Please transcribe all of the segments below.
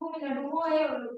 പോയേ ഉള്ളൂ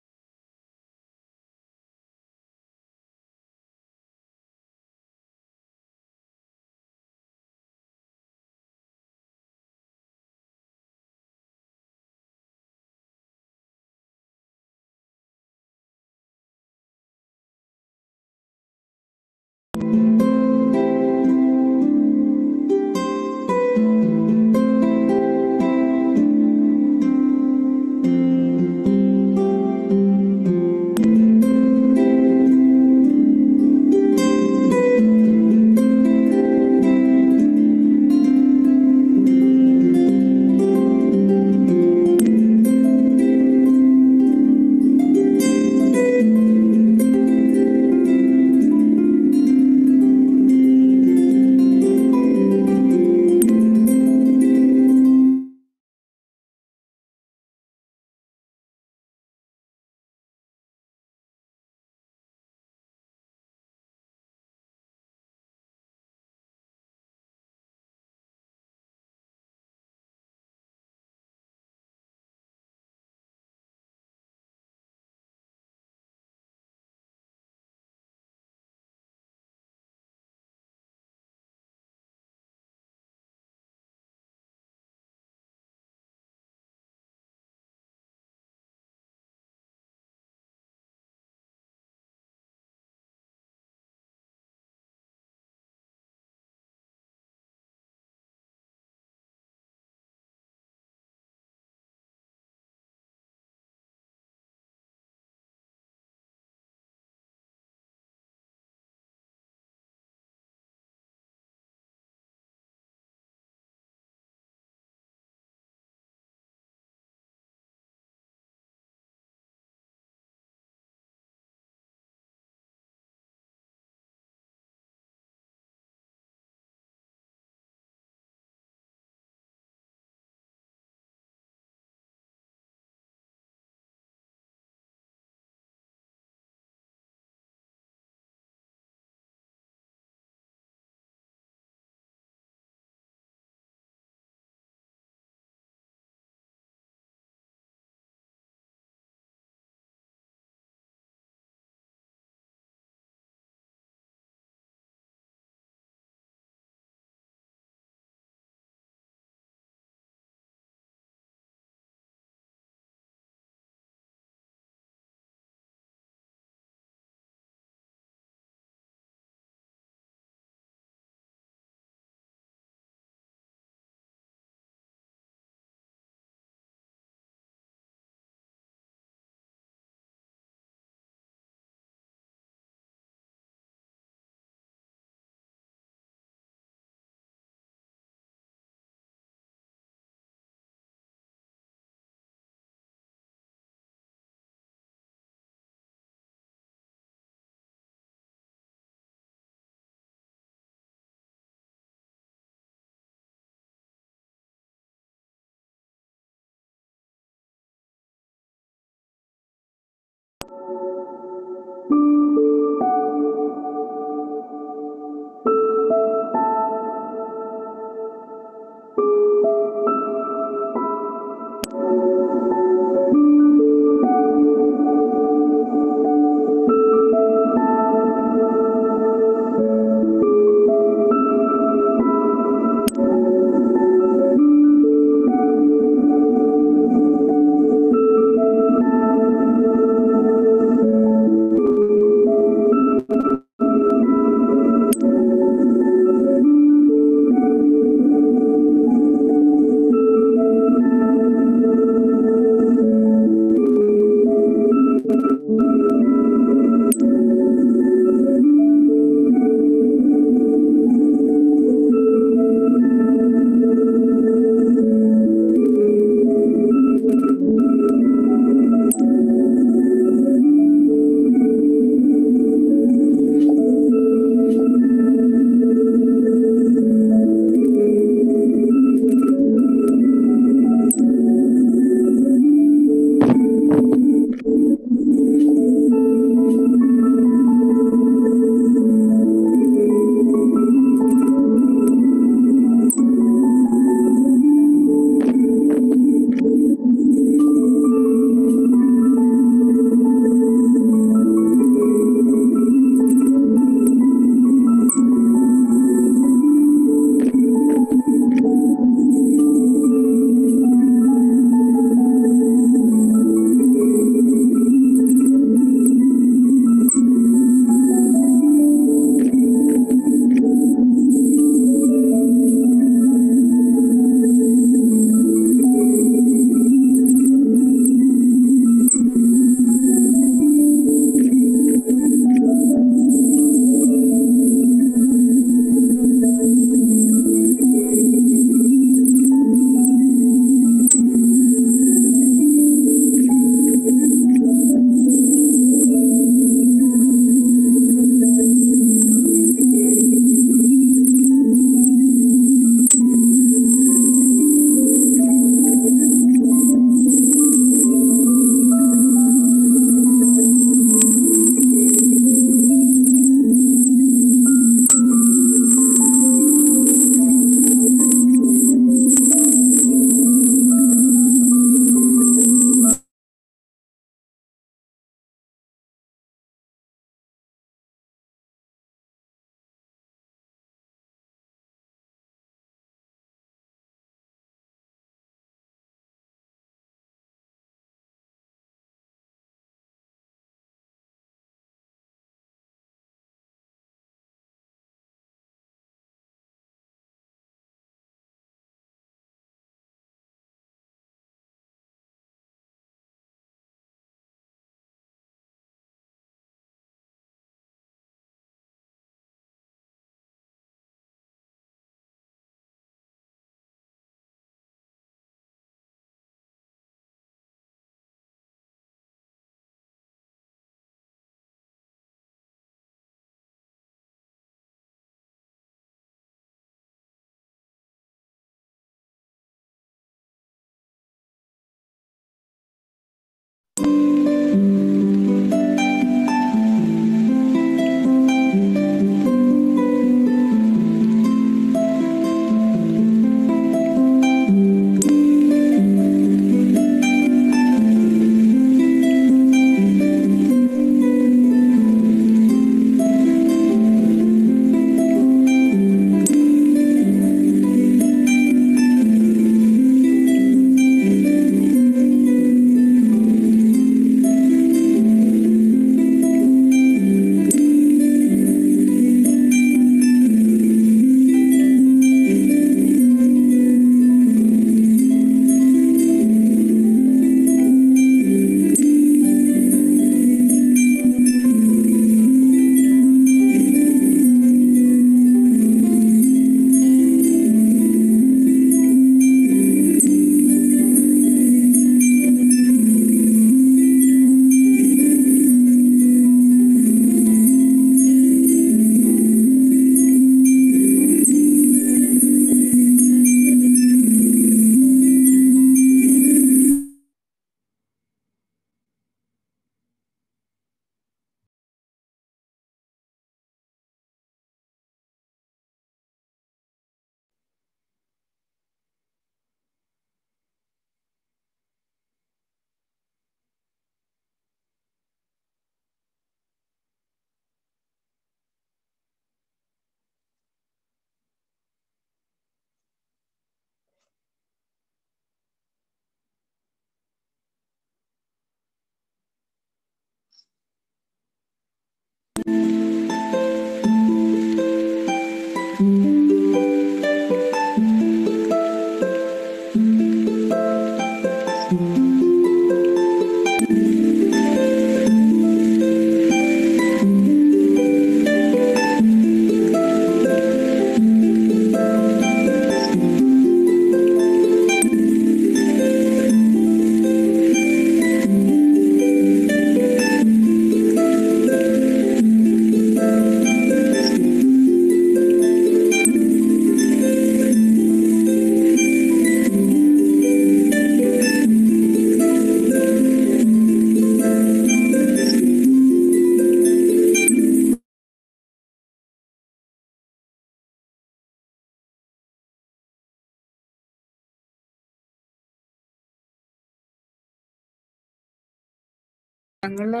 ഞങ്ങള്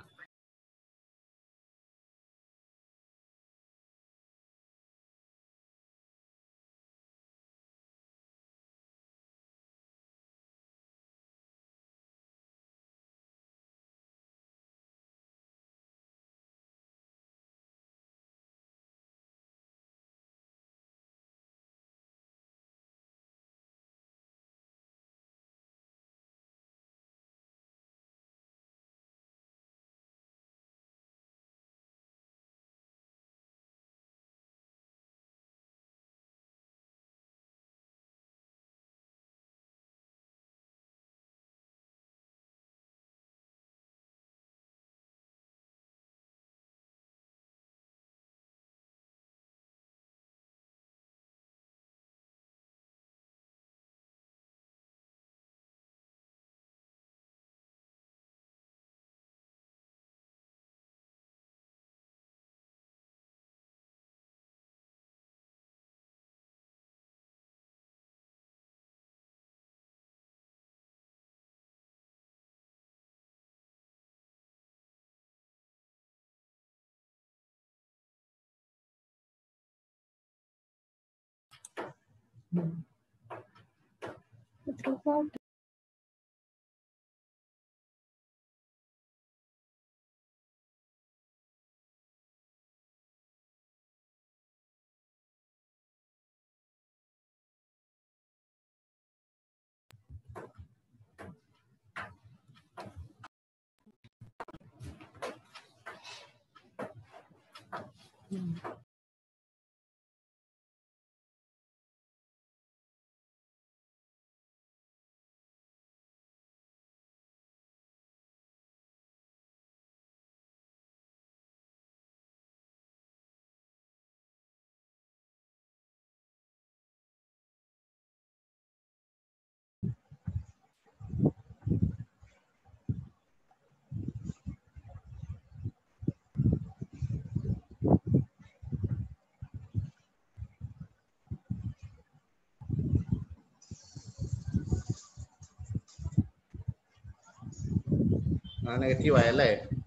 ആ നെഗറ്റീവ് ആയല്ലേ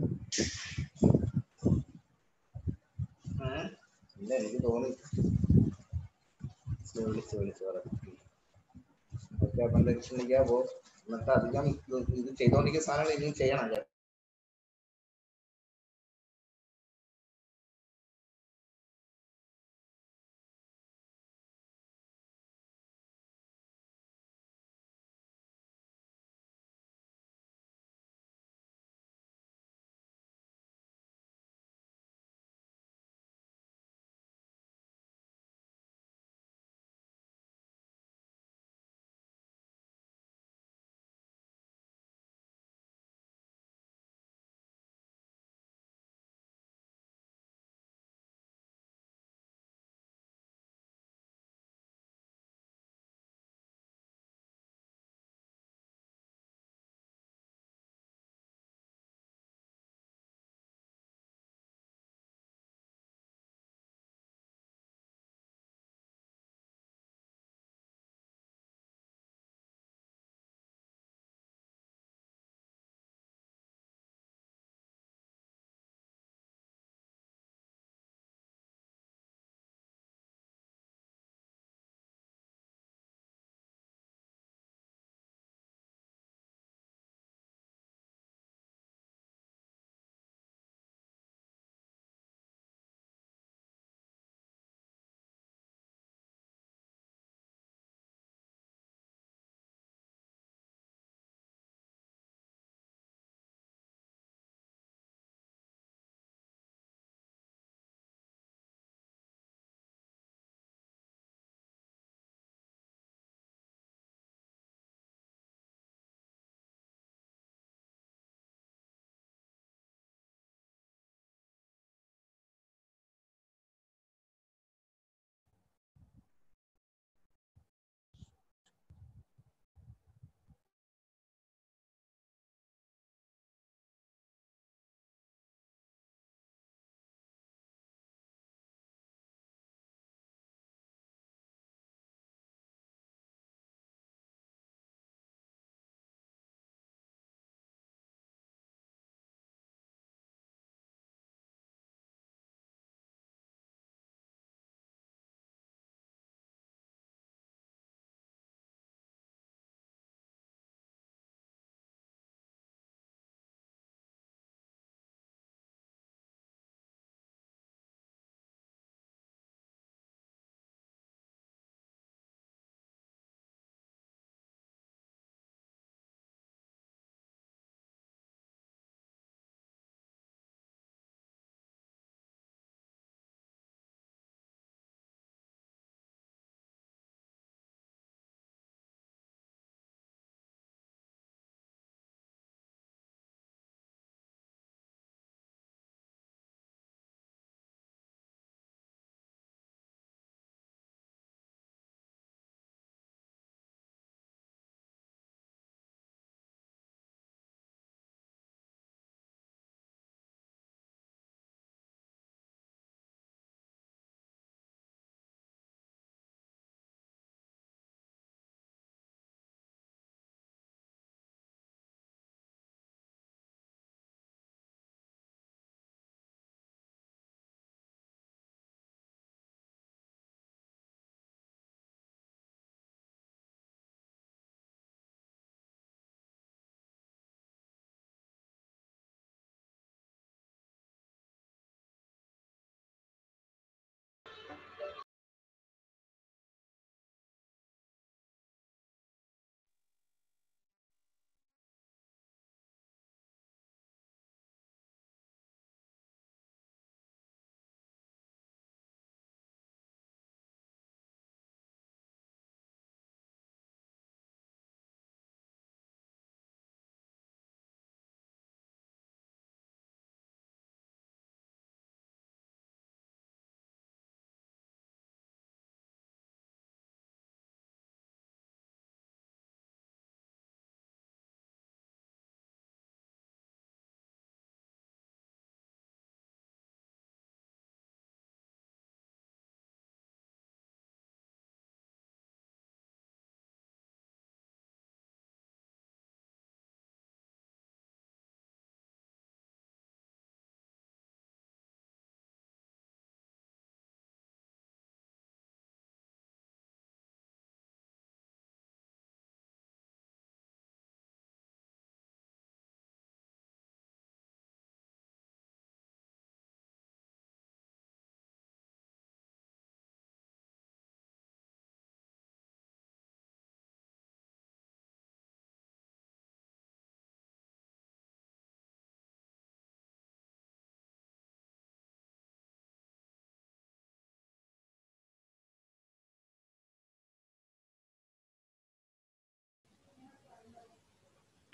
ഏ? ഇല്ല എനിക്ക് തോന്നി വിളിച്ചു വിളിച്ചു ഓക്കെ അപ്പം ലക്ഷ്മിക്കാ പോ എന്നിട്ട് അധികം ഇത് ഇത് ചെയ്തോണ്ടിരിക്കുന്ന സാധനങ്ങൾ ഇനിയും ചെയ്യണം കേട്ടോ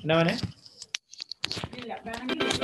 എന്നാ മോനെ ഇല്ല വേണമെങ്കിൽ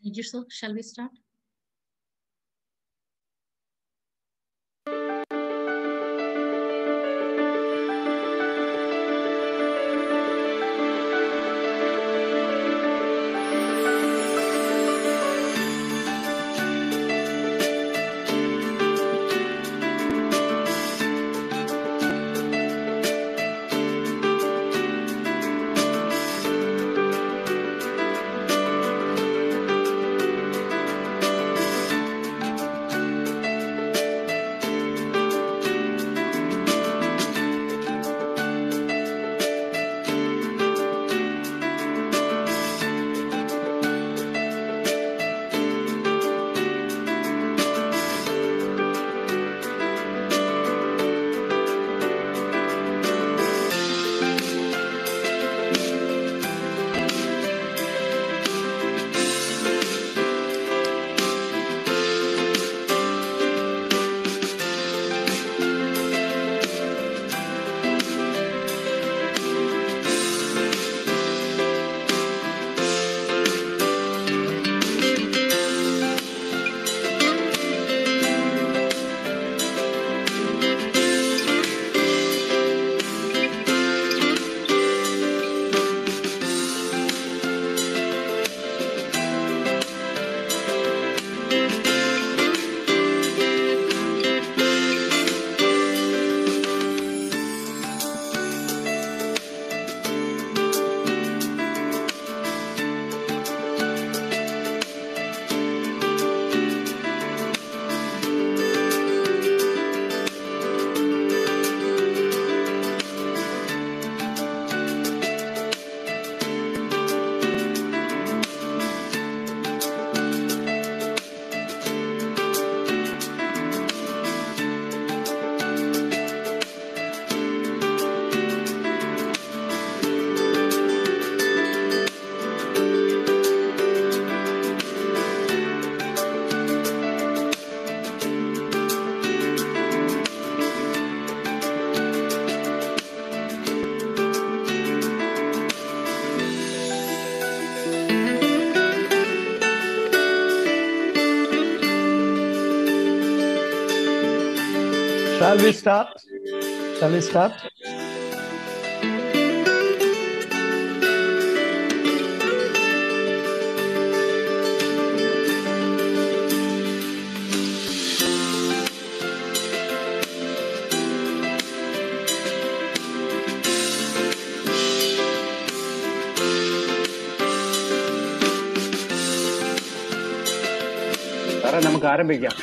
Yusuf, shall we start? Shall we start? Shall we start? സാറേ നമുക്ക് ആരംഭിക്കാം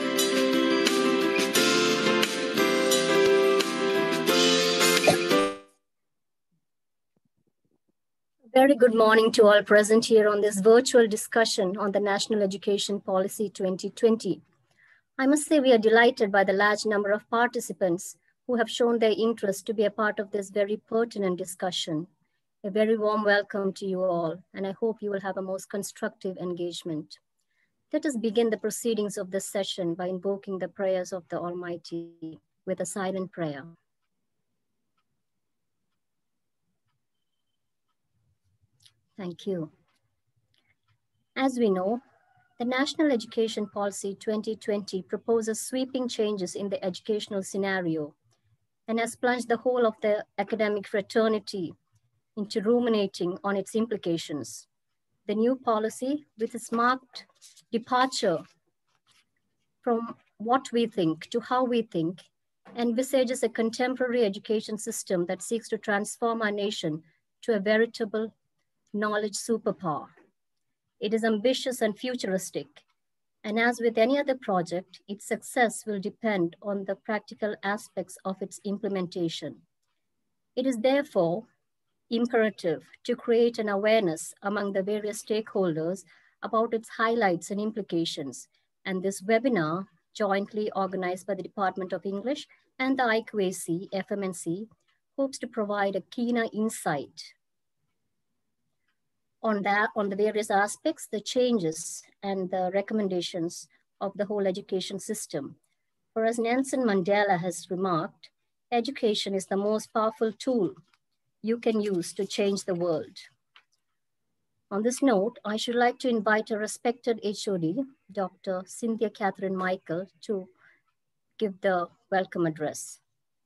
Very good morning to all present here on this virtual discussion on the National Education Policy 2020. I must say we are delighted by the large number of participants who have shown their interest to be a part of this very pertinent discussion. A very warm welcome to you all, and I hope you will have a most constructive engagement. Let us begin the proceedings of this session by invoking the prayers of the Almighty with a silent prayer. Thank you. As we know, the National Education Policy 2020 proposes sweeping changes in the educational scenario and has plunged the whole of the academic fraternity into ruminating on its implications. The new policy, with its marked departure from what we think to how we think, envisages a contemporary education system that seeks to transform our nation to a veritable knowledge superpower. It is ambitious and futuristic. And as with any other project, its success will depend on the practical aspects of its implementation. It is therefore imperative to create an awareness among the various stakeholders about its highlights and implications. And this webinar, jointly organized by the Department of English and the IQAC FMNC, hopes to provide a keener insight on that, on the various aspects, the changes and the recommendations of the whole education system. For as Nelson Mandela has remarked, education is the most powerful tool you can use to change the world. On this note, I should like to invite a respected HOD, Dr. Cynthia Catherine Michael, to give the welcome address.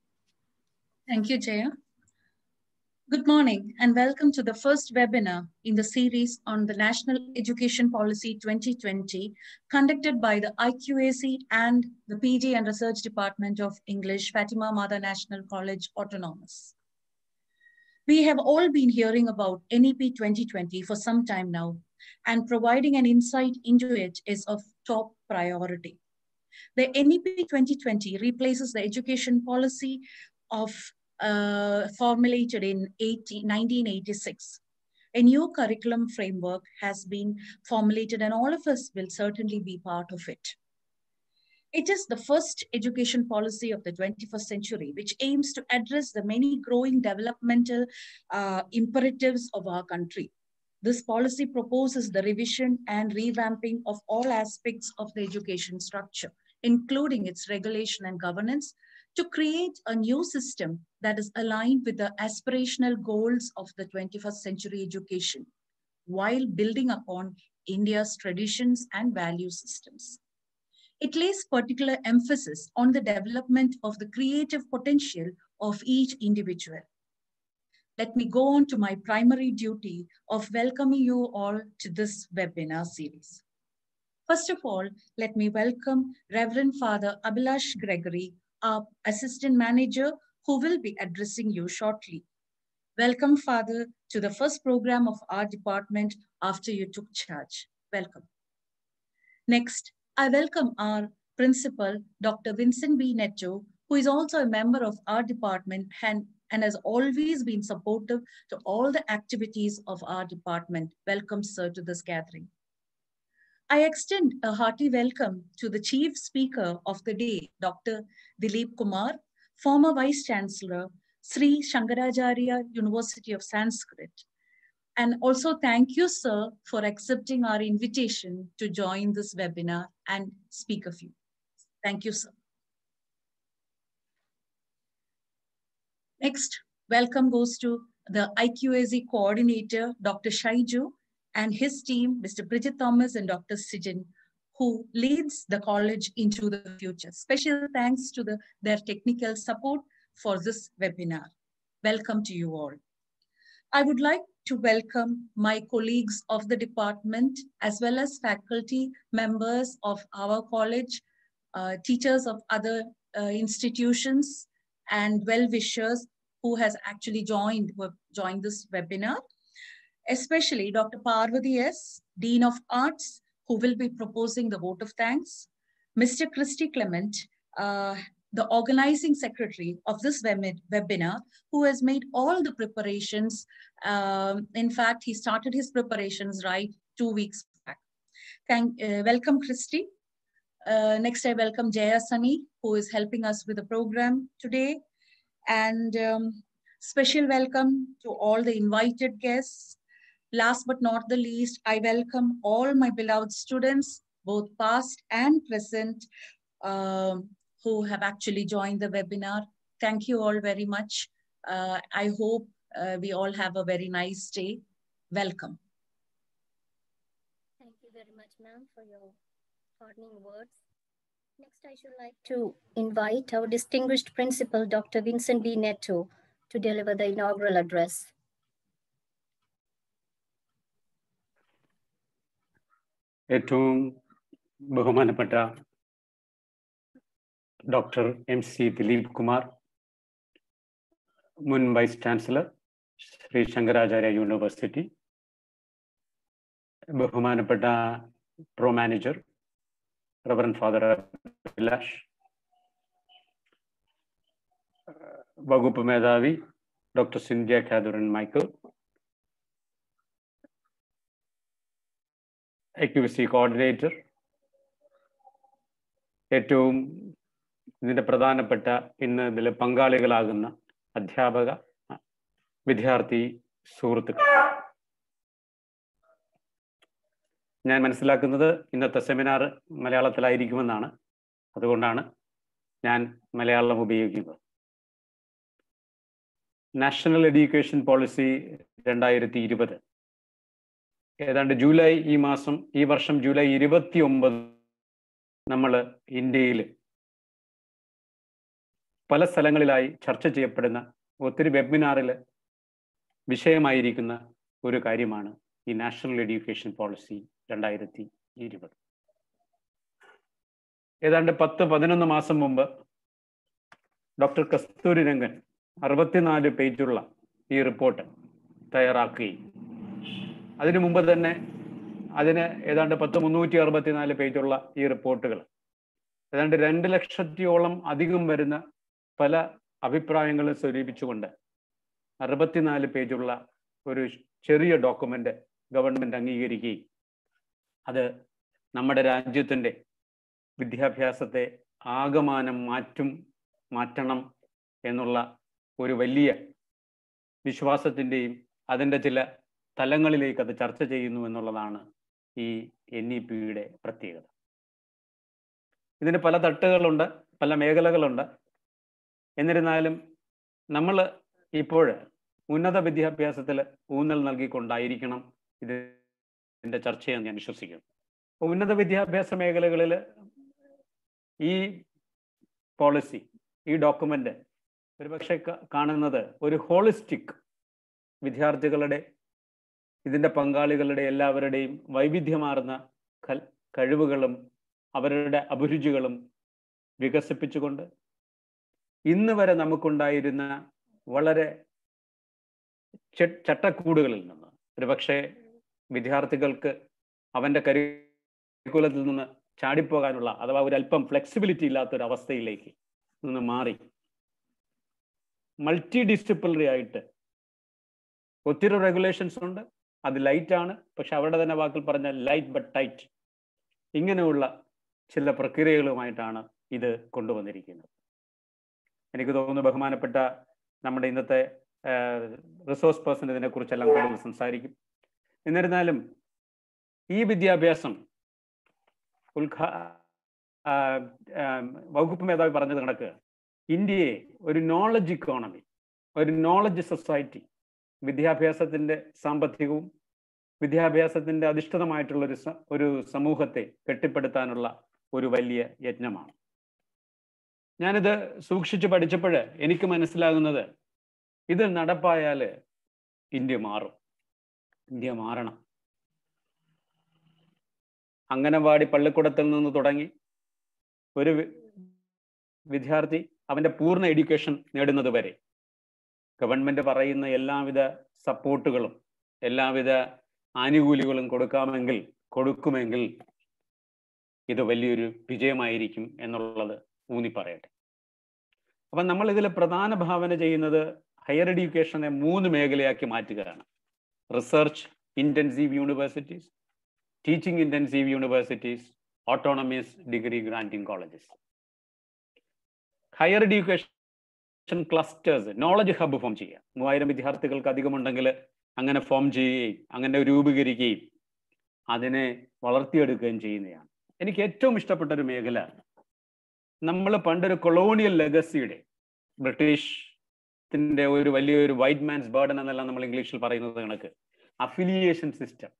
Thank you, Jaya. Good morning and welcome to the first webinar in the series on the National Education Policy 2020 conducted by the IQAC and the PG and Research Department of English, Fatima Mother National College Autonomous. We have all been hearing about NEP 2020 for some time now, and providing an insight into it is of top priority. The NEP 2020 replaces the education policy of uh, formulated in 18, 1986. A new curriculum framework has been formulated and all of us will certainly be part of it. It is the first education policy of the 21st century, which aims to address the many growing developmental uh, imperatives of our country. This policy proposes the revision and revamping of all aspects of the education structure, including its regulation and governance, to create a new system that is aligned with the aspirational goals of the 21st century education, while building upon India's traditions and value systems. It lays particular emphasis on the development of the creative potential of each individual. Let me go on to my primary duty of welcoming you all to this webinar series. First of all, let me welcome Reverend Father Abhilash Gregory, our Assistant Manager, who will be addressing you shortly. Welcome, Father, to the first program of our department after you took charge. Welcome. Next, I welcome our principal, Dr. Vincent B. Netto, who is also a member of our department and, and has always been supportive to all the activities of our department. Welcome, sir, to this gathering. I extend a hearty welcome to the chief speaker of the day, Dr. Dilip Kumar, former Vice Chancellor, Sri Shankaracharya University of Sanskrit. And also thank you, sir, for accepting our invitation to join this webinar and speak a few. Thank you, sir. Next, welcome goes to the IQAZ coordinator, Dr. Shaiju, and his team, Mr. Bridget Thomas and Dr. Sijin, who leads the college into the future. Special thanks to the, their technical support for this webinar. Welcome to you all. I would like to welcome my colleagues of the department, as well as faculty members of our college, uh, teachers of other uh, institutions, and well-wishers who has actually joined, who have joined this webinar especially Dr. Parvati S., Dean of Arts, who will be proposing the vote of thanks, Mr. Christy Clement, uh, the organizing secretary of this web webinar, who has made all the preparations. Um, in fact, he started his preparations right two weeks back. Thank, uh, welcome, Christy. Uh, next, I welcome Jaya Sani, who is helping us with the program today. And um, special welcome to all the invited guests, Last but not the least, I welcome all my beloved students, both past and present, um, who have actually joined the webinar. Thank you all very much. Uh, I hope uh, we all have a very nice day. Welcome. Thank you very much, ma'am, for your parting words. Next, I should like to invite our distinguished principal, Dr. Vincent B. Netto, to deliver the inaugural address. ഏറ്റവും ബഹുമാനപ്പെട്ട doctor M C Dileep Kumar മുൻ vice chancellor Sree Sankaracharya university ബഹുമാനപ്പെട്ട pro manager reverend father Abhilash വകുപ്പ് മേധാവി doctor Sindhya Kathuran Michael IQAC coordinator ഏറ്റവും ഇതിൻ്റെ പ്രധാനപ്പെട്ട ഇന്ന് ഇതിൽ പങ്കാളികളാകുന്ന അധ്യാപക വിദ്യാർത്ഥി സുഹൃത്തുക്കൾ ഞാൻ മനസ്സിലാക്കുന്നത് ഇന്നത്തെ സെമിനാർ മലയാളത്തിലായിരിക്കുമെന്നാണ് അതുകൊണ്ടാണ് ഞാൻ മലയാളം ഉപയോഗിക്കുന്നത് നാഷണൽ എഡ്യൂക്കേഷൻ പോളിസി രണ്ടായിരത്തി ഇരുപത് ഏതാണ്ട് ജൂലൈ ഈ മാസം ഈ വർഷം ജൂലൈ ഇരുപത്തി ഒമ്പത് നമ്മൾ ഇന്ത്യയിൽ പല സ്ഥലങ്ങളിലായി ചർച്ച ചെയ്യപ്പെടുന്ന ഒത്തിരി വെബിനാറിൽ വിഷയമായിരിക്കുന്ന ഒരു കാര്യമാണ് ഈ നാഷണൽ എഡ്യൂക്കേഷൻ പോളിസി രണ്ടായിരത്തി ഇരുപത് ഏതാണ്ട് പത്ത് പതിനൊന്ന് മാസം മുമ്പ് ഡോക്ടർ കസ്തൂരി രംഗൻ അറുപത്തിനാല് പേജുള്ള ഈ റിപ്പോർട്ട് തയ്യാറാക്കുകയും അതിനു മുമ്പ് തന്നെ അതിന് ഏതാണ്ട് പത്ത് മുന്നൂറ്റി അറുപത്തിനാല് പേജുള്ള ഈ റിപ്പോർട്ടുകൾ ഏതാണ്ട് രണ്ട് ലക്ഷത്തിയോളം അധികം വരുന്ന പല അഭിപ്രായങ്ങളും സ്വരൂപിച്ചുകൊണ്ട് അറുപത്തിനാല് പേജുള്ള ഒരു ചെറിയ ഡോക്യുമെന്റ് ഗവൺമെന്റ് അംഗീകരിക്കുകയും അത് നമ്മുടെ രാജ്യത്തിൻ്റെ വിദ്യാഭ്യാസത്തെ ആകമാനം മാറ്റും മാറ്റണം എന്നുള്ള ഒരു വലിയ വിശ്വാസത്തിൻ്റെയും അതിൻ്റെ ചില തലങ്ങളിലേക്ക് അത് ചർച്ച ചെയ്യുന്നു എന്നുള്ളതാണ് ഈ എൻ ഇ പിയുടെ പ്രത്യേകത ഇതിന് പല തട്ടുകളുണ്ട് പല മേഖലകളുണ്ട് എന്നിരുന്നാലും നമ്മൾ ഇപ്പോൾ ഉന്നത വിദ്യാഭ്യാസത്തിൽ ഊന്നൽ നൽകിക്കൊണ്ടായിരിക്കണം ഇതിൻ്റെ ചർച്ചയെന്ന് ഞാൻ വിശ്വസിക്കുന്നു ഉന്നത വിദ്യാഭ്യാസ മേഖലകളിൽ ഈ പോളിസി ഈ ഡോക്യുമെന്റ് ഒരുപക്ഷെ കാണുന്നത് ഒരു ഹോളിസ്റ്റിക് വിദ്യാർത്ഥികളുടെ ഇതിൻ്റെ പങ്കാളികളുടെ എല്ലാവരുടെയും വൈവിധ്യമാർന്ന കഴിവുകളും അവരുടെ അഭിരുചികളും വികസിപ്പിച്ചുകൊണ്ട് ഇന്ന് വരെ നമുക്കുണ്ടായിരുന്ന വളരെ ചട്ടക്കൂടുകളിൽ നിന്ന് ഒരുപക്ഷെ വിദ്യാർത്ഥികൾക്ക് അവൻ്റെ കരിക്കുലത്തിൽ നിന്ന് ചാടിപ്പോകാനുള്ള അഥവാ ഒരു അല്പം ഫ്ലെക്സിബിലിറ്റി ഇല്ലാത്ത ഒരു അവസ്ഥയിലേക്ക് നിന്ന് മാറി മൾട്ടി ഡിസിപ്ലിനറി ആയിട്ട് ഒത്തിരി റെഗുലേഷൻസ് ഉണ്ട് അത് ലൈറ്റ് ആണ് പക്ഷെ അവരുടെ തന്നെ വാക്കിൽ പറഞ്ഞ ലൈറ്റ് ബട്ട് ടൈറ്റ് ഇങ്ങനെയുള്ള ചില പ്രക്രിയകളുമായിട്ടാണ് ഇത് കൊണ്ടുവന്നിരിക്കുന്നത് എനിക്ക് തോന്നുന്നു ബഹുമാനപ്പെട്ട നമ്മുടെ ഇന്നത്തെ റിസോഴ്സ് പേഴ്സൺ ഇതിനെക്കുറിച്ചെല്ലാം കൂടുതൽ സംസാരിക്കും എന്നിരുന്നാലും ഈ വിദ്യാഭ്യാസം ഉദ്ഘാ വകുപ്പ് മേധാവി പറഞ്ഞത് കണക്ക് ഇന്ത്യയെ ഒരു നോളജ് ഇക്കോണമി ഒരു നോളജ് സൊസൈറ്റി വിദ്യാഭ്യാസത്തിൻ്റെ സാമ്പത്തികവും വിദ്യാഭ്യാസത്തിൻ്റെ അധിഷ്ഠിതമായിട്ടുള്ള ഒരു ഒരു സമൂഹത്തെ കെട്ടിപ്പടുത്താനുള്ള ഒരു വലിയ യജ്ഞമാണ് ഞാനിത് സൂക്ഷിച്ച് പഠിച്ചപ്പോൾ എനിക്ക് മനസ്സിലാകുന്നത് ഇത് നടപ്പായാൽ ഇന്ത്യ മാറും ഇന്ത്യ മാറണം അംഗനവാടി പള്ളിക്കൂടത്തിൽ നിന്ന് തുടങ്ങി ഒരു വിദ്യാർത്ഥി അവൻ്റെ പൂർണ്ണ എഡ്യൂക്കേഷൻ നേടുന്നത് വരെ ഗവൺമെന്റ് പറയുന്ന എല്ലാവിധ സപ്പോർട്ടുകളും എല്ലാവിധ ആനുകൂല്യങ്ങളും കൊടുക്കാമെങ്കിൽ കൊടുക്കുമെങ്കിൽ ഇത് വലിയൊരു വിജയമായിരിക്കും എന്നുള്ളത് ഊന്നി പറയട്ടെ അപ്പം നമ്മൾ ഇതിൽ പ്രധാന ഭാവന ചെയ്യുന്നത് ഹയർ എഡ്യൂക്കേഷനെ മൂന്ന് മേഖലയാക്കി മാറ്റുകയാണ് research intensive universities teaching intensive universities autonomous degree granting colleges higher education clusters knowledge hub form ചെയ്യുക മൂവായിരം വിദ്യാർത്ഥികൾക്ക് അധികമുണ്ടെങ്കിൽ അങ്ങനെ ഫോം ചെയ്യുകയും അങ്ങനെ രൂപീകരിക്കുകയും അതിനെ വളർത്തിയെടുക്കുകയും ചെയ്യുന്നതാണ് എനിക്ക് ഏറ്റവും ഇഷ്ടപ്പെട്ട ഒരു മേഖല നമ്മൾ പണ്ടൊരു കൊളോണിയൽ ലെഗസിയുടെ ബ്രിട്ടീഷിന്റെ ഒരു വലിയൊരു വൈറ്റ് മാൻസ് ബേർഡൻ എന്നെല്ലാം നമ്മൾ ഇംഗ്ലീഷിൽ പറയുന്നത് കണക്ക് അഫിലിയേഷൻ സിസ്റ്റം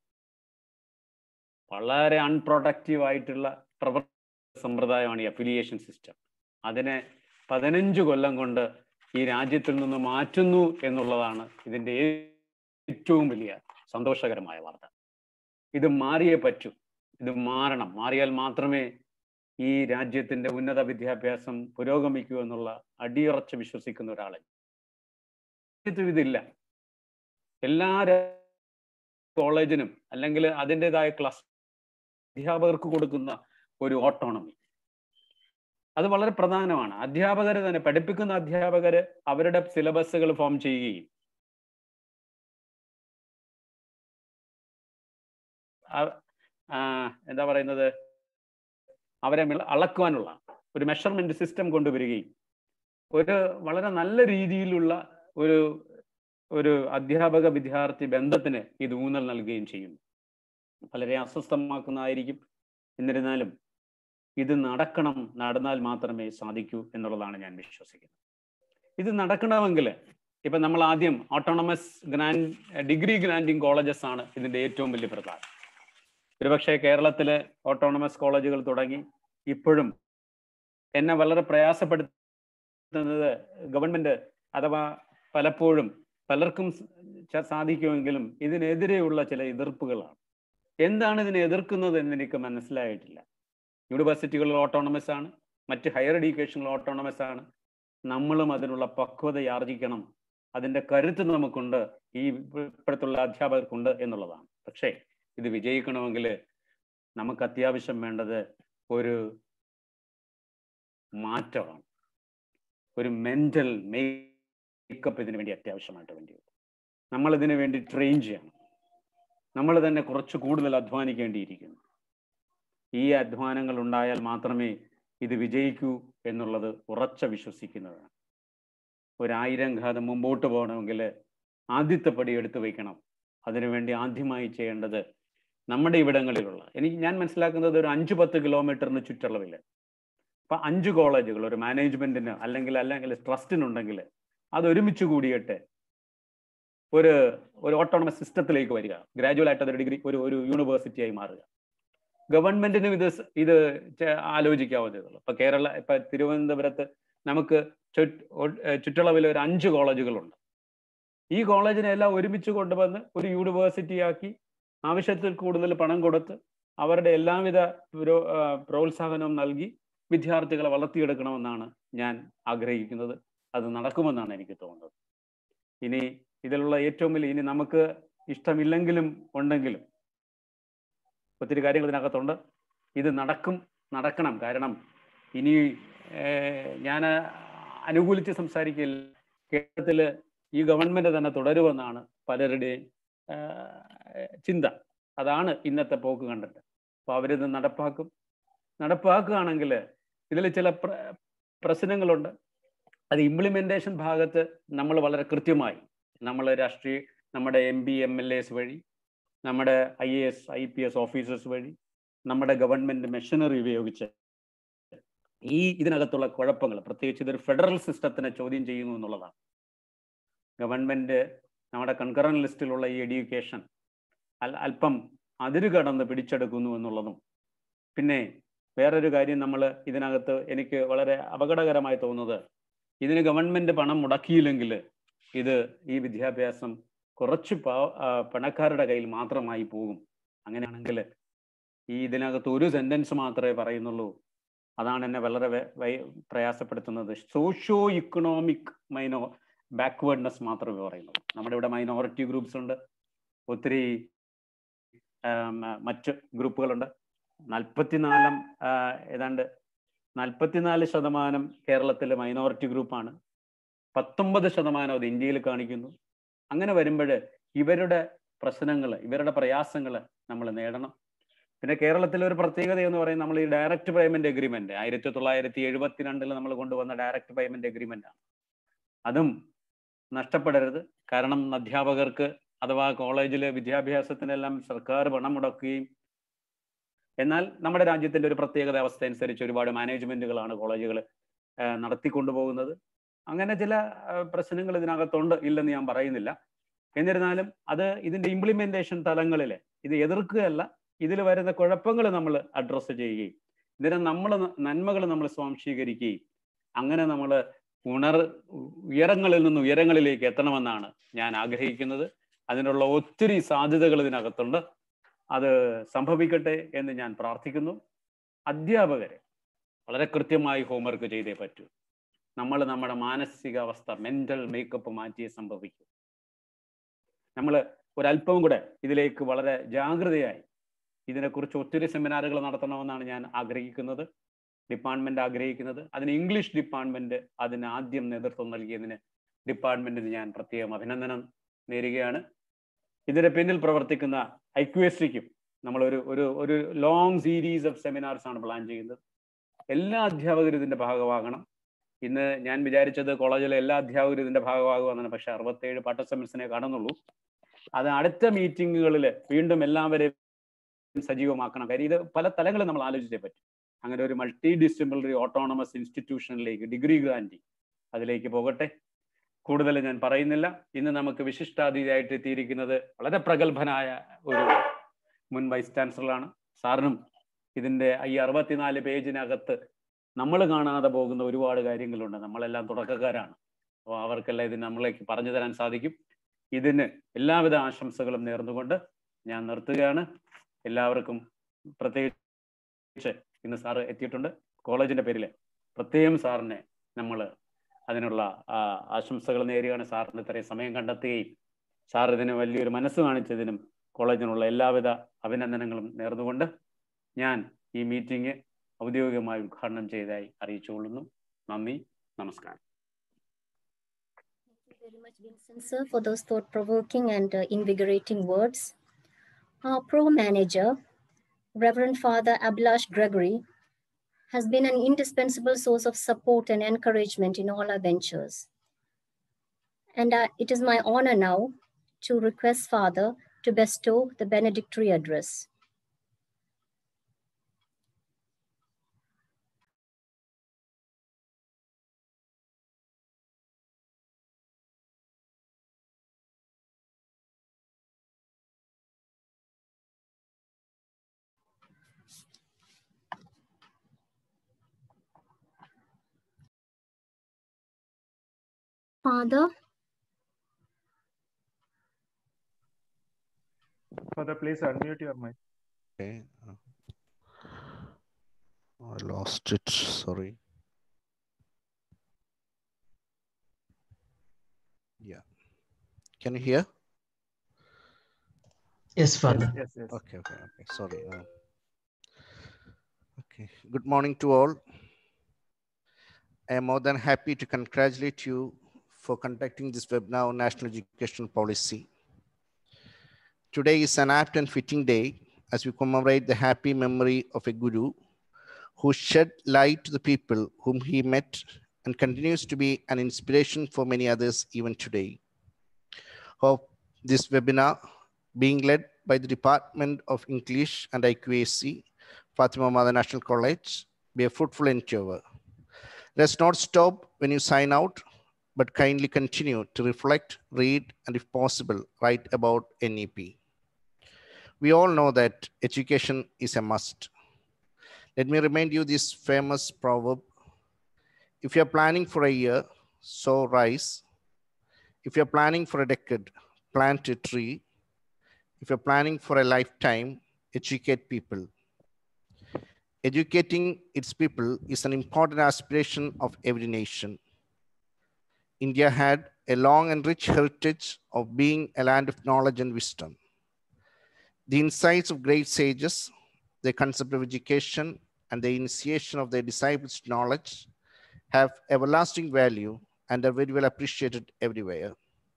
വളരെ അൺപ്രൊഡക്റ്റീവ് ആയിട്ടുള്ള പ്രവർത്തന സമ്പ്രദായമാണ് ഈ അഫിലിയേഷൻ സിസ്റ്റം അതിനെ പതിനഞ്ച് കൊല്ലം കൊണ്ട് ഈ രാജ്യത്തിൽ നിന്ന് മാറ്റുന്നു എന്നുള്ളതാണ് ഇതിൻ്റെ ഏറ്റവും വലിയ സന്തോഷകരമായ വാർത്ത ഇത് മാറിയേ പറ്റൂ ഇത് മാറണം മാറിയാൽ മാത്രമേ ഈ രാജ്യത്തിന്റെ ഉന്നത വിദ്യാഭ്യാസം പുരോഗമിക്കൂ എന്നുള്ള അടിയുറച്ച് വിശ്വസിക്കുന്ന ഒരാളെ ഇതില്ല എല്ലാ കോളേജിനും അല്ലെങ്കിൽ അതിൻ്റെതായ ക്ലാസ് അധ്യാപകർക്ക് കൊടുക്കുന്ന ഒരു ഓട്ടോണമി അത് വളരെ പ്രധാനമാണ് അധ്യാപകർ തന്നെ പഠിപ്പിക്കുന്ന അധ്യാപകർ അവരുടെ സിലബസുകൾ ഫോം ചെയ്യുകയും എന്താ പറയുന്നത് അവരെ അളക്കുവാനുള്ള ഒരു മെഷർമെന്റ് സിസ്റ്റം കൊണ്ടുവരികയും ഒരു വളരെ നല്ല രീതിയിലുള്ള ഒരു ഒരു അധ്യാപക വിദ്യാർത്ഥി ബന്ധത്തിന് ഇത് ഊന്നൽ നൽകുകയും ചെയ്യുന്നു വളരെ അസ്വസ്ഥമാക്കുന്നതായിരിക്കും എന്നിരുന്നാലും ഇത് നടക്കണം നടന്നാൽ മാത്രമേ സാധിക്കൂ എന്നുള്ളതാണ് ഞാൻ വിശ്വസിക്കുന്നത് ഇത് നടക്കണമെങ്കിൽ ഇപ്പൊ നമ്മൾ ആദ്യം autonomous grant degree granting colleges ആണ് ഇതിന്റെ ഏറ്റവും വലിയ പ്രധാനം ഒരുപക്ഷെ കേരളത്തിലെ ഓട്ടോണമസ് കോളേജുകൾ തുടങ്ങി ഇപ്പോഴും എന്നെ വളരെ പ്രയാസപ്പെടുത്തുന്നത് ഗവൺമെന്റ് അഥവാ പലപ്പോഴും പലർക്കും സ- സാധിക്കുമെങ്കിലും ഇതിനെതിരെയുള്ള ചില എതിർപ്പുകളാണ് എന്താണ് ഇതിനെ എതിർക്കുന്നത് എന്ന് എനിക്ക് മനസ്സിലായിട്ടില്ല യൂണിവേഴ്സിറ്റികളിൽ ഓട്ടോണമസ് ആണ് മറ്റ് ഹയർ എഡ്യൂക്കേഷനിൽ ഓട്ടോണമസ് ആണ് നമ്മളും അതിനുള്ള പക്വത ആർജിക്കണം അതിന്റെ കരുത്ത് നമുക്കുണ്ട് ഈ ഇപ്പോഴത്തുള്ള അധ്യാപകർക്കുണ്ട് എന്നുള്ളതാണ് പക്ഷേ ഇത് വിജയിക്കണമെങ്കിൽ നമുക്ക് അത്യാവശ്യം വേണ്ടത് ഒരു മാറ്റമാണ് ഒരു മെന്റൽ മേക്കപ്പ് ഇതിനു വേണ്ടി അത്യാവശ്യമായിട്ട് വേണ്ടി വരും നമ്മൾ ഇതിനു വേണ്ടി ട്രെയിൻ ചെയ്യണം നമ്മൾ തന്നെ കുറച്ച് കൂടുതൽ അധ്വാനിക്കേണ്ടിയിരിക്കുന്നു ഈ അധ്വാനങ്ങൾ ഉണ്ടായാൽ മാത്രമേ ഇത് വിജയിക്കൂ എന്നുള്ളത് ഉറച്ച വിശ്വസിക്കുന്നതാണ് ഒരായിരം ഘാതം മുമ്പോട്ട് പോകണമെങ്കിൽ ആദ്യത്തെ പടി എടുത്തു വയ്ക്കണം അതിനുവേണ്ടി ആദ്യമായി ചെയ്യേണ്ടത് നമ്മുടെ ഇവിടങ്ങളിലുള്ള എനിക്ക് ഞാൻ മനസ്സിലാക്കുന്നത് ഒരു അഞ്ച് പത്ത് കിലോമീറ്ററിന് ചുറ്റളവിൽ അപ്പൊ അഞ്ച് കോളേജുകൾ ഒരു മാനേജ്മെന്റിന് അല്ലെങ്കിൽ അല്ലെങ്കിൽ ട്രസ്റ്റിനുണ്ടെങ്കിൽ അത് ഒരുമിച്ച് കൂടിയിട്ട് ഒരു ഒരു ഓട്ടോണമസ് സിസ്റ്റത്തിലേക്ക് വരിക ഗ്രാജുവൽ ആയിട്ട് അതൊരു ഡിഗ്രി ഒരു ഒരു യൂണിവേഴ്സിറ്റിയായി മാറുക ഗവൺമെന്റിനും ഇത് സ് ഇത് ചെ- ആലോചിക്കാവുന്നതേ ഇപ്പൊ കേരള ഇപ്പൊ തിരുവനന്തപുരത്ത് നമുക്ക് ചുറ്റ് ഒ- ഏർ ചുറ്റളവിൽ ഒരു അഞ്ച് കോളേജുകളുണ്ട് ഈ കോളേജിനെ എല്ലാം ഒരുമിച്ച് കൊണ്ടുവന്ന് ഒരു യൂണിവേഴ്സിറ്റി ആക്കി ആവശ്യത്തിൽ കൂടുതൽ പണം കൊടുത്ത് അവരുടെ എല്ലാവിധ പുരോ- ആ, പ്രോത്സാഹനവും നൽകി വിദ്യാർത്ഥികളെ വളർത്തിയെടുക്കണമെന്നാണ് ഞാൻ ആഗ്രഹിക്കുന്നത് അത് നടക്കുമെന്നാണ് എനിക്ക് തോന്നുന്നത് ഇനി ഇതിലുള്ള ഏറ്റവും വലിയ ഇനി നമുക്ക് ഇഷ്ടമില്ലെങ്കിലും ഉണ്ടെങ്കിലും ഒത്തിരി കാര്യങ്ങൾ ഇതിനകത്തുണ്ട് ഇത് നടക്കും നടക്കണം കാരണം ഇനി ഞാൻ അനുകൂലിച്ച് സംസാരിക്കില്ല കേരളത്തിൽ ഈ ഗവൺമെന്റ് തന്നെ തുടരുമെന്നാണ് പലരുടെയും ആ, ചിന്ത അതാണ് ഇന്നത്തെ പോക്ക് കണ്ടിട്ട് അപ്പോൾ അവരിത് നടപ്പാക്കും നടപ്പാക്കുകയാണെങ്കിൽ ഇതിൽ ചില പ്ര പ്രശ്നങ്ങളുണ്ട് അത് ഇംപ്ലിമെന്റേഷൻ ഭാഗത്ത് നമ്മൾ വളരെ കൃത്യമായി നമ്മൾ രാഷ്ട്രീയ നമ്മുടെ M P M L S വഴി നമ്മുടെ I A S I P S officers വഴി നമ്മുടെ ഗവൺമെന്റ് മെഷീനറി ഉപയോഗിച്ച് ഈ ഇതിനകത്തുള്ള കുഴപ്പങ്ങൾ പ്രത്യേകിച്ച് ഇതൊരു ഫെഡറൽ സിസ്റ്റത്തിനെ ചോദ്യം ചെയ്യുന്നു എന്നുള്ളതാണ് ഗവൺമെന്റ് നമ്മുടെ കൺകറൻ ലിസ്റ്റിലുള്ള ഈ എഡ്യൂക്കേഷൻ അൽ അല്പം അതിര് കടന്ന് പിടിച്ചെടുക്കുന്നു എന്നുള്ളതും പിന്നെ വേറൊരു കാര്യം നമ്മൾ ഇതിനകത്ത് എനിക്ക് വളരെ അപകടകരമായി തോന്നുന്നത് ഇതിന് ഗവൺമെന്റ് പണം മുടക്കിയില്ലെങ്കിൽ ഇത് ഈ വിദ്യാഭ്യാസം കുറച്ച് പാ ആ, പണക്കാരുടെ കയ്യിൽ മാത്രമായി പോകും അങ്ങനെയാണെങ്കിൽ ഈ ഇതിനകത്ത് ഒരു സെന്റൻസ് മാത്രമേ പറയുന്നുള്ളൂ അതാണ് എന്നെ വളരെ വെ- വൈ- പ്രയാസപ്പെടുത്തുന്നത് സോഷ്യോ ഇക്കണോമിക് മൈനോ ബാക്ക്വേർഡ്നെസ് മാത്രമേ പറയുന്നുള്ളൂ നമ്മുടെ ഇവിടെ മൈനോറിറ്റി ഗ്രൂപ്പ്സ് ഉണ്ട് ഒത്തിരി ആം, മറ്റ് ഗ്രൂപ്പുകളുണ്ട് നാൽപ്പത്തിനാലും ഏതാണ്ട് നാൽപ്പത്തിനാല് ശതമാനം കേരളത്തിലെ മൈനോറിറ്റി ഗ്രൂപ്പാണ് പത്തൊമ്പത് ശതമാനം അത് ഇന്ത്യയിൽ കാണിക്കുന്നു അങ്ങനെ വരുമ്പോൾ ഇവരുടെ പ്രശ്നങ്ങൾ ഇവരുടെ പ്രയാസങ്ങൾ നമ്മൾ നേടണം പിന്നെ കേരളത്തിലെ ഒരു പ്രത്യേകത എന്ന് പറയുന്നത് നമ്മൾ ഈ ഡയറക്റ്റ് പേയ്മെന്റ് എഗ്രിമെന്റ് ആയിരത്തി തൊള്ളായിരത്തി എഴുപത്തിരണ്ടിൽ നമ്മൾ കൊണ്ടുവന്ന ഡയറക്റ്റ് പേയ്മെന്റ് എഗ്രിമെന്റ് ആണ് അതും നഷ്ടപ്പെടരുത് കാരണം അധ്യാപകർക്ക് അഥവാ കോളേജിലെ വിദ്യാഭ്യാസത്തിനെല്ലാം സർക്കാർ പണം മുടക്കുകയും എന്നാൽ നമ്മുടെ രാജ്യത്തിന്റെ ഒരു പ്രത്യേകത അവസ്ഥ അനുസരിച്ച് ഒരുപാട് മാനേജ്മെന്റുകളാണ് കോളേജുകൾ നടത്തിക്കൊണ്ടുപോകുന്നത് അങ്ങനെ ചില ആ, പ്രശ്നങ്ങൾ ഇതിനകത്തുണ്ട് ഇല്ലെന്ന് ഞാൻ പറയുന്നില്ല എന്നിരുന്നാലും അത് ഇതിന്റെ ഇംപ്ലിമെന്റേഷൻ തലങ്ങളിൽ ഇത് എതിർക്കുകയല്ല ഇതിൽ വരുന്ന കുഴപ്പങ്ങൾ നമ്മൾ അഡ്രസ്സ് ചെയ്യുകയും ഇതിനെ നമ്മൾ നന്മകൾ നമ്മൾ സ്വാംശീകരിക്കുകയും അങ്ങനെ നമ്മൾ ഉണർ ഉയരങ്ങളിൽ നിന്ന് ഉയരങ്ങളിലേക്ക് എത്തണമെന്നാണ് ഞാൻ ആഗ്രഹിക്കുന്നത് അതിനുള്ള ഒത്തിരി സാധ്യതകൾ ഇതിനകത്തുണ്ട് അത് സംഭവിക്കട്ടെ എന്ന് ഞാൻ പ്രാർത്ഥിക്കുന്നു അധ്യാപകരെ വളരെ കൃത്യമായി ഹോംവർക്ക് ചെയ്തേ പറ്റൂ നമ്മൾ നമ്മുടെ മാനസികാവസ്ഥ മെന്റൽ മേക്കപ്പ് മാറ്റിയേ സംഭവിക്കൂ നമ്മൾ ഒരല്പവും കൂടെ ഇതിലേക്ക് വളരെ ജാഗ്രതയായി ഇതിനെക്കുറിച്ച് ഒത്തിരി സെമിനാറുകൾ നടത്തണമെന്നാണ് ഞാൻ ആഗ്രഹിക്കുന്നത് ഡിപ്പാർട്ട്മെന്റ് ആഗ്രഹിക്കുന്നത് അതിന് ഇംഗ്ലീഷ് ഡിപ്പാർട്ട്മെന്റ് അതിന് ആദ്യം നേതൃത്വം നൽകിയതിന് ഡിപ്പാർട്ട്മെന്റിന് ഞാൻ പ്രത്യേകം അഭിനന്ദനം നേരുകയാണ് ഇതിന് പിന്നിൽ പ്രവർത്തിക്കുന്ന ഐക്യുഎസ്റ്റിക്കും നമ്മളൊരു ഒരു ഒരു ലോങ് സീരീസ് ഓഫ് സെമിനാർസ് ആണ് പ്ലാൻ ചെയ്യുന്നത് എല്ലാ അധ്യാപകരും ഇതിന്റെ ഭാഗമാകണം ഇന്ന് ഞാൻ വിചാരിച്ചത് കോളേജിലെ എല്ലാ അധ്യാപകരും ഇതിന്റെ ഭാഗമാകുമെന്നാണ് പക്ഷെ അറുപത്തേഴ് പാട്ട സെമിസ്റ്ററിനെ കാണുന്നുള്ളൂ അത് അടുത്ത മീറ്റിങ്ങുകളിൽ വീണ്ടും എല്ലാവരെയും സജീവമാക്കണം കാര്യം ഇത് പല തലങ്ങളിൽ നമ്മൾ ആലോചിച്ചേ പറ്റും അങ്ങനെ ഒരു മൾട്ടി ഡിസിപ്ലിനറി ഓട്ടോണമസ് ഇൻസ്റ്റിറ്റ്യൂഷനിലേക്ക് ഡിഗ്രി ഗ്രാൻഡി അതിലേക്ക് പോകട്ടെ കൂടുതൽ ഞാൻ പറയുന്നില്ല ഇന്ന് നമുക്ക് വിശിഷ്ടാതിഥിയായിട്ട് എത്തിയിരിക്കുന്നത് വളരെ പ്രഗത്ഭനായ ഒരു മുൻ വൈസ് ചാൻസലറാണ് സാറിനും ഇതിൻ്റെ ഈ അറുപത്തിനാല് പേജിനകത്ത് നമ്മൾ കാണാതെ പോകുന്ന ഒരുപാട് കാര്യങ്ങളുണ്ട് നമ്മളെല്ലാം തുടക്കക്കാരാണ് അപ്പോൾ അവർക്കെല്ലാം ഇത് നമ്മളേക്ക് പറഞ്ഞു തരാൻ സാധിക്കും ഇതിന് എല്ലാവിധ ആശംസകളും നേർന്നുകൊണ്ട് ഞാൻ നിർത്തുകയാണ് എല്ലാവർക്കും പ്രത്യേകിച്ച് ഇന്ന് സാറ് എത്തിയിട്ടുണ്ട് കോളേജിന്റെ പേരിൽ പ്രത്യേകം സാറിനെ നമ്മൾ അതിനുള്ള ആശംസകൾ നേരുകയാണ് സാറിന് ഇത്രയും സമയം കണ്ടെത്തുകയും സാർ ഇതിന് വലിയൊരു മനസ്സ് കാണിച്ചതിനും കോളേജിനുള്ള എല്ലാവിധ അഭിനന്ദനങ്ങളും നേർന്നുകൊണ്ട് ഞാൻ ഈ മീറ്റിംഗ് ഔദ്യോഗികമായി ഉദ്ഘാടനം ചെയ്തതായി അറിയിച്ചുകൊള്ളുന്നു നന്ദി നമസ്കാരം Thank you very much, Vincent, sir, for those thought-provoking and uh, invigorating words. Our pro manager, Reverend Father Abhilash Gregory, has been an indispensable source of support and encouragement in all our ventures. And uh, it is my honor now to request Father to bestow the benedictory address. Father, Father, please unmute your mic. Okay. uh, I lost it. Sorry. Yeah. Can you hear? Yes, Father. Yes, yes. Okay, okay, okay. Sorry. uh, Okay. Good morning to all. I am more than happy to congratulate you for conducting this webinar on national education policy. Today is an apt and fitting day as we commemorate the happy memory of a guru who shed light to the people whom he met and continues to be an inspiration for many others even today. Hope this webinar being led by the Department of English and IQAC, Fatima Mother National College, be a fruitful endeavor. Let's not stop when you sign out, but kindly continue to reflect, read, and if possible, write about NEP. We all know that education is a must. Let me remind you this famous proverb. If you're planning for a year, sow rice. If you're planning for a decade, plant a tree. If you're planning for a lifetime, educate people. Educating its people is an important aspiration of every nation. India had a long and rich heritage of being a land of knowledge and wisdom. The insights of great sages, the concept of education, and the initiation of their disciples' to knowledge have everlasting value and are very well appreciated everywhere.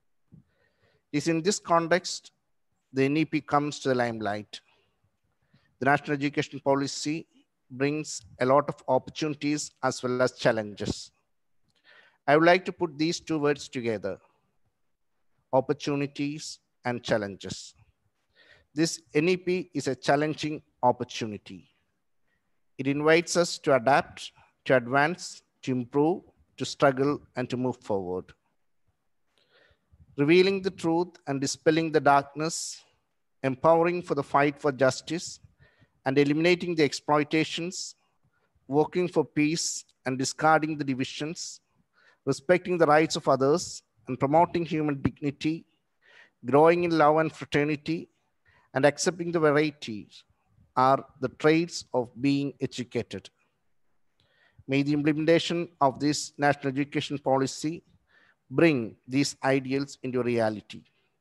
It is in this context the NEP comes to the limelight. The national education policy brings a lot of opportunities as well as challenges. I would like to put these two words together, opportunities and challenges. This NEP is a challenging opportunity. It invites us to adapt, to advance, to improve, to struggle, and to move forward. Revealing the truth and dispelling the darkness, empowering for the fight for justice, and eliminating the exploitations, working for peace and discarding the divisions, respecting the rights of others, and promoting human dignity, growing in love and fraternity, and accepting the varieties are the traits of being educated. May the implementation of this national education policy bring these ideals into reality.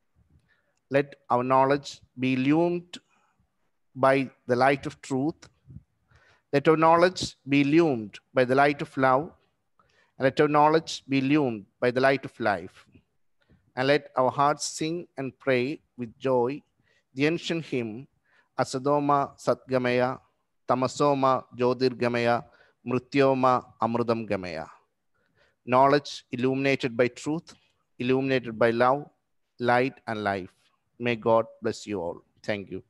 Let our knowledge be illumined by the light of truth. Let our knowledge be illumined by the light of love. And let our knowledge be illumined by the light of life. And let our hearts sing and pray with joy the ancient hymn, Asadoma Satgamaya, Tamasoma Jyotirgamaya, Mrityoma Amrudam Gamaya. Knowledge illuminated by truth, illuminated by love, light, and life. May God bless you all. Thank you.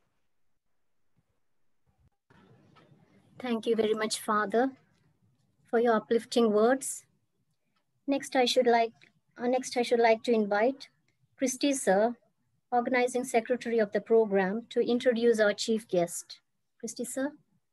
Thank you very much, Father, for your uplifting words. Next, I should like Uh, next, I should like to invite Christy Sir, Organizing Secretary of the program, to introduce our chief guest. Christy Sir.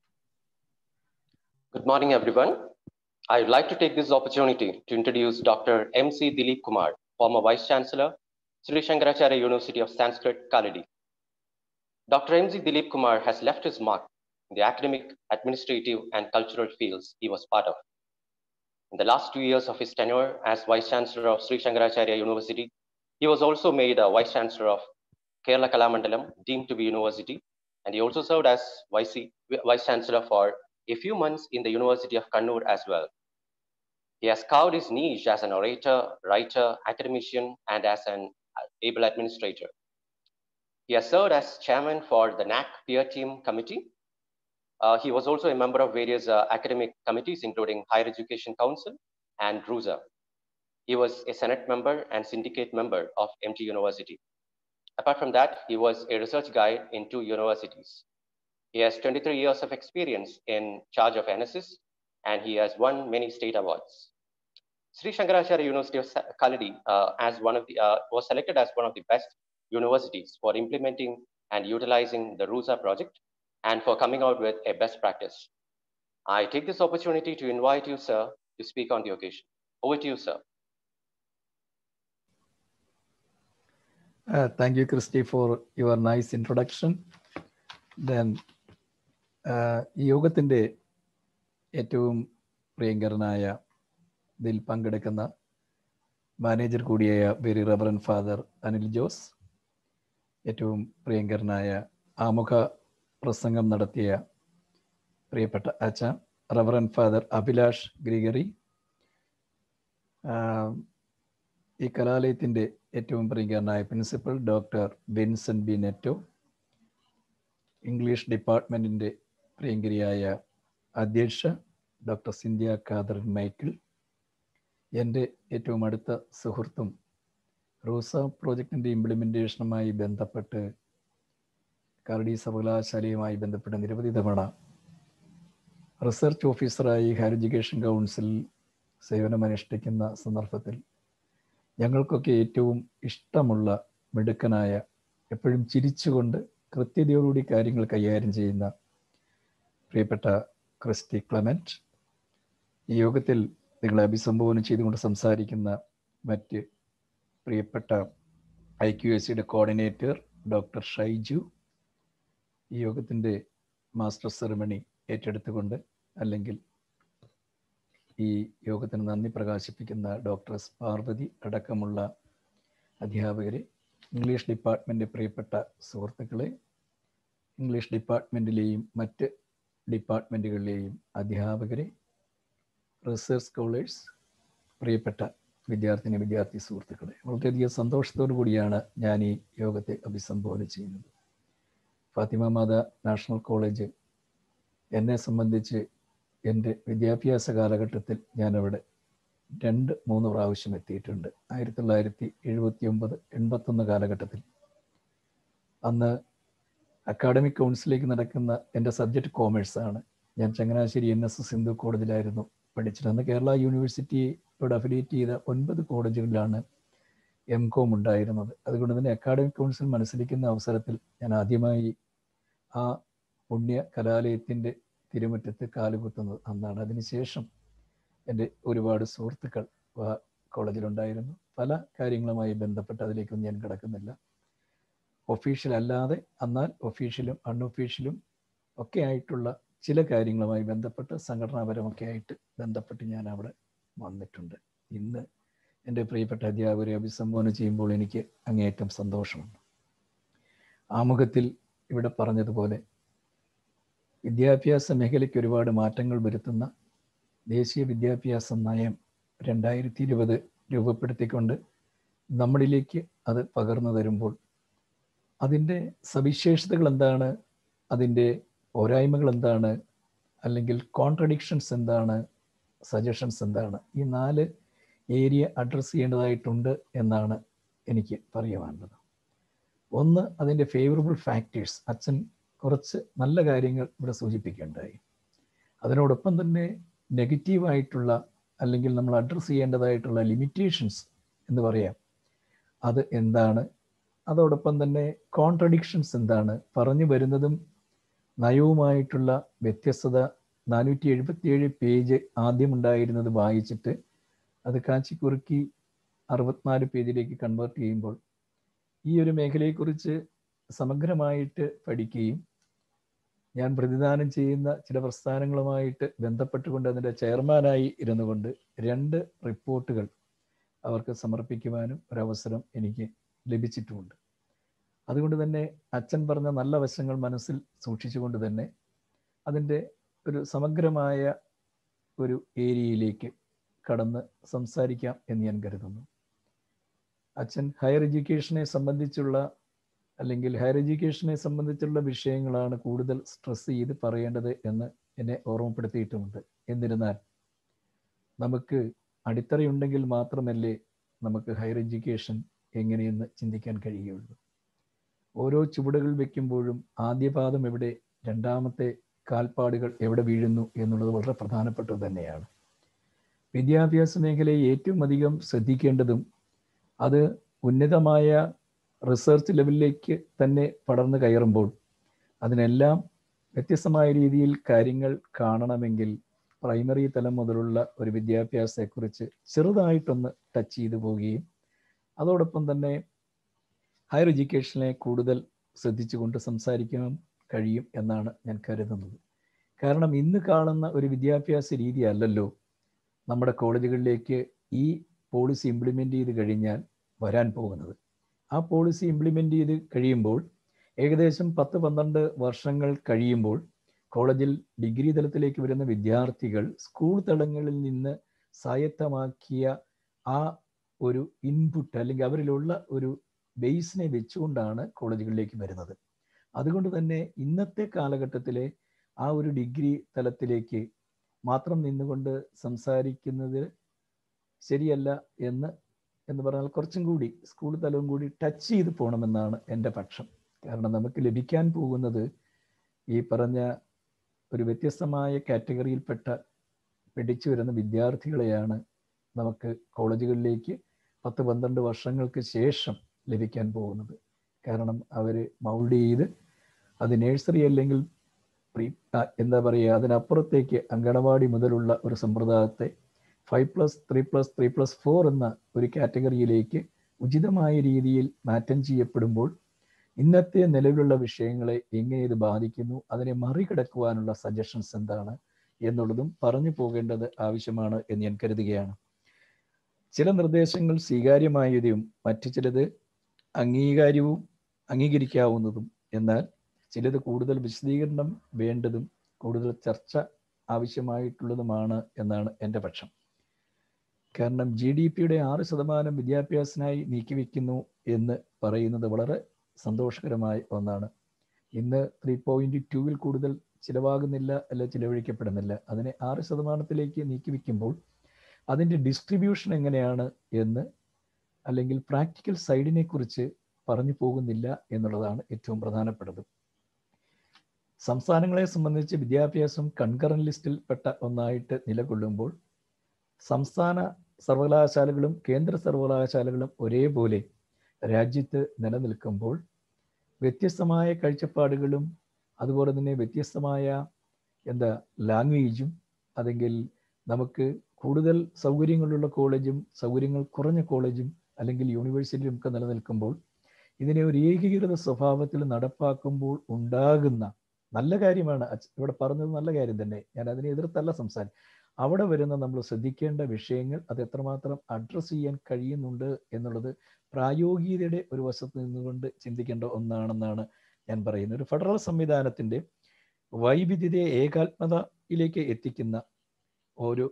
Good morning, everyone. I would like to take this opportunity to introduce Dr. M.C. Dilip Kumar, former Vice Chancellor, Sri Shankaracharya University of Sanskrit, Kaladi. Dr. M.C. Dilip Kumar has left his mark in the academic, administrative, and cultural fields he was part of. In the last two years of his tenure as Vice Chancellor of Sri Shankaracharya University, he was also made a Vice Chancellor of Kerala Kalamandalam, deemed to be university, and he also served as Vice, Vice Chancellor for a few months in the University of Kannur as well. He has carved his niche as an orator, writer, academician, and as an able administrator. He has served as chairman for the NAC peer team committee. Uh, he was also a member of various uh, academic committees, including Higher Education Council and RUSA. He was a Senate member and syndicate member of MT University. Apart from that, he was a research guide in two universities. He has 23 years of experience in charge of NSS, and he has won many state awards. Sri Shankaracharya University of Kaladi uh, as one of the, uh, was selected as one of the best universities for implementing and utilizing the RUSA project and for coming out with a best practice. I take this opportunity to invite you, sir, to speak on the occasion. Over to you, sir. Uh, thank you, Christy, for your nice introduction. Then, ഈ യോഗത്തിൻ്റെ ഏറ്റവും പ്രിയങ്കരനായ ഇതിൽ പങ്കെടുക്കുന്ന manager കൂടിയായ very reverend father Anil Jose ഏറ്റവും പ്രിയങ്കരനായ ആമുഖ പ്രസംഗം നടത്തിയ പ്രിയപ്പെട്ട അച്ച റവറൻ ഫാദർ അഭിലാഷ് ഗ്രിഗറി ഈ കലാലയത്തിൻ്റെ ഏറ്റവും പ്രിയങ്കരനായ principal doctor Vinson B Netto English ഡിപ്പാർട്ട്മെൻറ്റിൻ്റെ പ്രിയങ്കരിയായ അധ്യക്ഷ ഡോക്ടർ സിന്ധ്യ ഖാദർ മൈക്കിൾ എൻ്റെ ഏറ്റവും അടുത്ത സുഹൃത്തും റൂസ പ്രോജക്റ്റിൻ്റെ ഇംപ്ലിമെൻറ്റേഷനുമായി ബന്ധപ്പെട്ട് കരടി സർവകലാശാലയുമായി ബന്ധപ്പെട്ട് നിരവധി തവണ റിസർച്ച് ഓഫീസറായി ഹയർ എഡ്യൂക്കേഷൻ കൗൺസിൽ സേവനമനുഷ്ഠിക്കുന്ന സന്ദർഭത്തിൽ ഞങ്ങൾക്കൊക്കെ ഏറ്റവും ഇഷ്ടമുള്ള മിടുക്കനായ എപ്പോഴും ചിരിച്ചുകൊണ്ട് കൃത്യതയോടുകൂടി കാര്യങ്ങൾ കൈകാര്യം ചെയ്യുന്ന പ്രിയപ്പെട്ട ക്രിസ്റ്റി ക്ലമൻറ്റ് ഈ യോഗത്തിൽ നിങ്ങളെ അഭിസംബോധന ചെയ്തുകൊണ്ട് സംസാരിക്കുന്ന മറ്റ് പ്രിയപ്പെട്ട ഐ ക്യു എസ് സിയുടെ കോർഡിനേറ്റർ ഡോക്ടർ ഷൈജു ഈ യോഗത്തിൻ്റെ മാസ്റ്റർ സെറമണി ഏറ്റെടുത്തുകൊണ്ട് അല്ലെങ്കിൽ ഈ യോഗത്തിന് നന്ദി പ്രകാശിപ്പിക്കുന്ന ഡോക്ടർ എസ് പാർവതി അടക്കമുള്ള അധ്യാപകരെ ഇംഗ്ലീഷ് ഡിപ്പാർട്ട്മെൻറ്റ് പ്രിയപ്പെട്ട സുഹൃത്തുക്കളെ ഇംഗ്ലീഷ് ഡിപ്പാർട്ട്മെൻറ്റിലെയും മറ്റ് ഡിപ്പാർട്ട്മെൻറ്റുകളിലെയും അധ്യാപകരെ റിസർച്ച് സ്കോളേഴ്സ് പ്രിയപ്പെട്ട വിദ്യാർത്ഥിനി വിദ്യാർത്ഥി സുഹൃത്തുക്കളെ വളരെയധികം സന്തോഷത്തോടു കൂടിയാണ് ഞാൻ ഈ യോഗത്തെ അഭിസംബോധന ചെയ്യുന്നത് ഫാത്തിമ മാത നാഷണൽ കോളേജ് എന്നെ സംബന്ധിച്ച് എൻ്റെ വിദ്യാഭ്യാസ കാലഘട്ടത്തിൽ ഞാനവിടെ രണ്ട് മൂന്ന് പ്രാവശ്യം എത്തിയിട്ടുണ്ട് ആയിരത്തി തൊള്ളായിരത്തി എഴുപത്തി ഒമ്പത് എൺപത്തൊന്ന് കാലഘട്ടത്തിൽ അന്ന് അക്കാഡമിക് കൗൺസിലേക്ക് നടക്കുന്ന എൻ്റെ സബ്ജക്റ്റ് കോമേഴ്സ് ആണ് ഞാൻ Changanassery N S S Hindu കോളേജിലായിരുന്നു പഠിച്ചത് അന്ന് കേരള യൂണിവേഴ്സിറ്റിയോട് അഫിലിയേറ്റ് ചെയ്ത ഒൻപത് കോളേജുകളിലാണ് എം കോം ഉണ്ടായിരുന്നത് അതുകൊണ്ട് തന്നെ അക്കാഡമിക് കൗൺസിൽ മത്സരിക്കുന്ന അവസരത്തിൽ ഞാൻ ആദ്യമായി ആ പുണ്യ കലാലയത്തിൻ്റെ തിരുമുറ്റത്ത് കാലുകുത്തുന്നത് അന്നാണ് അതിനുശേഷം എൻ്റെ ഒരുപാട് സുഹൃത്തുക്കൾ കോളേജിലുണ്ടായിരുന്നു പല കാര്യങ്ങളുമായി ബന്ധപ്പെട്ട് അതിലേക്കൊന്നും ഞാൻ കിടക്കുന്നില്ല ഒഫീഷ്യൽ അല്ലാതെ എന്നാൽ ഒഫീഷ്യലും അൺഒഫീഷ്യലും ഒക്കെ ആയിട്ടുള്ള ചില കാര്യങ്ങളുമായി ബന്ധപ്പെട്ട് സംഘടനാപരമൊക്കെ ആയിട്ട് ബന്ധപ്പെട്ട് ഞാൻ അവിടെ വന്നിട്ടുണ്ട് ഇന്ന് എൻ്റെ പ്രിയപ്പെട്ട അധ്യാപകരെ അഭിസംബോധന ചെയ്യുമ്പോൾ എനിക്ക് അങ്ങേയറ്റം സന്തോഷമുണ്ട് ആമുഖത്തിൽ ഇവിടെ പറഞ്ഞതുപോലെ വിദ്യാഭ്യാസ മേഖലയ്ക്ക് ഒരുപാട് മാറ്റങ്ങൾ വരുത്തുന്ന ദേശീയ വിദ്യാഭ്യാസ നയം രണ്ടായിരത്തി ഇരുപത് രൂപപ്പെടുത്തിക്കൊണ്ട് നമ്മളിലേക്ക് അത് പകർന്നു തരുമ്പോൾ അതിൻ്റെ സവിശേഷതകൾ എന്താണ് അതിൻ്റെ പോരായ്മകൾ എന്താണ് അല്ലെങ്കിൽ കോൺട്രഡിക്ഷൻസ് എന്താണ് സജഷൻസ് എന്താണ് ഈ നാല് ഏരിയ അഡ്രസ്സ് ചെയ്യേണ്ടതായിട്ടുണ്ട് എന്നാണ് എനിക്ക് പറയുവാനുള്ളത് ഒന്ന് അതിൻ്റെ ഫേവറബിൾ ഫാക്ടേഴ്സ് അച്ഛൻ കുറച്ച് നല്ല കാര്യങ്ങൾ ഇവിടെ സൂചിപ്പിക്കേണ്ടായി അതിനോടൊപ്പം തന്നെ നെഗറ്റീവായിട്ടുള്ള അല്ലെങ്കിൽ നമ്മൾ അഡ്രസ്സ് ചെയ്യേണ്ടതായിട്ടുള്ള ലിമിറ്റേഷൻസ് എന്ന് പറയാം അത് എന്താണ് അതോടൊപ്പം തന്നെ കോൺട്രഡിക്ഷൻസ് എന്താണ് പറഞ്ഞു വരുന്നതും നയവുമായിട്ടുള്ള വ്യത്യസ്തത നാനൂറ്റി എഴുപത്തിയേഴ് പേജ് ആദ്യം ഉണ്ടായിരുന്നത് വായിച്ചിട്ട് അത് കാച്ചിക്കുറുക്കി അറുപത്തിനാല് പേജിലേക്ക് കൺവേർട്ട് ചെയ്യുമ്പോൾ ഈ ഒരു മേഖലയെക്കുറിച്ച് സമഗ്രമായിട്ട് പഠിക്കുകയും ഞാൻ പ്രതിദാനം ചെയ്യുന്ന ചില പ്രസ്ഥാനങ്ങളുമായിട്ട് ബന്ധപ്പെട്ടുകൊണ്ട് അതിൻ്റെ ചെയർമാനായി ഇരുന്നു കൊണ്ട് രണ്ട് റിപ്പോർട്ടുകൾ അവർക്ക് സമർപ്പിക്കുവാനും ഒരവസരം എനിക്ക് ലഭിച്ചിട്ടുമുണ്ട് അതുകൊണ്ട് തന്നെ അച്ഛൻ പറഞ്ഞ നല്ല വശങ്ങൾ മനസ്സിൽ സൂക്ഷിച്ചുകൊണ്ട് തന്നെ അതിൻ്റെ ഒരു സമഗ്രമായ ഒരു ഏരിയയിലേക്ക് കടന്ന് സംസാരിക്കാം എന്ന് ഞാൻ കരുതുന്നു അച്ഛൻ ഹയർ എഡ്യൂക്കേഷനെ സംബന്ധിച്ചുള്ള അല്ലെങ്കിൽ ഹയർ എഡ്യൂക്കേഷനെ സംബന്ധിച്ചുള്ള വിഷയങ്ങളാണ് കൂടുതൽ സ്ട്രെസ് ചെയ്ത് പറയേണ്ടത് എന്ന് എന്നെ ഓർമ്മപ്പെടുത്തിയിട്ടുമുണ്ട് എന്നിരുന്നാൽ നമുക്ക് അടിത്തറയുണ്ടെങ്കിൽ മാത്രമല്ലേ നമുക്ക് ഹയർ എഡ്യൂക്കേഷൻ എങ്ങനെയെന്ന് ചിന്തിക്കാൻ കഴിയുകയുള്ളൂ ഓരോ ചുവടുകൾ വെക്കുമ്പോഴും ആദ്യ പാദം എവിടെ രണ്ടാമത്തെ കാൽപ്പാടുകൾ എവിടെ വീഴുന്നു എന്നുള്ളത് വളരെ പ്രധാനപ്പെട്ടത് തന്നെയാണ് വിദ്യാഭ്യാസ മേഖലയെ ഏറ്റവും അധികം ശ്രദ്ധിക്കേണ്ടതും അത് ഉന്നതമായ റിസർച്ച് ലെവലിലേക്ക് തന്നെ പടർന്നു കയറുമ്പോൾ അതിനെല്ലാം വ്യത്യസ്തമായ രീതിയിൽ കാര്യങ്ങൾ കാണണമെങ്കിൽ പ്രൈമറി തലം മുതലുള്ള ഒരു വിദ്യാഭ്യാസത്തെക്കുറിച്ച് ചെറുതായിട്ടൊന്ന് ടച്ച് ചെയ്തു പോവുകയും അതോടൊപ്പം തന്നെ ഹയർ എഡ്യൂക്കേഷനെ കൂടുതൽ ശ്രദ്ധിച്ചുകൊണ്ട് സംസാരിക്കാൻ കഴിയും എന്നാണ് ഞാൻ കരുതുന്നത് കാരണം ഇന്ന് കാണുന്ന ഒരു വിദ്യാഭ്യാസ രീതി അല്ലല്ലോ നമ്മുടെ കോളേജുകളിലേക്ക് ഈ പോളിസി ഇംപ്ലിമെൻ്റ് ചെയ്ത് കഴിഞ്ഞാൽ വരാൻ പോകുന്നത് ആ പോളിസി ഇംപ്ലിമെൻ്റ് ചെയ്ത് കഴിയുമ്പോൾ ഏകദേശം പത്ത് പന്ത്രണ്ട് വർഷങ്ങൾ കഴിയുമ്പോൾ കോളേജിൽ ഡിഗ്രി തലത്തിലേക്ക് വരുന്ന വിദ്യാർത്ഥികൾ സ്കൂൾ തലങ്ങളിൽ നിന്ന് സ്വായത്തമാക്കിയ ആ ഒരു ഇൻപുട്ട് അല്ലെങ്കിൽ അവരിലുള്ള ഒരു ബേസിനെ വെച്ചുകൊണ്ടാണ് കോളേജുകളിലേക്ക് വരുന്നത് അതുകൊണ്ട് തന്നെ ഇന്നത്തെ കാലഘട്ടത്തിലെ ആ ഒരു ഡിഗ്രി തലത്തിലേക്ക് മാത്രം നിന്നുകൊണ്ട് സംസാരിക്കുന്നത് ശരിയല്ല എന്ന് എന്ന് പറഞ്ഞാൽ കുറച്ചും കൂടി സ്കൂൾ തലവും കൂടി ടച്ച് ചെയ്ത് പോകണമെന്നാണ് എൻ്റെ പക്ഷം കാരണം നമുക്ക് ലഭിക്കാൻ പോകുന്നത് ഈ പറഞ്ഞ ഒരു വ്യത്യസ്തമായ കാറ്റഗറിയിൽപ്പെട്ട പഠിച്ചു വരുന്ന വിദ്യാർത്ഥികളെയാണ് നമുക്ക് കോളേജുകളിലേക്ക് പത്ത് പന്ത്രണ്ട് വർഷങ്ങൾക്ക് ശേഷം ലഭിക്കാൻ പോകുന്നത് കാരണം അവർ മൗൾഡ് ചെയ്ത് അത് നേഴ്സറി അല്ലെങ്കിൽ പ്രീ എന്താ പറയുക അതിനപ്പുറത്തേക്ക് അങ്കണവാടി മുതലുള്ള ഒരു സമ്പ്രദായത്തെ five plus three plus three plus four എന്ന ഒരു കാറ്റഗറിയിലേക്ക് ഉചിതമായ രീതിയിൽ മാറ്റം ചെയ്യപ്പെടുമ്പോൾ ഇന്നത്തെ നിലവിലുള്ള വിഷയങ്ങളെ എങ്ങനെ ഇത് ബാധിക്കുന്നു അതിനെ മറികടക്കുവാനുള്ള സജഷൻസ് എന്താണ് എന്നുള്ളതും പറഞ്ഞു പോകേണ്ടത് ആവശ്യമാണ് എന്ന് ഞാൻ കരുതുകയാണ് ചില നിർദ്ദേശങ്ങൾ സ്വീകാര്യമായതും മറ്റു ചിലത് അംഗീകാര്യവും അംഗീകരിക്കാവുന്നതും എന്നാൽ ചിലത് കൂടുതൽ വിശദീകരണം വേണ്ടതും കൂടുതൽ ചർച്ച ആവശ്യമായിട്ടുള്ളതുമാണ് എന്നാണ് എൻ്റെ പക്ഷം കാരണം ജി ഡി പിയുടെ ആറ് ശതമാനം വിദ്യാഭ്യാസത്തിനായി നീക്കിവെക്കുന്നു എന്ന് പറയുന്നത് വളരെ സന്തോഷകരമായ ഒന്നാണ് ഇന്ന് ത്രീ പോയിന്റ് ടുവിൽ കൂടുതൽ ചിലവാകുന്നില്ല അല്ല ചിലവഴിക്കപ്പെടുന്നില്ല അതിനെ ആറ് ശതമാനത്തിലേക്ക് നീക്കിവെക്കുമ്പോൾ അതിൻ്റെ ഡിസ്ട്രിബ്യൂഷൻ എങ്ങനെയാണ് എന്ന് അല്ലെങ്കിൽ പ്രാക്ടിക്കൽ സൈഡിനെ കുറിച്ച് പറഞ്ഞു പോകുന്നില്ല എന്നുള്ളതാണ് ഏറ്റവും പ്രധാനപ്പെട്ടത് സംസ്ഥാനങ്ങളെ സംബന്ധിച്ച് വിദ്യാഭ്യാസം കൺകറൻ ലിസ്റ്റിൽ പെട്ട ഒന്നായിട്ട് നിലകൊള്ളുമ്പോൾ സംസ്ഥാന സർവകലാശാലകളും കേന്ദ്ര സർവകലാശാലകളും ഒരേപോലെ രാജ്യത്ത് നിലനിൽക്കുമ്പോൾ വ്യത്യസ്തമായ കാഴ്ചപ്പാടുകളും അതുപോലെ തന്നെ വ്യത്യസ്തമായ എന്താ ലാംഗ്വേജും അല്ലെങ്കിൽ നമുക്ക് കൂടുതൽ സൗകര്യങ്ങളുള്ള കോളേജും സൗകര്യങ്ങൾ കുറഞ്ഞ കോളേജും അല്ലെങ്കിൽ യൂണിവേഴ്സിറ്റിയും ഒക്കെ നിലനിൽക്കുമ്പോൾ ഇതിനെ ഒരു ഏകീകൃത സ്വഭാവത്തിൽ നടപ്പാക്കുമ്പോൾ ഉണ്ടാകുന്ന നല്ല കാര്യമാണ് ഇവിടെ പറഞ്ഞത് നല്ല കാര്യം തന്നെ ഞാൻ അതിനെ എതിർത്തല്ല സംസാരിക്കും അവിടെ വരുന്ന നമ്മൾ ശ്രദ്ധിക്കേണ്ട വിഷയങ്ങൾ അത് എത്രമാത്രം അഡ്രസ്സ് ചെയ്യാൻ കഴിയുന്നുണ്ട് എന്നുള്ളത് പ്രായോഗികതയുടെ ഒരു വശത്ത് നിന്നുകൊണ്ട് ചിന്തിക്കേണ്ട ഒന്നാണെന്നാണ് ഞാൻ പറയുന്നത് ഒരു ഫെഡറൽ സംവിധാനത്തിൻ്റെ വൈവിധ്യതയെ ഏകാത്മതയിലേക്ക് എത്തിക്കുന്ന ഒരു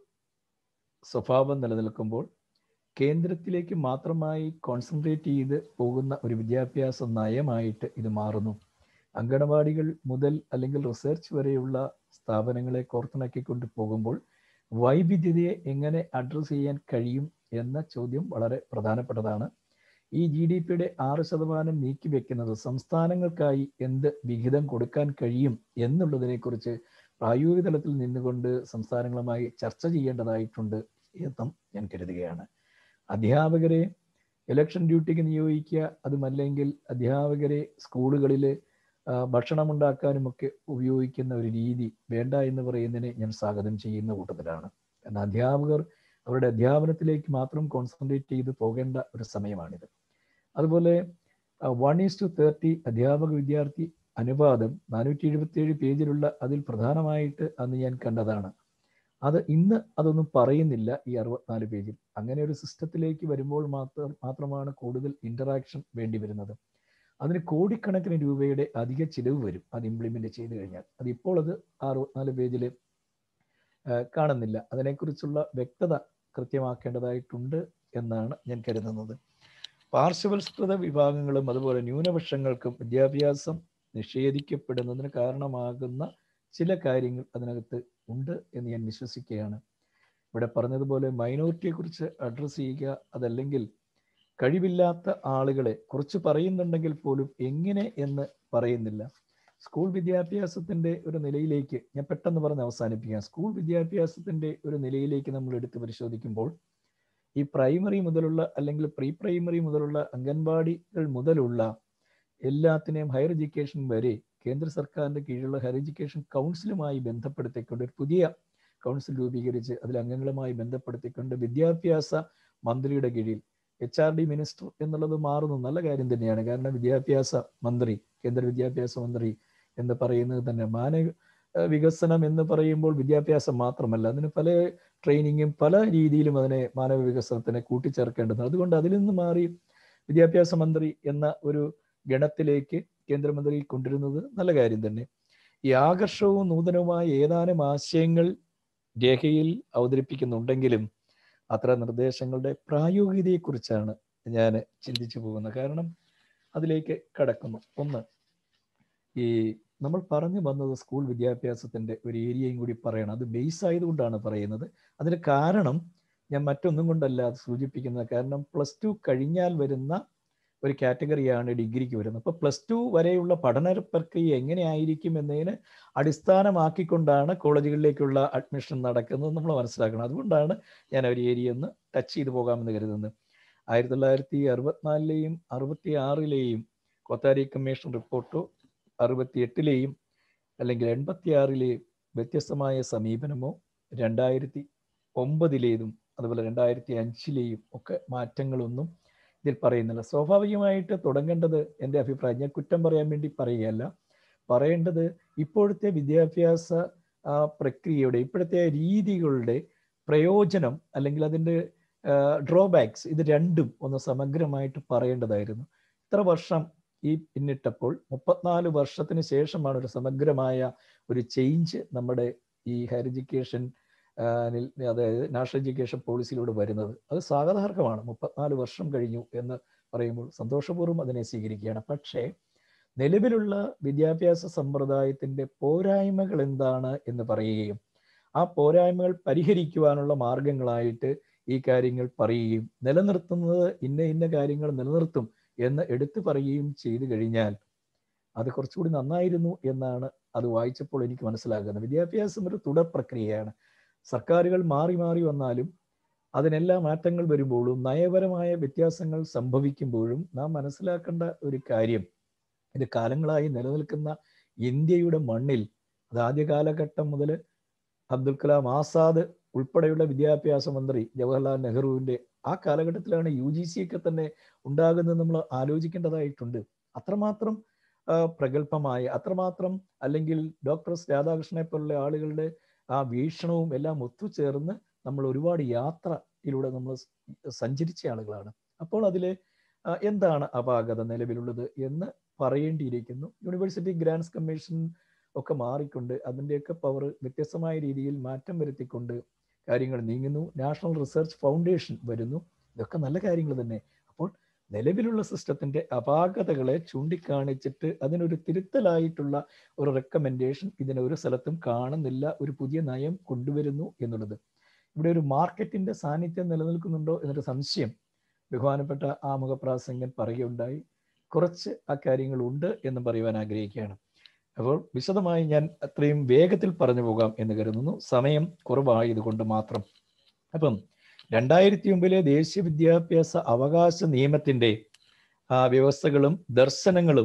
സ്വഭാവം നിലനിൽക്കുമ്പോൾ കേന്ദ്രത്തിലേക്ക് മാത്രമായി കോൺസെൻട്രേറ്റ് ചെയ്ത് പോകുന്ന ഒരു വിദ്യാഭ്യാസ നയമായിട്ട് ഇത് മാറുന്നു അങ്കണവാടികൾ മുതൽ അല്ലെങ്കിൽ റിസർച്ച് വരെയുള്ള സ്ഥാപനങ്ങളെ കോർത്തിണക്കിക്കൊണ്ട് പോകുമ്പോൾ വൈവിധ്യതയെ എങ്ങനെ അഡ്രസ്സ് ചെയ്യാൻ കഴിയും എന്ന ചോദ്യം വളരെ പ്രധാനപ്പെട്ടതാണ് ഈ ജി ഡി പിയുടെ ആറ് ശതമാനം നീക്കിവെക്കുന്നത് സംസ്ഥാനങ്ങൾക്കായി എന്ത് വിഹിതം കൊടുക്കാൻ കഴിയും എന്നുള്ളതിനെക്കുറിച്ച് പ്രായോഗിക തലത്തിൽ നിന്നുകൊണ്ട് സംസ്ഥാനങ്ങളുമായി ചർച്ച ചെയ്യേണ്ടതായിട്ടുണ്ട് എന്നും ഞാൻ കരുതുകയാണ് അധ്യാപകരെ ഇലക്ഷൻ ഡ്യൂട്ടിക്ക് നിയോഗിക്കുക അതുമല്ലെങ്കിൽ അധ്യാപകരെ സ്കൂളുകളിൽ ഭക്ഷണം ഉണ്ടാക്കാനും ഒക്കെ ഉപയോഗിക്കുന്ന ഒരു രീതി വേണ്ട എന്ന് പറയുന്നതിനെ ഞാൻ സ്വാഗതം ചെയ്യുന്ന കൂട്ടത്തിലാണ് കാരണം അധ്യാപകർ അവരുടെ അധ്യാപനത്തിലേക്ക് മാത്രം കോൺസെൻട്രേറ്റ് ചെയ്ത് പോകേണ്ട ഒരു സമയമാണിത് അതുപോലെ വൺ ഈസ് ടു തേർട്ടി അധ്യാപക വിദ്യാർത്ഥി അനുപാതം നാനൂറ്റി എഴുപത്തിയേഴ് പേജിലുള്ള അതിൽ പ്രധാനമായിട്ട് അന്ന് ഞാൻ കണ്ടതാണ് അത് ഇന്ന് അതൊന്നും പറയുന്നില്ല ഈ അറുപത്തിനാല് പേജിൽ അങ്ങനെ ഒരു സിസ്റ്റത്തിലേക്ക് വരുമ്പോൾ മാത്രം മാത്രമാണ് കൂടുതൽ ഇന്ററാക്ഷൻ വേണ്ടി വരുന്നത് അതിന് കോടിക്കണക്കിന് രൂപയുടെ അധിക ചിലവ് വരും അത് ഇംപ്ലിമെന്റ് ചെയ്തു കഴിഞ്ഞാൽ അത് ഇപ്പോൾ അത് അറുപത്തിനാല് പേജിൽ കാണുന്നില്ല അതിനെക്കുറിച്ചുള്ള വ്യക്തത കൃത്യമാക്കേണ്ടതായിട്ടുണ്ട് എന്നാണ് ഞാൻ കരുതുന്നത് പാർശ്വവൽസ്കൃത വിഭാഗങ്ങളും അതുപോലെ ന്യൂനപക്ഷങ്ങൾക്കും വിദ്യാഭ്യാസം നിഷേധിക്കപ്പെടുന്നതിന് കാരണമാകുന്ന ചില കാര്യങ്ങൾ അതിനകത്ത് ഉണ്ട് എന്ന് ഞാൻ വിശ്വസിക്കുകയാണ് ഇവിടെ പറഞ്ഞതുപോലെ മൈനോറിറ്റിയെ കുറിച്ച് അഡ്രസ്സ് ചെയ്യുക അതല്ലെങ്കിൽ കഴിവില്ലാത്ത ആളുകളെ കുറിച്ച് പറയുന്നുണ്ടെങ്കിൽ പോലും എങ്ങനെ എന്ന് പറയുന്നില്ല സ്കൂൾ വിദ്യാഭ്യാസത്തിന്റെ ഒരു നിലയിലേക്ക് ഞാൻ പെട്ടെന്ന് പറഞ്ഞ് അവസാനിപ്പിക്കാം സ്കൂൾ വിദ്യാഭ്യാസത്തിന്റെ ഒരു നിലയിലേക്ക് നമ്മൾ എടുത്ത് പരിശോധിക്കുമ്പോൾ ഈ പ്രൈമറി മുതലുള്ള അല്ലെങ്കിൽ പ്രീ പ്രൈമറി മുതലുള്ള അംഗൻവാടികൾ മുതലുള്ള എല്ലാത്തിനെയും ഹയർ എഡ്യൂക്കേഷൻ വരെ കേന്ദ്ര സർക്കാരിന്റെ കീഴിലുള്ള ഹയർ എഡ്യൂക്കേഷൻ കൗൺസിലുമായി ബന്ധപ്പെടുത്തിക്കൊണ്ട് ഒരു പുതിയ കൗൺസിൽ രൂപീകരിച്ച് അതിൽ അംഗങ്ങളുമായി ബന്ധപ്പെടുത്തിക്കൊണ്ട് വിദ്യാഭ്യാസ മന്ത്രിയുടെ കീഴിൽ എച്ച് ആർ ഡി മിനിസ്റ്റർ എന്നുള്ളത് മാറുന്നു നല്ല കാര്യം തന്നെയാണ് കാരണം വിദ്യാഭ്യാസ മന്ത്രി കേന്ദ്ര വിദ്യാഭ്യാസ മന്ത്രി എന്ന് പറയുന്നത് തന്നെ മാനവ വികസനം എന്ന് പറയുമ്പോൾ വിദ്യാഭ്യാസം മാത്രമല്ല അതിന് പല ട്രെയിനിങ്ങും പല രീതിയിലും അതിനെ മാനവ വികസനത്തിനെ കൂട്ടിച്ചേർക്കേണ്ടത് അതുകൊണ്ട് അതിൽ നിന്ന് മാറി വിദ്യാഭ്യാസ മന്ത്രി എന്ന ഒരു ഗണത്തിലേക്ക് കേന്ദ്രമന്ത്രി കൊണ്ടുവരുന്നത് നല്ല കാര്യം തന്നെ ഈ ആകർഷവും നൂതനവുമായ ഏതാനും ആശയങ്ങൾ രേഖയിൽ അവതരിപ്പിക്കുന്നുണ്ടെങ്കിലും അത്ര നിർദ്ദേശങ്ങളുടെ പ്രായോഗികതയെക്കുറിച്ചാണ് ഞാൻ ചിന്തിച്ചു പോകുന്നത് കാരണം അതിലേക്ക് കടക്കുന്നു ഒന്ന് ഈ നമ്മൾ പറഞ്ഞു വന്നത് സ്കൂൾ വിദ്യാഭ്യാസത്തിന്റെ ഒരു ഏരിയയും കൂടി പറയണം അത് ബേസ് ആയതുകൊണ്ടാണ് പറയുന്നത് അതിന് കാരണം ഞാൻ മറ്റൊന്നും കൊണ്ടല്ല അത് സൂചിപ്പിക്കുന്നത് കാരണം പ്ലസ് ടു കഴിഞ്ഞാൽ വരുന്ന ഒരു കാറ്റഗറിയാണ് ഡിഗ്രിക്ക് വരുന്നത് അപ്പോൾ പ്ലസ് ടു വരെയുള്ള പഠന പ്രക്രിയ എങ്ങനെയായിരിക്കും എന്നതിന് അടിസ്ഥാനമാക്കിക്കൊണ്ടാണ് കോളേജുകളിലേക്കുള്ള അഡ്മിഷൻ നടക്കുന്നത് നമ്മൾ മനസ്സിലാക്കണം അതുകൊണ്ടാണ് ഞാൻ ഒരു ഏരിയ ഒന്ന് ടച്ച് ചെയ്ത് പോകാമെന്ന് കരുതുന്നത് ആയിരത്തി തൊള്ളായിരത്തി അറുപത്തിനാലിലെയും അറുപത്തി ആറിലെയും കൊത്താരി കമ്മീഷൻ റിപ്പോർട്ടോ അറുപത്തി എട്ടിലെയും അല്ലെങ്കിൽ എൺപത്തി ആറിലെയും വ്യത്യസ്തമായ സമീപനമോ രണ്ടായിരത്തി ഒമ്പതിലേതും അതുപോലെ രണ്ടായിരത്തി അഞ്ചിലെയും ഒക്കെ മാറ്റങ്ങളൊന്നും ഇതിൽ പറയുന്നില്ല സ്വാഭാവികമായിട്ട് തുടങ്ങേണ്ടത് എൻ്റെ അഭിപ്രായം ഞാൻ കുറ്റം പറയാൻ വേണ്ടി പറയുകയല്ല പറയേണ്ടത് ഇപ്പോഴത്തെ വിദ്യാഭ്യാസ പ്രക്രിയയുടെ ഇപ്പോഴത്തെ രീതികളുടെ പ്രയോജനം അല്ലെങ്കിൽ അതിൻ്റെ ഡ്രോബാക്സ് ഇത് രണ്ടും ഒന്ന് സമഗ്രമായിട്ട് പറയേണ്ടതായിരുന്നു ഇത്ര വർഷം ഈ പിന്നിട്ടപ്പോൾ മുപ്പത്തിനാല് വർഷത്തിന് ശേഷമാണ് ഒരു സമഗ്രമായ ഒരു ചേഞ്ച് നമ്മുടെ ഈ ഹയർ എഡ്യൂക്കേഷൻ അതായത് നാഷണൽ എഡ്യൂക്കേഷൻ പോളിസിയിലൂടെ വരുന്നത് അത് സ്വാഗതാർഹമാണ് മുപ്പത്തിനാല് വർഷം കഴിഞ്ഞു എന്ന് പറയുമ്പോൾ സന്തോഷപൂർവ്വം അതിനെ സ്വീകരിക്കുകയാണ് പക്ഷേ നിലവിലുള്ള വിദ്യാഭ്യാസ സമ്പ്രദായത്തിന്റെ പോരായ്മകൾ എന്താണ് എന്ന് പറയുകയും ആ പോരായ്മകൾ പരിഹരിക്കുവാനുള്ള മാർഗങ്ങളായിട്ട് ഈ കാര്യങ്ങൾ പറയുകയും നിലനിർത്തുന്നത് ഇന്ന ഇന്ന കാര്യങ്ങൾ നിലനിർത്തും എന്ന് എടുത്തു പറയുകയും ചെയ്തു കഴിഞ്ഞാൽ അത് കുറച്ചുകൂടി നന്നായിരുന്നു എന്നാണ് അത് വായിച്ചപ്പോൾ എനിക്ക് മനസ്സിലാകുന്നത് വിദ്യാഭ്യാസം ഒരു തുടർ പ്രക്രിയയാണ് സർക്കാരുകൾ മാറി മാറി വന്നാലും അതിനെല്ലാം മാറ്റങ്ങൾ വരുമ്പോഴും നയപരമായ വ്യത്യാസങ്ങൾ സംഭവിക്കുമ്പോഴും നാം മനസ്സിലാക്കേണ്ട ഒരു കാര്യം ഇത് കാലങ്ങളായി നിലനിൽക്കുന്ന ഇന്ത്യയുടെ മണ്ണിൽ അത് ആദ്യ കാലഘട്ടം മുതൽ അബ്ദുൽ കലാം ആസാദ് ഉൾപ്പെടെയുള്ള വിദ്യാഭ്യാസ മന്ത്രി ജവഹർലാൽ നെഹ്റുവിന്റെ ആ കാലഘട്ടത്തിലാണ് യു ജി സി ഒക്കെ തന്നെ ഉണ്ടാകുന്നത് നമ്മൾ ആലോചിക്കേണ്ടതായിട്ടുണ്ട് അത്രമാത്രം പ്രഗത്ഭമായ അത്രമാത്രം അല്ലെങ്കിൽ ഡോക്ടർ രാധാകൃഷ്ണനെ പോലുള്ള ആളുകളുടെ ആ വീക്ഷണവും എല്ലാം ഒത്തുചേർന്ന് നമ്മൾ ഒരുപാട് യാത്രയിലൂടെ നമ്മൾ സഞ്ചരിച്ച ആളുകളാണ് അപ്പോൾ അതിൽ എന്താണ് അപാകത നിലവിലുള്ളത് എന്ന് പറയേണ്ടിയിരിക്കുന്നു യൂണിവേഴ്സിറ്റി ഗ്രാൻസ് കമ്മീഷൻ ഒക്കെ മാറിക്കൊണ്ട് അതിൻ്റെയൊക്കെ പവർ വ്യത്യസ്തമായ രീതിയിൽ മാറ്റം വരുത്തിക്കൊണ്ട് കാര്യങ്ങൾ നീങ്ങുന്നു നാഷണൽ റിസർച്ച് ഫൗണ്ടേഷൻ വരുന്നു ഇതൊക്കെ നല്ല കാര്യങ്ങൾ തന്നെ അപ്പോൾ നിലവിലുള്ള സിസ്റ്റത്തിന്റെ അപാകതകളെ ചൂണ്ടിക്കാണിച്ചിട്ട് അതിനൊരു തിരുത്തലായിട്ടുള്ള ഒരു റെക്കമെൻഡേഷൻ ഇതിന് ഒരു സ്ഥലത്തും കാണുന്നില്ല ഒരു പുതിയ നയം കൊണ്ടുവരുന്നു എന്നുള്ളത് ഇവിടെ ഒരു മാർക്കറ്റിന്റെ സാന്നിധ്യം നിലനിൽക്കുന്നുണ്ടോ എന്നൊരു സംശയം ബഹുമാനപ്പെട്ട ആമുഖ പ്രാസംഗൻ പറയുകയുണ്ടായി കുറച്ച് ആ കാര്യങ്ങളുണ്ട് എന്ന് പറയുവാൻ ആഗ്രഹിക്കുകയാണ് അപ്പോൾ വിശദമായി ഞാൻ അത്രയും വേഗത്തിൽ പറഞ്ഞു പോകാം എന്ന് കരുതുന്നു സമയം കുറവായതുകൊണ്ട് മാത്രം അപ്പം രണ്ടായിരത്തി ഒമ്പതിലെ ദേശീയ വിദ്യാഭ്യാസ അവകാശ നിയമത്തിന്റെ ആ വ്യവസ്ഥകളും ദർശനങ്ങളും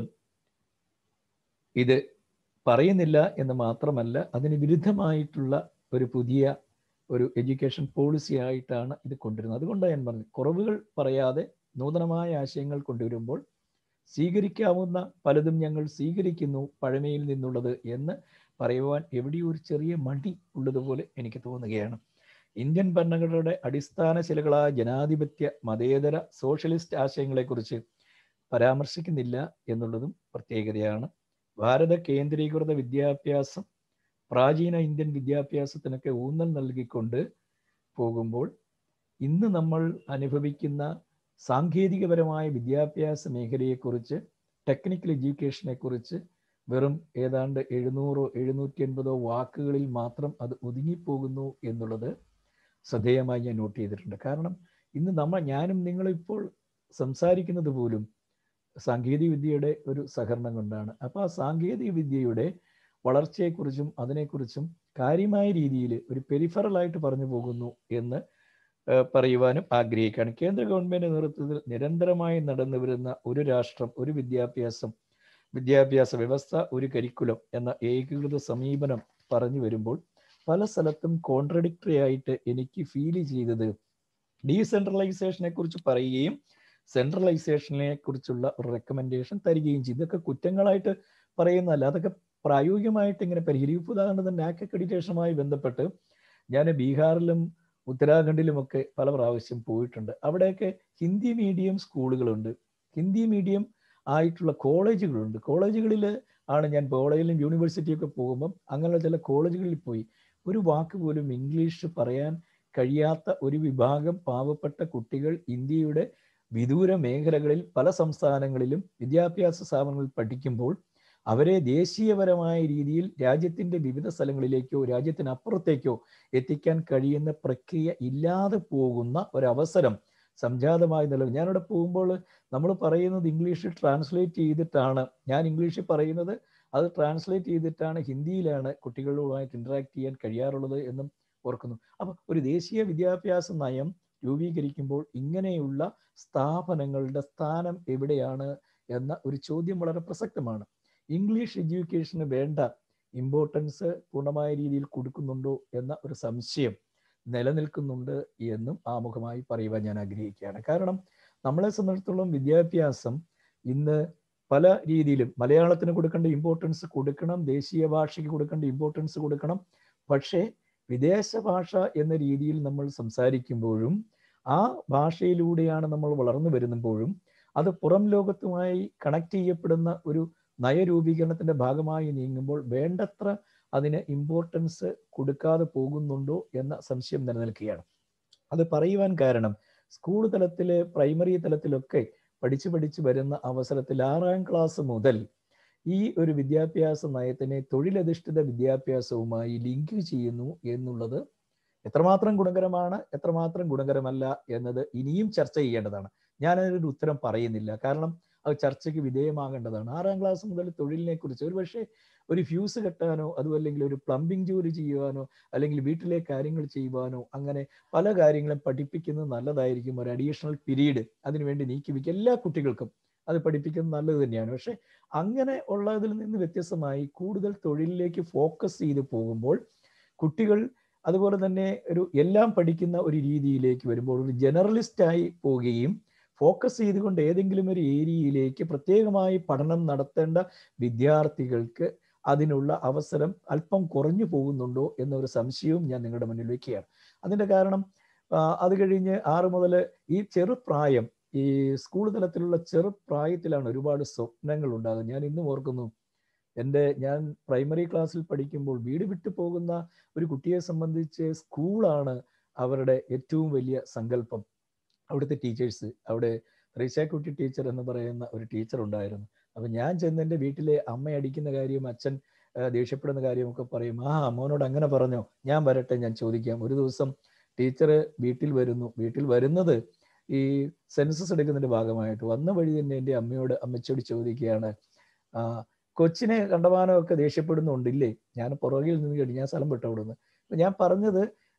ഇത് പറയുന്നില്ല എന്ന് മാത്രമല്ല അതിന് വിരുദ്ധമായിട്ടുള്ള ഒരു പുതിയ ഒരു എഡ്യൂക്കേഷൻ പോളിസി ആയിട്ടാണ് ഇത് കൊണ്ടുവരുന്നത് അതുകൊണ്ടാണ് ഞാൻ പറഞ്ഞത് കുറവുകൾ പറയാതെ നൂതനമായ ആശയങ്ങൾ കൊണ്ടുവരുമ്പോൾ സ്വീകരിക്കാവുന്ന പലതും ഞങ്ങൾ സ്വീകരിക്കുന്നു പഴമയിൽ നിന്നുള്ളത് എന്ന് പറയുവാൻ എവിടെയോ ഒരു ചെറിയ മടി ഉള്ളതുപോലെ എനിക്ക് തോന്നുകയാണ് ഇന്ത്യൻ ഭരണഘടനയുടെ അടിസ്ഥാന ശിലകളായ ജനാധിപത്യ മതേതര സോഷ്യലിസ്റ്റ് ആശയങ്ങളെക്കുറിച്ച് പരാമർശിക്കുന്നില്ല എന്നുള്ളതും പ്രത്യേകതയാണ് ഭാരത കേന്ദ്രീകൃത വിദ്യാഭ്യാസം പ്രാചീന ഇന്ത്യൻ വിദ്യാഭ്യാസത്തിനൊക്കെ ഊന്നൽ നൽകിക്കൊണ്ട് പോകുമ്പോൾ ഇന്ന് നമ്മൾ അനുഭവിക്കുന്ന സാങ്കേതികപരമായ വിദ്യാഭ്യാസ മേഖലയെക്കുറിച്ച് ടെക്നിക്കൽ എഡ്യൂക്കേഷനെ കുറിച്ച് വെറും ഏതാണ്ട് എഴുന്നൂറോ എഴുന്നൂറ്റി എൺപതോ വാക്കുകളിൽ മാത്രം അത് ഒതുങ്ങിപ്പോകുന്നു എന്നുള്ളത് ശ്രദ്ധേയമായി ഞാൻ നോട്ട് ചെയ്തിട്ടുണ്ട് കാരണം ഇന്ന് നമ്മൾ ഞാനും നിങ്ങളിപ്പോൾ സംസാരിക്കുന്നത് പോലും സാങ്കേതിക വിദ്യയുടെ ഒരു സഹകരണം കൊണ്ടാണ് അപ്പോൾ ആ സാങ്കേതിക വിദ്യയുടെ വളർച്ചയെക്കുറിച്ചും അതിനെക്കുറിച്ചും കാര്യമായ രീതിയിൽ ഒരു പെരിഫറലായിട്ട് പറഞ്ഞു പോകുന്നു എന്ന് പറയുവാനും ആഗ്രഹിക്കുകയാണ് കേന്ദ്ര ഗവൺമെന്റ് നേതൃത്വത്തിൽ നിരന്തരമായി നടന്നു വരുന്ന ഒരു രാഷ്ട്രം ഒരു വിദ്യാഭ്യാസം വിദ്യാഭ്യാസ വ്യവസ്ഥ ഒരു കരിക്കുലം എന്ന ഏകീകൃത സമീപനം പറഞ്ഞു വരുമ്പോൾ പല സ്ഥലത്തും കോൺട്രഡിക്ടറി ആയിട്ട് എനിക്ക് ഫീൽ ചെയ്തത് ഡീസെൻട്രലൈസേഷനെ കുറിച്ച് പറയുകയും സെൻട്രലൈസേഷനെ കുറിച്ചുള്ള ഒരു റെക്കമെൻഡേഷൻ തരികയും ചെയ്തു ഇതൊക്കെ കുറ്റങ്ങളായിട്ട് പറയുന്നതല്ല അതൊക്കെ പ്രായോഗികമായിട്ട് ഇങ്ങനെ പരിഹരിക്കും ഉദാഹരണത്തിന് നാക് അക്രഡിറ്റേഷനുമായി ബന്ധപ്പെട്ട് ഞാൻ ബീഹാറിലും ഉത്തരാഖണ്ഡിലുമൊക്കെ പല പ്രാവശ്യം പോയിട്ടുണ്ട് അവിടെയൊക്കെ ഹിന്ദി മീഡിയം സ്കൂളുകളുണ്ട് ഹിന്ദി മീഡിയം ആയിട്ടുള്ള കോളേജുകളുണ്ട് കോളേജുകളിൽ ആണ് ഞാൻ കോളേജിലും യൂണിവേഴ്സിറ്റിയൊക്കെ പോകുമ്പം അങ്ങനെയുള്ള ചില കോളേജുകളിൽ പോയി ഒരു വാക്ക് പോലും ഇംഗ്ലീഷ് പറയാൻ കഴിയാത്ത ഒരു വിഭാഗം പാവപ്പെട്ട കുട്ടികൾ ഇന്ത്യയുടെ വിദൂര മേഖലകളിൽ പല സംസ്ഥാനങ്ങളിലും വിദ്യാഭ്യാസ സ്ഥാപനങ്ങളിൽ പഠിക്കുമ്പോൾ അവരെ ദേശീയപരമായ രീതിയിൽ രാജ്യത്തിന്റെ വിവിധ സ്ഥലങ്ങളിലേക്കോ രാജ്യത്തിനപ്പുറത്തേക്കോ എത്തിക്കാൻ കഴിയുന്ന പ്രക്രിയ ഇല്ലാതെ പോകുന്ന ഒരവസരം സംജാതമായി നിലവിൽ ഞാനിവിടെ പോകുമ്പോൾ നമ്മൾ പറയുന്നത് ഇംഗ്ലീഷിൽ ട്രാൻസ്ലേറ്റ് ചെയ്തിട്ടാണ് ഞാൻ ഇംഗ്ലീഷിൽ പറയുന്നത് അത് ട്രാൻസ്ലേറ്റ് ചെയ്തിട്ടാണ് ഹിന്ദിയിലാണ് കുട്ടികളുമായിട്ട് ഇന്ററാക്ട് ചെയ്യാൻ കഴിയാറുള്ളത് എന്നും ഓർക്കുന്നു അപ്പൊ ഒരു ദേശീയ വിദ്യാഭ്യാസ നയം രൂപീകരിക്കുമ്പോൾ ഇങ്ങനെയുള്ള സ്ഥാപനങ്ങളുടെ സ്ഥാനം എവിടെയാണ് എന്ന ഒരു ചോദ്യം വളരെ പ്രസക്തമാണ് ഇംഗ്ലീഷ് എഡ്യൂക്കേഷന് വേണ്ട ഇമ്പോർട്ടൻസ് പൂർണ്ണമായ രീതിയിൽ കൊടുക്കുന്നുണ്ടോ എന്ന ഒരു സംശയം നിലനിൽക്കുന്നുണ്ട് എന്നും ആമുഖമായി പറയുവാൻ ഞാൻ ആഗ്രഹിക്കുകയാണ് കാരണം നമ്മളെ സംബന്ധിച്ചിടത്തോളം വിദ്യാഭ്യാസം ഇന്ന് പല രീതിയിലും മലയാളത്തിന് കൊടുക്കേണ്ട ഇമ്പോർട്ടൻസ് കൊടുക്കണം ദേശീയ ഭാഷയ്ക്ക് കൊടുക്കേണ്ട ഇമ്പോർട്ടൻസ് കൊടുക്കണം പക്ഷേ വിദേശ ഭാഷ എന്ന രീതിയിൽ നമ്മൾ സംസാരിക്കുമ്പോഴും ആ ഭാഷയിലൂടെയാണ് നമ്മൾ വളർന്നു വരുമ്പോഴും അത് പുറം ലോകത്തുമായി കണക്ട് ചെയ്യപ്പെടുന്ന ഒരു നയരൂപീകരണത്തിന്റെ ഭാഗമായി നീങ്ങുമ്പോൾ വേണ്ടത്ര അതിന് ഇമ്പോർട്ടൻസ് കൊടുക്കാതെ പോകുന്നുണ്ടോ എന്ന സംശയം നിലനിൽക്കുകയാണ് അത് പറയുവാൻ കാരണം സ്കൂൾ തലത്തില് പ്രൈമറി തലത്തിലൊക്കെ പഠിച്ചു പഠിച്ചു വരുന്ന അവസരത്തിൽ ആറാം ക്ലാസ് മുതൽ ഈ ഒരു വിദ്യാഭ്യാസ നയത്തിനെ തൊഴിലധിഷ്ഠിത വിദ്യാഭ്യാസവുമായി ലിങ്ക് ചെയ്യുന്നു എന്നുള്ളത് എത്രമാത്രം ഗുണകരമാണ് എത്രമാത്രം ഗുണകരമല്ല എന്നത് ഇനിയും ചർച്ച ചെയ്യേണ്ടതാണ് ഞാനതിനൊരു ഉത്തരം പറയുന്നില്ല കാരണം അത് ചർച്ചയ്ക്ക് വിധേയമാകേണ്ടതാണ് ആറാം ക്ലാസ് മുതൽ തൊഴിലിനെ കുറിച്ച് ഒരു പക്ഷേ ഒരു ഫ്യൂസ് കെട്ടാനോ അതുമല്ലെങ്കിൽ ഒരു പ്ലംബിംഗ് ജോലി ചെയ്യുവാനോ അല്ലെങ്കിൽ വീട്ടിലെ കാര്യങ്ങൾ ചെയ്യുവാനോ അങ്ങനെ പല കാര്യങ്ങളും പഠിപ്പിക്കുന്നത് നല്ലതായിരിക്കും ഒരു അഡീഷണൽ പീരീഡ് അതിനുവേണ്ടി നീക്കി വയ്ക്കുക എല്ലാ കുട്ടികൾക്കും അത് പഠിപ്പിക്കുന്നത് നല്ലത് തന്നെയാണ് പക്ഷെ അങ്ങനെ ഉള്ളതിൽ നിന്ന് വ്യത്യസ്തമായി കൂടുതൽ തൊഴിലിലേക്ക് ഫോക്കസ് ചെയ്ത് പോകുമ്പോൾ കുട്ടികൾ അതുപോലെ തന്നെ ഒരു എല്ലാം പഠിക്കുന്ന ഒരു രീതിയിലേക്ക് വരുമ്പോൾ ഒരു ജനറലിസ്റ്റായി പോവുകയും ഫോക്കസ് ചെയ്തുകൊണ്ട് ഏതെങ്കിലും ഒരു ഏരിയയിലേക്ക് പ്രത്യേകമായി പഠനം നടത്തേണ്ട വിദ്യാർത്ഥികൾക്ക് അതിനുള്ള അവസരം അല്പം കുറഞ്ഞു പോകുന്നുണ്ടോ എന്നൊരു സംശയവും ഞാൻ നിങ്ങളുടെ മുന്നിൽ വെക്കുകയാണ് അതിന്റെ കാരണം അത് കഴിഞ്ഞ് ആറ് മുതൽ ഈ ചെറുപ്രായം ഈ സ്കൂൾ തലത്തിലുള്ള ചെറുപ്രായത്തിലാണ് ഒരുപാട് സ്വപ്നങ്ങൾ ഉണ്ടാകുന്നത് ഞാൻ ഇന്നും ഓർക്കുന്നു എൻ്റെ ഞാൻ പ്രൈമറി ക്ലാസ്സിൽ പഠിക്കുമ്പോൾ വീട് വിട്ടു പോകുന്ന ഒരു കുട്ടിയെ സംബന്ധിച്ച് സ്കൂളാണ് അവരുടെ ഏറ്റവും വലിയ സങ്കല്പം അവിടുത്തെ ടീച്ചേഴ്സ് അവിടെ റീശാക്കുട്ടി ടീച്ചർ എന്ന് പറയുന്ന ഒരു ടീച്ചർ ഉണ്ടായിരുന്നു അപ്പൊ ഞാൻ ചെന്ന് എൻ്റെ വീട്ടിലെ അമ്മ അടിക്കുന്ന കാര്യം അച്ഛൻ ദേഷ്യപ്പെടുന്ന കാര്യമൊക്കെ പറയും ആ മോനോട് അങ്ങനെ പറഞ്ഞോ ഞാൻ വരട്ടെ ഞാൻ ചോദിക്കാം ഒരു ദിവസം ടീച്ചർ വീട്ടിൽ വരുന്നു വീട്ടിൽ വരുന്നത് ഈ സെൻസസ് എടുക്കുന്നതിന്റെ ഭാഗമായിട്ട് വന്ന വഴി തന്നെ എൻ്റെ അമ്മയോട് അമ്മച്ചോട് ചോദിക്കുകയാണ് ആ കൊച്ചിനെ കണ്ടമാനമൊക്കെ ദേഷ്യപ്പെടുന്നുണ്ടില്ലേ ഞാൻ പുറകിൽ നിന്ന് കേട്ടു ഞാൻ സ്ഥലം വിട്ടു അവിടുന്ന് അപ്പൊ ഞാൻ പറഞ്ഞത്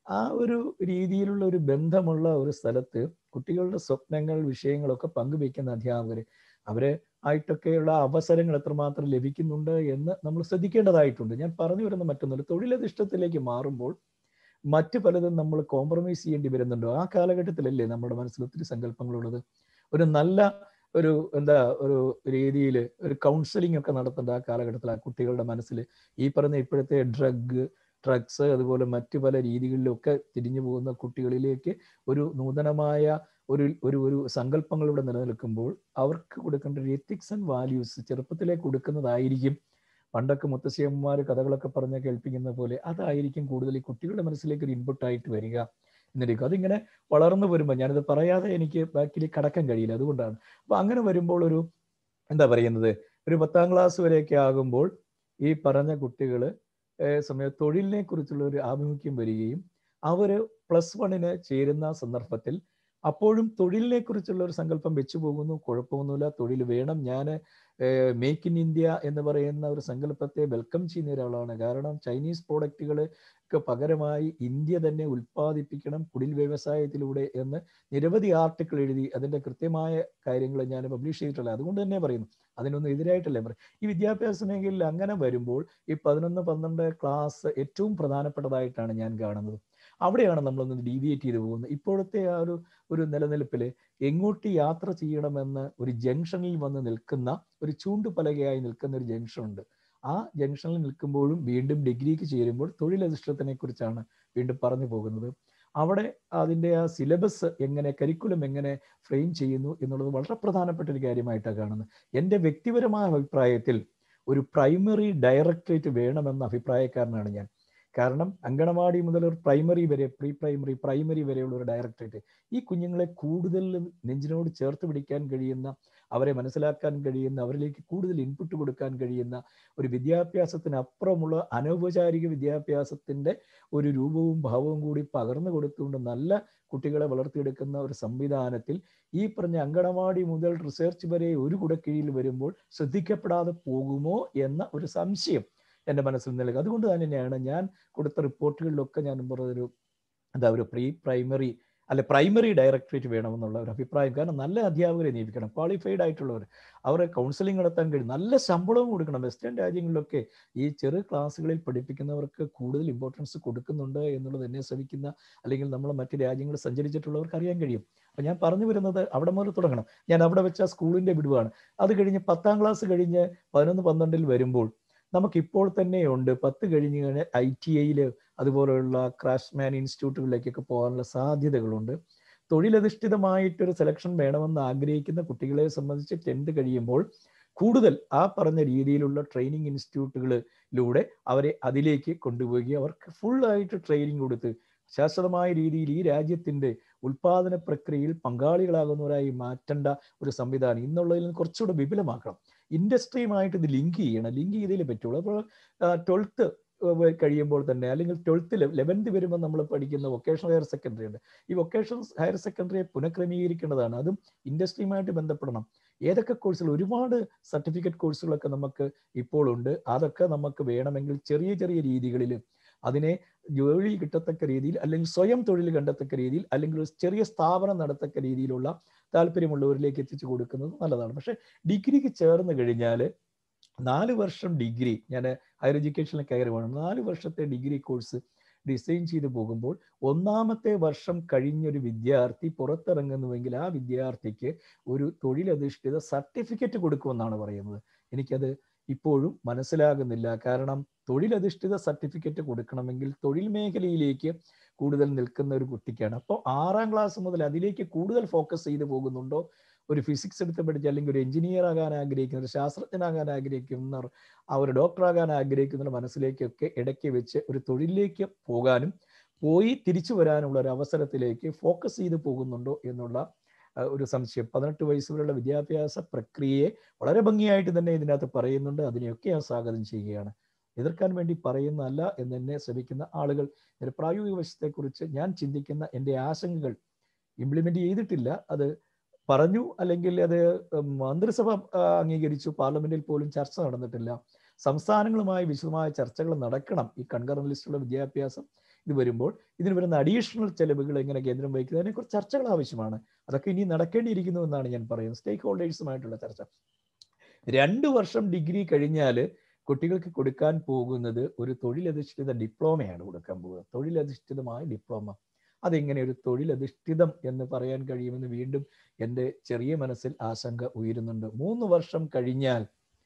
ആ ഒരു രീതിയിലുള്ള ഒരു ബന്ധമുള്ള ഒരു സ്ഥലത്ത് കുട്ടികളുടെ സ്വപ്നങ്ങൾ വിഷയങ്ങളൊക്കെ പങ്കുവെക്കുന്ന അധ്യാപകർ അവരെ ആയിട്ടൊക്കെയുള്ള അവസരങ്ങൾ എത്രമാത്രം ലഭിക്കുന്നുണ്ട് എന്ന് നമ്മൾ ശ്രദ്ധിക്കേണ്ടതായിട്ടുണ്ട് ഞാൻ പറഞ്ഞു വരുന്ന മറ്റൊന്നുമില്ല തൊഴിലധിഷ്ഠത്തിലേക്ക് മാറുമ്പോൾ മറ്റു പലതും നമ്മൾ കോംപ്രമൈസ് ചെയ്യേണ്ടി വരുന്നുണ്ടോ ആ കാലഘട്ടത്തിലല്ലേ നമ്മുടെ മനസ്സിൽ ഒത്തിരി സങ്കല്പങ്ങളുള്ളത് ഒരു നല്ല ഒരു എന്താ ഒരു രീതിയിൽ ഒരു കൗൺസിലിംഗ് ഒക്കെ നടത്തേണ്ട ആ കാലഘട്ടത്തിൽ ആ കുട്ടികളുടെ മനസ്സിൽ ഈ പറഞ്ഞ ഇപ്പോഴത്തെ ഡ്രഗ് ഡ്രഗ്സ് അതുപോലെ മറ്റു പല രീതികളിലൊക്കെ തിരിഞ്ഞു പോകുന്ന കുട്ടികളിലേക്ക് ഒരു നൂതനമായ ഒരു ഒരു ഒരു സങ്കല്പങ്ങൾ ഇവിടെ നിലനിൽക്കുമ്പോൾ അവർക്ക് കൊടുക്കേണ്ട ഒരു എത്തിക്സ് ആൻഡ് വാല്യൂസ് ചെറുപ്പത്തിലേ കൊടുക്കുന്നതായിരിക്കും പണ്ടൊക്കെ മുത്തശ്ശിയമ്മമാർ കഥകളൊക്കെ പറഞ്ഞ് കേൾപ്പിക്കുന്ന പോലെ അതായിരിക്കും കൂടുതൽ ഈ കുട്ടികളുടെ മനസ്സിലേക്ക് ഒരു ഇൻപുട്ട് ആയിട്ട് വരിക എന്നിരിക്കും അതിങ്ങനെ വളർന്നു വരുമ്പോൾ ഞാനിത് പറയാതെ എനിക്ക് ബാക്കിൽ കടക്കാൻ കഴിയില്ല അതുകൊണ്ടാണ് അപ്പൊ അങ്ങനെ വരുമ്പോൾ ഒരു എന്താ പറയുന്നത് ഒരു പത്താം ക്ലാസ് വരെയൊക്കെ ആകുമ്പോൾ ഈ പറഞ്ഞ കുട്ടികൾ സമയം തൊഴിലിനെ കുറിച്ചുള്ള ഒരു ആഭിമുഖ്യം വരികയും അവർ പ്ലസ് വണ്ണിന് ചേരുന്ന സന്ദർഭത്തിൽ അപ്പോഴും തൊഴിലിനെ കുറിച്ചുള്ള ഒരു സങ്കല്പം വെച്ചു പോകുന്നു കുഴപ്പമൊന്നുമില്ല തൊഴിൽ വേണം ഞാൻ മേക്ക് ഇൻ ഇന്ത്യ എന്ന് പറയുന്ന ഒരു സങ്കല്പത്തെ വെൽക്കം ചെയ്യുന്ന ഒരാളാണ് കാരണം ചൈനീസ് പ്രോഡക്റ്റുകൾക്ക് പകരമായി ഇന്ത്യ തന്നെ ഉൽപ്പാദിപ്പിക്കണം കുടിൽ വ്യവസായത്തിലൂടെ എന്ന് നിരവധി ആർട്ടിക്കിൾ എഴുതി അതിൻ്റെ കൃത്യമായ കാര്യങ്ങൾ ഞാൻ പബ്ലിഷ് ചെയ്തിട്ടുള്ളത് അതുകൊണ്ട് തന്നെ പറയുന്നു അതിനൊന്നും എതിരായിട്ടല്ലേ പറയും ഈ വിദ്യാഭ്യാസ മേഖലയിൽ അങ്ങനെ വരുമ്പോൾ ഈ പതിനൊന്ന് പന്ത്രണ്ട് ക്ലാസ് ഏറ്റവും പ്രധാനപ്പെട്ടതായിട്ടാണ് ഞാൻ കാണുന്നത് അവിടെയാണ് നമ്മളൊന്ന് ഡീവിയേറ്റ് ചെയ്തു പോകുന്നത് ഇപ്പോഴത്തെ ആ ഒരു ഒരു നിലനിൽപ്പിൽ എങ്ങോട്ട് യാത്ര ചെയ്യണമെന്ന് ഒരു ജംഗ്ഷനിൽ വന്ന് നിൽക്കുന്ന ഒരു ചൂണ്ടുപലകയായി നിൽക്കുന്ന ഒരു ജംഗ്ഷൻ ഉണ്ട് ആ ജംഗ്ഷനിൽ നിൽക്കുമ്പോഴും വീണ്ടും ഡിഗ്രിക്ക് ചേരുമ്പോൾ തൊഴിലധിഷ്ഠത്തിനെ കുറിച്ചാണ് വീണ്ടും പറഞ്ഞു പോകുന്നത് അവിടെ അതിൻ്റെ ആ സിലബസ് എങ്ങനെ കരിക്കുലം എങ്ങനെ ഫ്രെയിം ചെയ്യുന്നു എന്നുള്ളത് വളരെ പ്രധാനപ്പെട്ട ഒരു കാര്യമായിട്ടാണ് കാണുന്നത് എൻ്റെ വ്യക്തിപരമായ അഭിപ്രായത്തിൽ ഒരു പ്രൈമറി ഡയറക്ടറേറ്റ് വേണമെന്ന അഭിപ്രായക്കാരനാണ് ഞാൻ കാരണം അങ്കണവാടി മുതൽ ഒരു പ്രൈമറി വരെ പ്രീ പ്രൈമറി പ്രൈമറി വരെയുള്ള ഒരു ഡയറക്ടറേറ്റ് ഈ കുഞ്ഞുങ്ങളെ കൂടുതൽ നെഞ്ചിനോട് ചേർത്ത് പിടിക്കാൻ കഴിയുന്ന അവരെ മനസ്സിലാക്കാൻ കഴിയുന്ന അവരിലേക്ക് കൂടുതൽ ഇൻപുട്ട് കൊടുക്കാൻ കഴിയുന്ന ഒരു വിദ്യാഭ്യാസത്തിനപ്പുറമുള്ള അനൗപചാരിക വിദ്യാഭ്യാസത്തിൻ്റെ ഒരു രൂപവും ഭാവവും കൂടി പകർന്നു കൊടുത്തുകൊണ്ട് നല്ല കുട്ടികളെ വളർത്തിയെടുക്കുന്ന ഒരു സംവിധാനത്തിൽ ഈ പറഞ്ഞ അങ്കണവാടി മുതൽ റിസർച്ച് വരെ ഒരു കുടക്കീഴിൽ വരുമ്പോൾ ശ്രദ്ധിക്കപ്പെടാതെ പോകുമോ എന്ന ഒരു സംശയം എൻ്റെ മനസ്സിൽ നൽകുക അതുകൊണ്ട് തന്നെയാണ് ഞാൻ കൊടുത്ത റിപ്പോർട്ടുകളിലൊക്കെ ഞാൻ പറഞ്ഞൊരു എന്താ ഒരു പ്രീ പ്രൈമറി അല്ലെ പ്രൈമറി ഡയറക്ടറേറ്റ് വേണമെന്നുള്ള ഒരു അഭിപ്രായം കാരണം നല്ല അധ്യാപകരെ നിയമിക്കണം ക്വാളിഫൈഡ് ആയിട്ടുള്ളവർ അവരെ കൗൺസിലിംഗ് നടത്താൻ കഴിയും നല്ല ശമ്പളവും കൊടുക്കണം വെസ്റ്റേൺ രാജ്യങ്ങളിലൊക്കെ ഈ ചെറു ക്ലാസ്സുകളിൽ പഠിപ്പിക്കുന്നവർക്ക് കൂടുതൽ ഇമ്പോർട്ടൻസ് കൊടുക്കുന്നുണ്ട് എന്നുള്ളത് എന്നെ ശ്രമിക്കുന്ന അല്ലെങ്കിൽ നമ്മൾ മറ്റ് രാജ്യങ്ങളിൽ സഞ്ചരിച്ചിട്ടുള്ളവർക്ക് അറിയാൻ കഴിയും അപ്പം ഞാൻ പറഞ്ഞു വരുന്നത് അവിടെ മുതൽ തുടങ്ങണം ഞാൻ അവിടെ വെച്ച സ്കൂളിൻ്റെ വിടുവാണ് അത് കഴിഞ്ഞ് പത്താം ക്ലാസ് കഴിഞ്ഞ് പതിനൊന്ന് പന്ത്രണ്ടിൽ വരുമ്പോൾ നമുക്കിപ്പോൾ തന്നെ ഉണ്ട് പത്ത് കഴിഞ്ഞ് കഴിഞ്ഞാൽ ഐ ടി ഐയിൽ അതുപോലെയുള്ള ക്രാഫ്റ്റ്സ്മാൻ ഇൻസ്റ്റിറ്റ്യൂട്ടുകളിലേക്കൊക്കെ പോകാനുള്ള സാധ്യതകളുണ്ട് തൊഴിലധിഷ്ഠിതമായിട്ടൊരു സെലക്ഷൻ വേണമെന്ന് ആഗ്രഹിക്കുന്ന കുട്ടികളെ സംബന്ധിച്ച് ടെൻത്ത് കഴിയുമ്പോൾ കൂടുതൽ ആ പറഞ്ഞ രീതിയിലുള്ള ട്രെയിനിങ് ഇൻസ്റ്റിറ്റ്യൂട്ടുകളിലൂടെ അവരെ അതിലേക്ക് കൊണ്ടുപോവുകയും അവർക്ക് ഫുള്ളായിട്ട് ട്രെയിനിങ് കൊടുത്ത് ശാശ്വതമായ രീതിയിൽ ഈ രാജ്യത്തിൻ്റെ ഉൽപാദന പ്രക്രിയയിൽ പങ്കാളികളാകുന്നവരായി മാറ്റേണ്ട ഒരു സംവിധാനം ഇന്നുള്ളതിൽ നിന്ന് കുറച്ചുകൂടെ വിപുലമാക്കണം ഇൻഡസ്ട്രിയുമായിട്ട് ഇത് ലിങ്ക് ചെയ്യണം ലിങ്ക് ചെയ്തേ പറ്റുള്ളൂ അപ്പോൾ ട്വൽത്ത് കഴിയുമ്പോൾ തന്നെ അല്ലെങ്കിൽ ട്വൽത്തിൽ ലെവൻത്ത് വരുമ്പോൾ നമ്മൾ പഠിക്കുന്ന വൊക്കേഷണൽ ഹയർ സെക്കൻഡറി ഉണ്ട് ഈ വൊക്കേഷണൽ ഹയർ സെക്കൻഡറിയെ പുനഃക്രമീകരിക്കേണ്ടതാണ് അതും ഇൻഡസ്ട്രിയുമായിട്ട് ബന്ധപ്പെടണം ഏതൊക്കെ കോഴ്സുകൾ ഒരുപാട് സർട്ടിഫിക്കറ്റ് കോഴ്സുകളൊക്കെ നമുക്ക് ഇപ്പോൾ ഉണ്ട് അതൊക്കെ നമുക്ക് വേണമെങ്കിൽ ചെറിയ ചെറിയ രീതികളിൽ അതിനെ ജോലി കിട്ടത്തക്ക രീതിയിൽ അല്ലെങ്കിൽ സ്വയം തൊഴിൽ കണ്ടെത്തക്ക രീതിയിൽ അല്ലെങ്കിൽ ഒരു ചെറിയ സ്ഥാപനം നടത്തക്ക രീതിയിലുള്ള താല്പര്യമുള്ളവരിലേക്ക് എത്തിച്ചു കൊടുക്കുന്നത് നല്ലതാണ് പക്ഷെ ഡിഗ്രിക്ക് ചേർന്ന് കഴിഞ്ഞാൽ നാല് വർഷം ഡിഗ്രി ഞാൻ ഹയർ എഡ്യൂക്കേഷനിൽ കയറി വേണം നാല് വർഷത്തെ ഡിഗ്രി കോഴ്സ് ഡിസൈൻ ചെയ്തു പോകുമ്പോൾ ഒന്നാമത്തെ വർഷം കഴിഞ്ഞൊരു വിദ്യാർത്ഥി പുറത്തിറങ്ങുന്നുവെങ്കിൽ ആ വിദ്യാർത്ഥിക്ക് ഒരു തൊഴിലധിഷ്ഠിത സർട്ടിഫിക്കറ്റ് കൊടുക്കുമെന്നാണ് പറയുന്നത് എനിക്കത് ഇപ്പോഴും മനസ്സിലാകുന്നില്ല കാരണം തൊഴിലധിഷ്ഠിത സർട്ടിഫിക്കറ്റ് കൊടുക്കണമെങ്കിൽ തൊഴിൽ മേഖലയിലേക്ക് കൂടുതൽ നിൽക്കുന്ന ഒരു കുട്ടിക്കാണ് അപ്പോൾ ആറാം ക്ലാസ് മുതൽ അതിലേക്ക് കൂടുതൽ ഫോക്കസ് ചെയ്ത് പോകുന്നുണ്ടോ ഒരു ഫിസിക്സ് എടുത്ത് പഠിച്ച് അല്ലെങ്കിൽ ഒരു എഞ്ചിനീയർ ആകാൻ ആഗ്രഹിക്കുന്ന ഒരു ശാസ്ത്രജ്ഞനാകാൻ ആഗ്രഹിക്കുന്നവർ ആ ഒരു ഡോക്ടറാകാൻ ആഗ്രഹിക്കുന്നവരുടെ മനസ്സിലേക്കൊക്കെ ഇടയ്ക്ക് വെച്ച് ഒരു തൊഴിലിലേക്ക് പോകാനും പോയി തിരിച്ചു വരാനുള്ള ഒരു അവസരത്തിലേക്ക് ഫോക്കസ് ചെയ്ത് പോകുന്നുണ്ടോ എന്നുള്ള ഒരു സംശയം പതിനെട്ട് വയസ്സ് വരെയുള്ള വിദ്യാഭ്യാസ പ്രക്രിയയെ വളരെ ഭംഗിയായിട്ട് തന്നെ ഇതിനകത്ത് പറയുന്നുണ്ട് അതിനെയൊക്കെ ഞാൻ സ്വാഗതം ചെയ്യുകയാണ് എതിർക്കാൻ വേണ്ടി പറയുന്നതല്ല എന്ന് എന്നെ ശ്രമിക്കുന്ന ആളുകൾ ഇതിന്റെ പ്രായോഗിക വശത്തെക്കുറിച്ച് ഞാൻ ചിന്തിക്കുന്ന എൻ്റെ ആശങ്കകൾ ഇംപ്ലിമെന്റ് ചെയ്തിട്ടില്ല അത് പറഞ്ഞു അല്ലെങ്കിൽ അത് മന്ത്രിസഭ അംഗീകരിച്ചു പാർലമെന്റിൽ പോലും ചർച്ച നടന്നിട്ടില്ല സംസ്ഥാനങ്ങളുമായി വിശദമായ ചർച്ചകൾ നടക്കണം ഈ കൺകറന്റ് ലിസ്റ്റുള്ള വിദ്യാഭ്യാസം ഇത് വരുമ്പോൾ ഇതിന് വരുന്ന അഡീഷണൽ ചെലവുകൾ എങ്ങനെ കേന്ദ്രം വഹിക്കുന്നത് അതിനെക്കുറിച്ച് ചർച്ചകൾ ആവശ്യമാണ് അതൊക്കെ ഇനി നടക്കേണ്ടിയിരിക്കുന്നു എന്നാണ് ഞാൻ പറയുന്നത് സ്റ്റേക്ക് ഹോൾഡേഴ്സുമായിട്ടുള്ള ചർച്ച രണ്ട് വർഷം ഡിഗ്രി കഴിഞ്ഞാൽ കുട്ടികൾക്ക് കൊടുക്കാൻ പോകുന്നത് ഒരു തൊഴിലധിഷ്ഠിത ഡിപ്ലോമയാണ് കൊടുക്കാൻ പോകുന്നത് തൊഴിലധിഷ്ഠിതമായ ഡിപ്ലോമ അതെങ്ങനെ ഒരു തൊഴിലധിഷ്ഠിതം എന്ന് പറയാൻ കഴിയുമെന്ന് വീണ്ടും എൻ്റെ ചെറിയ മനസ്സിൽ ആശങ്ക ഉയരുന്നുണ്ട് മൂന്ന് വർഷം കഴിഞ്ഞാൽ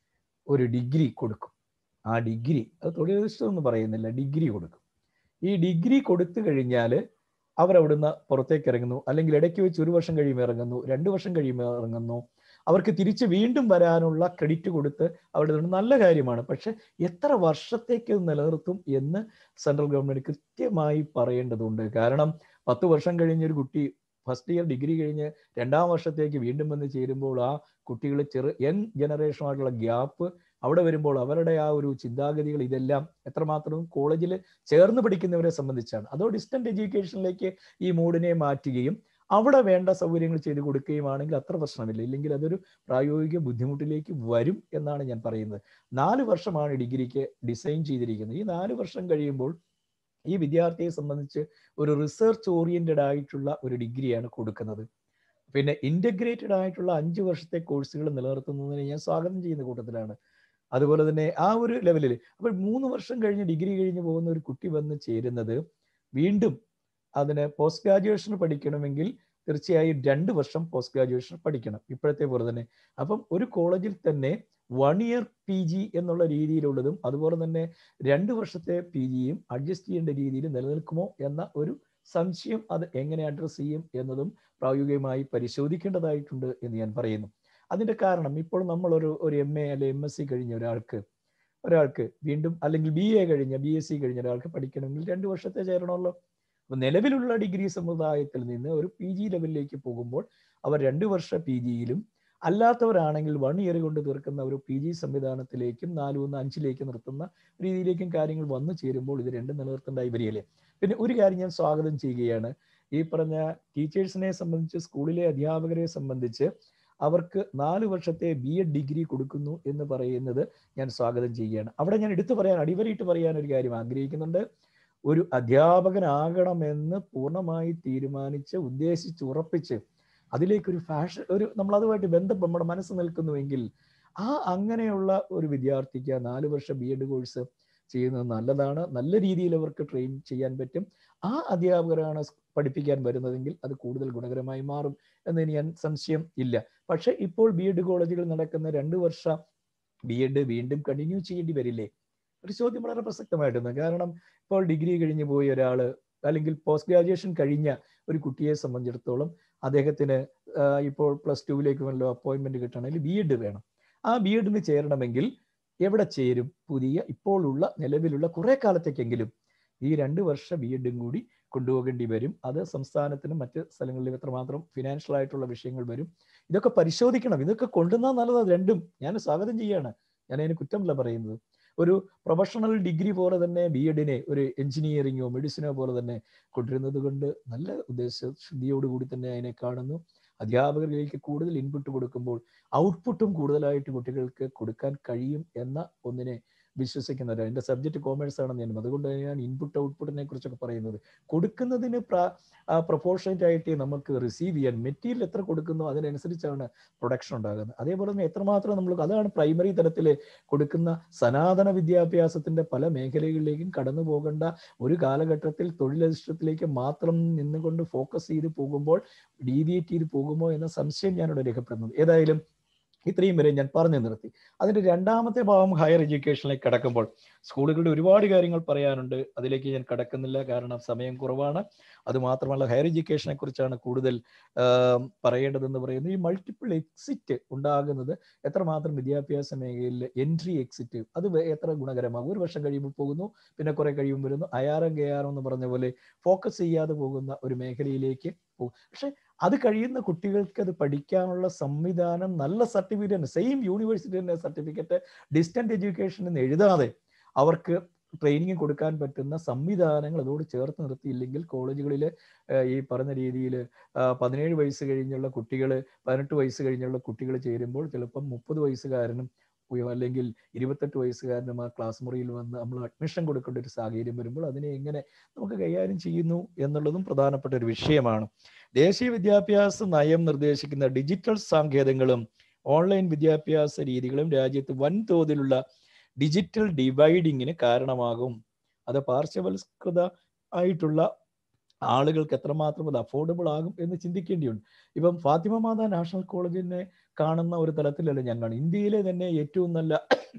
ഒരു ഡിഗ്രി കൊടുക്കും ആ ഡിഗ്രി അത് തൊഴിലധിഷ്ഠിതം എന്ന് പറയുന്നില്ല ഡിഗ്രി കൊടുക്കും ഈ ഡിഗ്രി കൊടുത്തു കഴിഞ്ഞാൽ അവരവിടുന്ന് പുറത്തേക്ക് ഇറങ്ങുന്നു അല്ലെങ്കിൽ ഇടയ്ക്ക് വെച്ച് ഒരു വർഷം കഴിയുമ്പോൾ ഇറങ്ങുന്നു രണ്ട് വർഷം കഴിയുമ്പോൾ ഇറങ്ങുന്നു അവർക്ക് തിരിച്ച് വീണ്ടും വരാനുള്ള ക്രെഡിറ്റ് കൊടുത്ത് അവിടെ നിന്ന് നല്ല കാര്യമാണ് പക്ഷെ എത്ര വർഷത്തേക്ക് ഇത് നിലനിർത്തും എന്ന് സെൻട്രൽ ഗവൺമെന്റ് കൃത്യമായി പറയേണ്ടതുണ്ട് കാരണം പത്ത് വർഷം കഴിഞ്ഞ ഒരു കുട്ടി ഫസ്റ്റ് ഇയർ ഡിഗ്രി കഴിഞ്ഞ് രണ്ടാം വർഷത്തേക്ക് വീണ്ടും വന്ന് ചേരുമ്പോൾ ആ കുട്ടികൾ ചെറു യങ് ജനറേഷനുമായിട്ടുള്ള ഗ്യാപ്പ് അവിടെ വരുമ്പോൾ അവരുടെ ആ ഒരു ചിന്താഗതികൾ ഇതെല്ലാം എത്രമാത്രം കോളേജിൽ ചേർന്ന് പഠിക്കുന്നവരെ സംബന്ധിച്ചാണ് അതോ ഡിസ്റ്റന്റ് എഡ്യൂക്കേഷനിലേക്ക് ഈ മൂഡിനെ മാറ്റുകയും അവിടെ വേണ്ട സൗകര്യങ്ങൾ ചെയ്തു കൊടുക്കുകയുമാണെങ്കിൽ അത്ര പ്രശ്നമില്ല ഇല്ലെങ്കിൽ അതൊരു പ്രായോഗിക ബുദ്ധിമുട്ടിലേക്ക് വരും എന്നാണ് ഞാൻ പറയുന്നത് നാല് വർഷമാണ് ഡിഗ്രിക്ക് ഡിസൈൻ ചെയ്തിരിക്കുന്നത് ഈ നാല് വർഷം കഴിയുമ്പോൾ ഈ വിദ്യാർത്ഥിയെ സംബന്ധിച്ച് ഒരു റിസർച്ച് ഓറിയന്റഡ് ആയിട്ടുള്ള ഒരു ഡിഗ്രിയാണ് കൊടുക്കുന്നത് പിന്നെ ഇൻ്റഗ്രേറ്റഡ് ആയിട്ടുള്ള അഞ്ച് വർഷത്തെ കോഴ്സുകൾ നിലനിർത്തുന്നതിനെ ഞാൻ സ്വാഗതം ചെയ്യുന്ന കൂട്ടത്തിലാണ് അതുപോലെ തന്നെ ആ ഒരു ലെവലിൽ അപ്പോൾ മൂന്ന് വർഷം കഴിഞ്ഞ് ഡിഗ്രി കഴിഞ്ഞ് പോകുന്ന ഒരു കുട്ടി വന്ന് ചേരുന്നത് വീണ്ടും അതിന് പോസ്റ്റ് ഗ്രാജുവേഷൻ പഠിക്കണമെങ്കിൽ തീർച്ചയായും രണ്ട് വർഷം പോസ്റ്റ് ഗ്രാജുവേഷൻ പഠിക്കണം ഇപ്പോഴത്തെ പോലെ തന്നെ അപ്പം ഒരു കോളേജിൽ തന്നെ വൺ ഇയർ പി ജി എന്നുള്ള രീതിയിലുള്ളതും അതുപോലെ തന്നെ രണ്ട് വർഷത്തെ പി ജിയും അഡ്ജസ്റ്റ് ചെയ്യേണ്ട രീതിയിൽ നിലനിൽക്കുമോ എന്ന ഒരു സംശയം അത് എങ്ങനെ അഡ്രസ്സ് ചെയ്യും എന്നതും പ്രായോഗികമായി പരിശോധിക്കേണ്ടതായിട്ടുണ്ട് എന്ന് ഞാൻ പറയുന്നു അതിന്റെ കാരണം ഇപ്പോൾ നമ്മളൊരു ഒരു എം എ അല്ലെ എം എസ് സി കഴിഞ്ഞ ഒരാൾക്ക് ഒരാൾക്ക് വീണ്ടും അല്ലെങ്കിൽ ബി എ കഴിഞ്ഞ ബി എസ് സി കഴിഞ്ഞ ഒരാൾക്ക് പഠിക്കണമെങ്കിൽ രണ്ട് വർഷത്തെ ചേരണമല്ലോ അപ്പൊ നിലവിലുള്ള ഡിഗ്രി സമുദായത്തിൽ നിന്ന് ഒരു പി ജി ലെവലിലേക്ക് പോകുമ്പോൾ അവർ രണ്ട് വർഷ പി ജിയിലും അല്ലാത്തവരാണെങ്കിൽ വൺ ഇയർ കൊണ്ട് തീർക്കുന്ന ഒരു പി ജി സംവിധാനത്തിലേക്കും നാല് ഒന്ന് അഞ്ചിലേക്ക് നിർത്തുന്ന രീതിയിലേക്കും കാര്യങ്ങൾ വന്നു ചേരുമ്പോൾ ഇത് രണ്ടും നിലനിർത്തേണ്ടായി വരികയല്ലേ പിന്നെ ഒരു കാര്യം ഞാൻ സ്വാഗതം ചെയ്യുകയാണ് ഈ പറഞ്ഞ ടീച്ചേഴ്സിനെ സംബന്ധിച്ച് സ്കൂളിലെ അധ്യാപകരെ സംബന്ധിച്ച് അവർക്ക് നാല് വർഷത്തെ ബി എഡ് ഡിഗ്രി കൊടുക്കുന്നു എന്ന് പറയുന്നത് ഞാൻ സ്വാഗതം ചെയ്യുകയാണ് അവിടെ ഞാൻ എടുത്തു പറയാൻ അടിവരയിട്ട് പറയാൻ ഒരു കാര്യം ആഗ്രഹിക്കുന്നുണ്ട് ഒരു അധ്യാപകനാകണമെന്ന് പൂർണ്ണമായി തീരുമാനിച്ച് ഉദ്ദേശിച്ച് ഉറപ്പിച്ച് അതിലേക്കൊരു ഫാഷൻ ഒരു നമ്മൾ അതുമായിട്ട് ബന്ധം നമ്മുടെ മനസ്സ് നിൽക്കുന്നുവെങ്കിൽ ആ അങ്ങനെയുള്ള ഒരു വിദ്യാർത്ഥിക്ക് നാല് വർഷം ബി എഡ് കോഴ്സ് ചെയ്യുന്നത് നല്ലതാണ് നല്ല രീതിയിൽ അവർക്ക് ട്രെയിൻ ചെയ്യാൻ പറ്റും ആ അധ്യാപകരാണ് പഠിപ്പിക്കാൻ വരുന്നതെങ്കിൽ അത് കൂടുതൽ ഗുണകരമായി മാറും എന്നതിന് ഞാൻ സംശയം ഇല്ല പക്ഷെ ഇപ്പോൾ ബി എഡ് കോളേജുകൾ നടക്കുന്ന രണ്ട് വർഷ ബി എഡ് വീണ്ടും കണ്ടിന്യൂ ചെയ്യേണ്ടി വരില്ലേ ഒരു ചോദ്യം വളരെ പ്രസക്തമായിട്ടുണ്ട് കാരണം ഇപ്പോൾ ഡിഗ്രി കഴിഞ്ഞ് പോയ ഒരാൾ അല്ലെങ്കിൽ പോസ്റ്റ് ഗ്രാജുവേഷൻ കഴിഞ്ഞ ഒരു കുട്ടിയെ സംബന്ധിച്ചിടത്തോളം അദ്ദേഹത്തിന് ഇപ്പോൾ പ്ലസ് ടുവിലേക്ക് വല്ല അപ്പോയിൻമെന്റ് കിട്ടണമെങ്കിൽ ബി എഡ് വേണം ആ ബി എഡിന് ചേരണമെങ്കിൽ എവിടെ ചേരും പുതിയ ഇപ്പോഴുള്ള നിലവിലുള്ള കുറെ കാലത്തേക്കെങ്കിലും ഈ രണ്ട് വർഷ ബി എഡും കൂടി കൊണ്ടുപോകേണ്ടി വരും അത് സംസ്ഥാനത്തിനും മറ്റ് സ്ഥലങ്ങളിലും എത്രമാത്രം ഫിനാൻഷ്യൽ ആയിട്ടുള്ള വിഷയങ്ങൾ വരും ഇതൊക്കെ പരിശോധിക്കണം ഇതൊക്കെ കൊണ്ടുവന്നാൽ നല്ലതാണ് രണ്ടും ഞാൻ സ്വാഗതം ചെയ്യാണ് ഞാൻ അതിന് കുറ്റമല്ല പറയുന്നത് ഒരു പ്രൊഫഷണൽ ഡിഗ്രി പോലെ തന്നെ ബി എഡിനെ ഒരു എഞ്ചിനീയറിങ്ങോ മെഡിസിനോ പോലെ തന്നെ കൊണ്ടുവരുന്നത് കൊണ്ട് നല്ല ഉദ്ദേശശുദ്ധിയോടുകൂടി തന്നെ അതിനെ കാണുന്നു അധ്യാപകരിലേക്ക് കൂടുതൽ ഇൻപുട്ട് കൊടുക്കുമ്പോൾ ഔട്ട്പുട്ടും കൂടുതലായിട്ട് കുട്ടികൾക്ക് കൊടുക്കാൻ കഴിയും എന്ന ഒന്നിനെ വിശ്വസിക്കുന്നവരാണ് എൻ്റെ സബ്ജക്റ്റ് കോമേഴ്സ് ആണെന്ന് ഞാൻ അതുകൊണ്ട് ഞാൻ ഇൻപുട്ട് ഔട്ട്പുട്ടിനെ കുറിച്ചൊക്കെ പറയുന്നത് കൊടുക്കുന്നതിന് പ്രൊപ്പോർഷനേറ്റ് ആയിട്ട് നമുക്ക് റിസീവ് ചെയ്യാൻ മെറ്റീരിയൽ എത്ര കൊടുക്കുന്നു അതിനനുസരിച്ചാണ് പ്രൊഡക്ഷൻ ഉണ്ടാകുന്നത് അതേപോലെ തന്നെ എത്രമാത്രം നമ്മൾ അതാണ് പ്രൈമറി തലത്തിൽ കൊടുക്കുന്ന സനാതന വിദ്യാഭ്യാസത്തിന്റെ പല മേഖലകളിലേക്കും കടന്നു പോകേണ്ട ഒരു കാലഘട്ടത്തിൽ തൊഴിലധിഷ്ഠത്തിലേക്ക് മാത്രം നിന്നുകൊണ്ട് ഫോക്കസ് ചെയ്ത് പോകുമ്പോൾ ഡീവിയേറ്റ് ചെയ്ത് പോകുമോ എന്ന സംശയം ഞാനിവിടെ രേഖപ്പെടുന്നത് ഏതായാലും ഇത്രയും വരെ ഞാൻ പറഞ്ഞു നിർത്തി അതിന്റെ രണ്ടാമത്തെ ഭാഗം ഹയർ എഡ്യൂക്കേഷനിലേക്ക് കടക്കുമ്പോൾ സ്കൂളുകളുടെ ഒരുപാട് കാര്യങ്ങൾ പറയാനുണ്ട് അതിലേക്ക് ഞാൻ കടക്കുന്നില്ല കാരണം സമയം കുറവാണ് അത് മാത്രമല്ല ഹയർ എഡ്യൂക്കേഷനെ കുറിച്ചാണ് കൂടുതൽ പറയേണ്ടതെന്ന് പറയുന്നത് ഈ മൾട്ടിപ്പിൾ എക്സിറ്റ് ഉണ്ടാകുന്നത് എത്രമാത്രം വിദ്യാഭ്യാസ മേഖലയിൽ എൻട്രി എക്സിറ്റ് അത് എത്ര ഗുണകരമാകും ഒരു വർഷം കഴിയുമ്പോൾ പോകുന്നു പിന്നെ കുറെ കഴിയുമ്പോൾ വരുന്നു അയാറും കെയാറും എന്ന് പറഞ്ഞ പോലെ ഫോക്കസ് ചെയ്യാതെ പോകുന്ന ഒരു മേഖലയിലേക്ക് പോകും പക്ഷെ അത് കഴിയുന്ന കുട്ടികൾക്ക് അത് പഠിക്കാനുള്ള സംവിധാനം നല്ല സർട്ടിഫിക്കറ്റ് സെയിം യൂണിവേഴ്സിറ്റി തന്നെ സർട്ടിഫിക്കറ്റ് ഡിസ്റ്റന്റ് എഡ്യൂക്കേഷൻ എന്ന് എഴുതാതെ അവർക്ക് ട്രെയിനിങ് കൊടുക്കാൻ പറ്റുന്ന സംവിധാനങ്ങൾ അതോട് ചേർത്ത് നിർത്തിയില്ലെങ്കിൽ കോളേജുകളിൽ ഈ പറഞ്ഞ രീതിയിൽ പതിനേഴ് വയസ്സ് കഴിഞ്ഞുള്ള കുട്ടികൾ പതിനെട്ട് വയസ്സ് കഴിഞ്ഞുള്ള കുട്ടികൾ ചേരുമ്പോൾ ചിലപ്പം മുപ്പത് വയസ്സുകാരനും ഉയ- അല്ലെങ്കിൽ ഇരുപത്തെട്ട് വയസ്സുകാരനും ആ ക്ലാസ് മുറിയിൽ വന്ന് നമ്മൾ അഡ്മിഷൻ കൊടുക്കേണ്ട ഒരു സാഹചര്യം വരുമ്പോൾ അതിനെ എങ്ങനെ നമുക്ക് കൈകാര്യം ചെയ്യുന്നു എന്നുള്ളതും പ്രധാനപ്പെട്ട ഒരു വിഷയമാണ് ദേശീയ വിദ്യാഭ്യാസ നയം നിർദ്ദേശിക്കുന്ന ഡിജിറ്റൽ സാങ്കേതങ്ങളും ഓൺലൈൻ വിദ്യാഭ്യാസ രീതികളും രാജ്യത്ത് വൻതോതിലുള്ള ഡിജിറ്റൽ ഡിവൈഡിങ്ങിന് കാരണമാകും അത് പാർശ്വവൽകൃത ആയിട്ടുള്ള ആളുകൾക്ക് എത്രമാത്രം അത് അഫോർഡബിൾ ആകും എന്ന് ചിന്തിക്കേണ്ടിയുണ്ട് ഇപ്പം ഫാത്തിമ മാതാ നാഷണൽ കോളേജിനെ കാണുന്ന ഒരു തലത്തിലല്ല ഞാൻ കാണും ഇന്ത്യയിലെ തന്നെ ഏറ്റവും നല്ല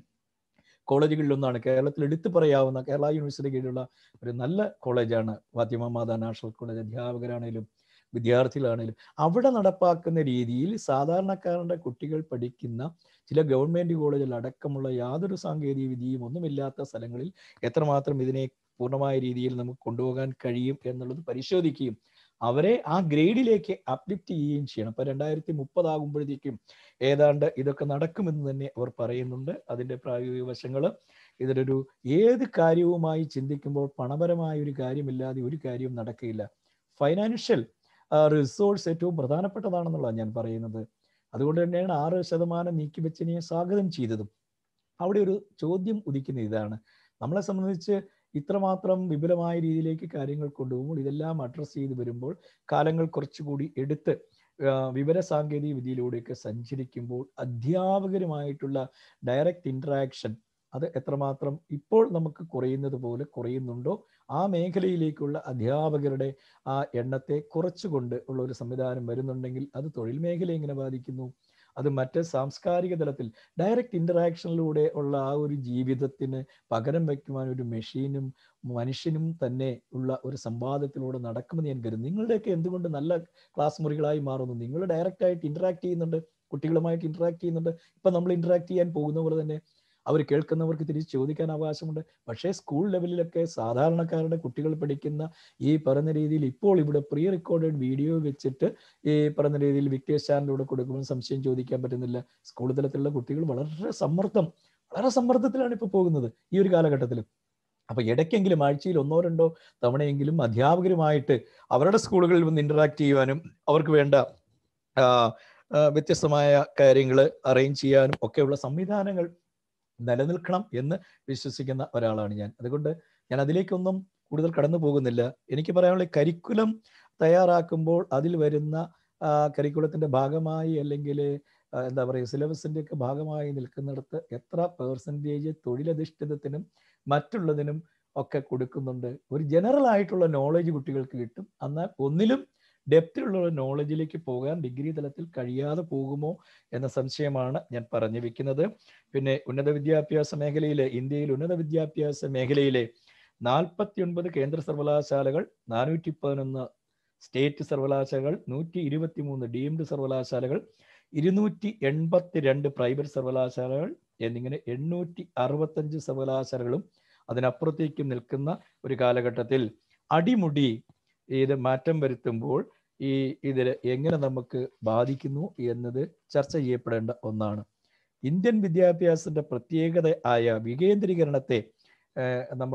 കോളേജുകളിലൊന്നാണ് കേരളത്തിൽ എടുത്തു പറയാവുന്ന കേരള യൂണിവേഴ്സിറ്റി കീഴിലുള്ള ഒരു നല്ല കോളേജാണ് ഫാത്തിമ മാതാ നാഷണൽ കോളേജ് അധ്യാപകരാണേലും വിദ്യാർത്ഥികളാണേലും അവിടെ നടപ്പാക്കുന്ന രീതിയിൽ സാധാരണക്കാരൻ്റെ കുട്ടികൾ പഠിക്കുന്ന ചില ഗവൺമെൻറ് കോളേജിൽ അടക്കമുള്ള യാതൊരു സാങ്കേതിക വിദ്യയും ഒന്നുമില്ലാത്ത സ്ഥലങ്ങളിൽ എത്രമാത്രം ഇതിനെ പൂർണ്ണമായ രീതിയിൽ നമുക്ക് കൊണ്ടുപോകാൻ കഴിയും എന്നുള്ളത് പരിശോധിക്കുകയും അവരെ ആ ഗ്രേഡിലേക്ക് അപ്ലിഫ്റ്റ് ചെയ്യുകയും ചെയ്യണം അപ്പൊ രണ്ടായിരത്തി മുപ്പതാകുമ്പോഴത്തേക്കും ഏതാണ്ട് ഇതൊക്കെ നടക്കുമെന്ന് തന്നെ അവർ പറയുന്നുണ്ട് അതിന്റെ പ്രായോഗിക വശങ്ങൾ ഇതിലൊരു ഏത് കാര്യവുമായി ചിന്തിക്കുമ്പോൾ പണപരമായ ഒരു കാര്യമില്ലാതെ ഒരു കാര്യവും നടക്കുകയില്ല ഫൈനാൻഷ്യൽ റിസോഴ്സ് ഏറ്റവും പ്രധാനപ്പെട്ടതാണെന്നുള്ളതാണ് ഞാൻ പറയുന്നത് അതുകൊണ്ട് തന്നെയാണ് ആറ് ശതമാനം നീക്കിവെച്ചതിനെ സ്വാഗതം ചെയ്തതും അവിടെ ഒരു ചോദ്യം ഉദിക്കുന്ന ഇതാണ് നമ്മളെ സംബന്ധിച്ച് ഇത്രമാത്രം വിപുലമായ രീതിയിലേക്ക് കാര്യങ്ങൾ കൊണ്ടുപോകുമ്പോൾ ഇതെല്ലാം അഡ്രസ്സ് ചെയ്ത് വരുമ്പോൾ കാലങ്ങൾ കുറച്ചുകൂടി എടുത്ത് ആ, വിവര സാങ്കേതിക വിദ്യയിലൂടെയൊക്കെ സഞ്ചരിക്കുമ്പോൾ അധ്യാപകരുമായിട്ടുള്ള ഡയറക്റ്റ് ഇൻട്രാക്ഷൻ അത് എത്രമാത്രം ഇപ്പോൾ നമുക്ക് കുറയുന്നത് പോലെ കുറയുന്നുണ്ടോ ആ മേഖലയിലേക്കുള്ള അധ്യാപകരുടെ ആ എണ്ണത്തെ കുറച്ചുകൊണ്ട് ഉള്ള ഒരു സംവിധാനം വരുന്നുണ്ടെങ്കിൽ അത് തൊഴിൽ മേഖലയെ എങ്ങനെ ബാധിക്കുന്നു അത് മറ്റ് സാംസ്കാരിക തലത്തിൽ ഡയറക്റ്റ് ഇന്ററാക്ഷനിലൂടെ ഉള്ള ആ ഒരു ജീവിതത്തിന് പകരം വയ്ക്കുവാൻ ഒരു മെഷീനും മനുഷ്യനും തന്നെ ഉള്ള ഒരു സംവാദത്തിലൂടെ നടക്കുമെന്ന് ഞാൻ കരുതുന്നു നിങ്ങളുടെയൊക്കെ എന്തുകൊണ്ട് നല്ല ക്ലാസ് മുറികളായി മാറുന്നു നിങ്ങൾ ഡയറക്റ്റ് ആയിട്ട് ഇന്ററാക്ട് ചെയ്യുന്നുണ്ട് കുട്ടികളുമായിട്ട് ഇന്ററാക്ട് ചെയ്യുന്നുണ്ട് ഇപ്പൊ നമ്മൾ ഇന്ററാക്ട് ചെയ്യാൻ പോകുന്ന പോലെ തന്നെ അവർ കേൾക്കുന്നവർക്ക് തിരിച്ച് ചോദിക്കാൻ അവകാശമുണ്ട് പക്ഷേ സ്കൂൾ ലെവലിലൊക്കെ സാധാരണക്കാരുടെ കുട്ടികൾ പഠിക്കുന്ന ഈ പറഞ്ഞ രീതിയിൽ ഇപ്പോൾ ഇവിടെ പ്രീ റെക്കോർഡഡ് വീഡിയോ വെച്ചിട്ട് ഈ പറഞ്ഞ രീതിയിൽ വിക്ടേഴ്സ് ചാനലിലൂടെ കൊടുക്കുമ്പോൾ സംശയം ചോദിക്കാൻ പറ്റുന്നില്ല സ്കൂൾ തലത്തിലുള്ള കുട്ടികൾ വളരെ സമ്മർദ്ദം വളരെ സമ്മർദ്ദത്തിലാണ് ഇപ്പോൾ പോകുന്നത് ഈ ഒരു കാലഘട്ടത്തിൽ അപ്പൊ ഇടയ്ക്കെങ്കിലും ആഴ്ചയിൽ ഒന്നോ രണ്ടോ തവണയെങ്കിലും അധ്യാപകരുമായിട്ട് അവരുടെ സ്കൂളുകളിൽ വന്ന് ഇന്ററാക്ട് ചെയ്യുവാനും അവർക്ക് വേണ്ട ആ, ആ, വ്യത്യസ്തമായ കാര്യങ്ങൾ അറേഞ്ച് ചെയ്യാനും ഒക്കെയുള്ള സംവിധാനങ്ങൾ നിലനിൽക്കണം എന്ന് വിശ്വസിക്കുന്ന ഒരാളാണ് ഞാൻ അതുകൊണ്ട് ഞാൻ അതിലേക്കൊന്നും കൂടുതൽ കടന്നു പോകുന്നില്ല എനിക്ക് പറയാനുള്ള കരിക്കുലം തയ്യാറാക്കുമ്പോൾ അതിൽ വരുന്ന കരിക്കുലത്തിന്റെ ഭാഗമായി അല്ലെങ്കിൽ എന്താ പറയുക സിലബസിന്റെ ഒക്കെ ഭാഗമായി നിൽക്കുന്നിടത്ത് എത്ര പേഴ്സൻറ്റേജ് തൊഴിലധിഷ്ഠിതത്തിനും മറ്റുള്ളതിനും ഒക്കെ കൊടുക്കുന്നുണ്ട് ഒരു ജനറൽ ആയിട്ടുള്ള നോളജ് കുട്ടികൾക്ക് കിട്ടും എന്നാൽ ഒന്നിലും ഡെപ്തിലുള്ള നോളജിലേക്ക് പോകാൻ ഡിഗ്രി തലത്തിൽ കഴിയാതെ പോകുമോ എന്ന സംശയമാണ് ഞാൻ പറഞ്ഞു വെക്കുന്നത് പിന്നെ ഉന്നത വിദ്യാഭ്യാസ മേഖലയിലെ ഇന്ത്യയിൽ ഉന്നത വിദ്യാഭ്യാസ മേഖലയിലെ നാൽപ്പത്തി ഒൻപത് കേന്ദ്ര സർവകലാശാലകൾ നാനൂറ്റി പതിനൊന്ന് സ്റ്റേറ്റ് സർവകലാശാലകൾ നൂറ്റി ഇരുപത്തി മൂന്ന് ഡീംഡ് സർവകലാശാലകൾ ഇരുന്നൂറ്റി എൺപത്തി രണ്ട് പ്രൈവറ്റ് സർവകലാശാലകൾ എന്നിങ്ങനെ എണ്ണൂറ്റി അറുപത്തഞ്ച് സർവകലാശാലകളും അതിനപ്പുറത്തേക്കും നിൽക്കുന്ന ഒരു കാലഘട്ടത്തിൽ അടിമുടി ഇത് മാറ്റം വരുത്തുമ്പോൾ ഈ ഇതിൽ എങ്ങനെ നമുക്ക് ബാധിക്കുന്നു എന്നത് ചർച്ച ചെയ്യപ്പെടേണ്ട ഒന്നാണ് ഇന്ത്യൻ വിദ്യാഭ്യാസത്തിന്റെ പ്രത്യേകത ആയ വികേന്ദ്രീകരണത്തെ നമ്മൾ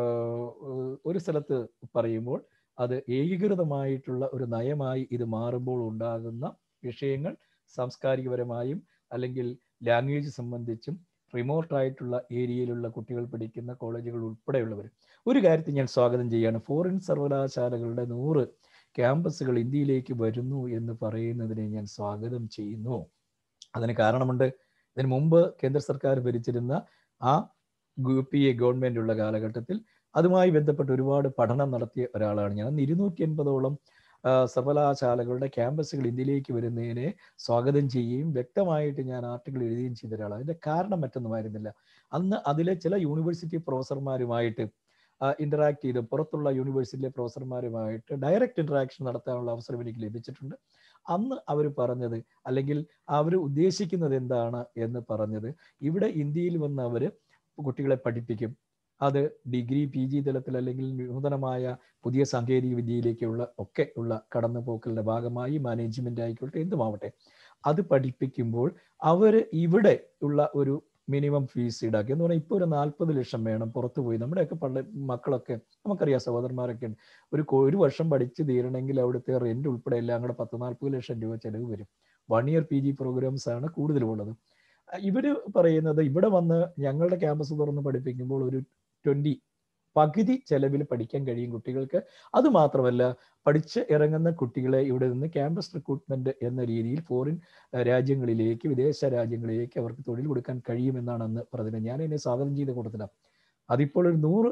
ഒരു സ്ഥലത്ത് പറയുമ്പോൾ അത് ഏകീകൃതമായിട്ടുള്ള ഒരു നയമായി ഇത് മാറുമ്പോൾ ഉണ്ടാകുന്ന വിഷയങ്ങൾ സാംസ്കാരികപരമായും അല്ലെങ്കിൽ ലാംഗ്വേജ് സംബന്ധിച്ചും റിമോട്ട് ആയിട്ടുള്ള ഏരിയയിലുള്ള കുട്ടികൾ പഠിക്കുന്ന കോളേജുകൾ ഉൾപ്പെടെയുള്ളവർ ഒരു കാര്യത്തിൽ ഞാൻ സ്വാഗതം ചെയ്യാണ് ഫോറിൻ സർവകലാശാലകളുടെ നൂറ് ക്യാമ്പസുകൾ ഇന്ത്യയിലേക്ക് വരുന്നു എന്ന് പറയുന്നതിനെ ഞാൻ സ്വാഗതം ചെയ്യുന്നു അതിന് കാരണമുണ്ട് ഇതിനു മുമ്പ് കേന്ദ്ര സർക്കാർ ഭരിച്ചിരുന്ന ആ യു പി എ ഗവൺമെന്റ് ഉള്ള കാലഘട്ടത്തിൽ അതുമായി ബന്ധപ്പെട്ട് ഒരുപാട് പഠനം നടത്തിയ ഒരാളാണ് ഞാൻ അന്ന് ഇരുന്നൂറ്റി എൺപതോളം സർവകലാശാലകളുടെ ക്യാമ്പസുകൾ ഇന്ത്യയിലേക്ക് വരുന്നതിനെ സ്വാഗതം ചെയ്യുകയും വ്യക്തമായിട്ട് ഞാൻ ആർട്ടിക്കിൾ എഴുതുകയും ചെയ്ത ഒരാളാണ് അതിന്റെ കാരണം മറ്റൊന്നുമായിരുന്നില്ല അന്ന് അതിലെ ചില യൂണിവേഴ്സിറ്റി പ്രൊഫസർമാരുമായിട്ട് ഇന്ററാക്ട് ചെയ്ത് പുറത്തുള്ള യൂണിവേഴ്സിറ്റിയിലെ പ്രൊഫസർമാരുമായിട്ട് ഡയറക്റ്റ് ഇന്ററാക്ഷൻ നടത്താനുള്ള അവസരം എനിക്ക് ലഭിച്ചിട്ടുണ്ട് അന്ന് അവർ പറഞ്ഞത് അല്ലെങ്കിൽ അവർ ഉദ്ദേശിക്കുന്നത് എന്താണ് എന്ന് പറഞ്ഞത് ഇവിടെ ഇന്ത്യയിൽ വന്ന് അവർ കുട്ടികളെ പഠിപ്പിക്കും അത് ഡിഗ്രി പി ജി തലത്തിൽ അല്ലെങ്കിൽ നൂതനമായ പുതിയ സാങ്കേതിക വിദ്യയിലേക്കുള്ള ഒക്കെ ഉള്ള കടന്നുപോക്കലിന്റെ ഭാഗമായി മാനേജ്മെന്റ് ആയിക്കോട്ടെ എന്തുമാവട്ടെ അത് പഠിപ്പിക്കുമ്പോൾ അവർ ഇവിടെ ഉള്ള ഒരു മിനിമം ഫീസ് ഈടാക്കി എന്ന് പറഞ്ഞാൽ ഇപ്പോൾ ഒരു നാൽപ്പത് ലക്ഷം വേണം പുറത്തു പോയി നമ്മുടെയൊക്കെ പണ്ട് മക്കളൊക്കെ നമുക്കറിയാം സഹോദരന്മാരൊക്കെ ഉണ്ട് ഒരു ഒരു വർഷം പഠിച്ച് തീരണമെങ്കിൽ അവിടുത്തെ റെന്റ് ഉൾപ്പെടെ എല്ലാം കൂടെ പത്ത് നാൽപ്പത് ലക്ഷം രൂപ ചെലവ് വരും one year P G programmes ആണ് കൂടുതലും ഉള്ളത് ഇവര് പറയുന്നത് ഇവിടെ വന്ന് ഞങ്ങളുടെ ക്യാമ്പസ് തുറന്ന് പഠിപ്പിക്കുമ്പോൾ ഒരു ട്വന്റി പകുതി ചെലവിൽ പഠിക്കാൻ കഴിയും കുട്ടികൾക്ക് അത് മാത്രമല്ല പഠിച്ച് ഇറങ്ങുന്ന കുട്ടികളെ ഇവിടെ നിന്ന് ക്യാമ്പസ് റിക്രൂട്ട്മെന്റ് എന്ന രീതിയിൽ ഫോറിൻ രാജ്യങ്ങളിലേക്ക് വിദേശ രാജ്യങ്ങളിലേക്ക് അവർക്ക് തൊഴിൽ കൊടുക്കാൻ കഴിയുമെന്നാണ് അന്ന് പറഞ്ഞത് ഞാൻ എന്നെ സ്വാഗതം ചെയ്ത കൂട്ടത്തിലാണ് അതിപ്പോൾ ഒരു നൂറ്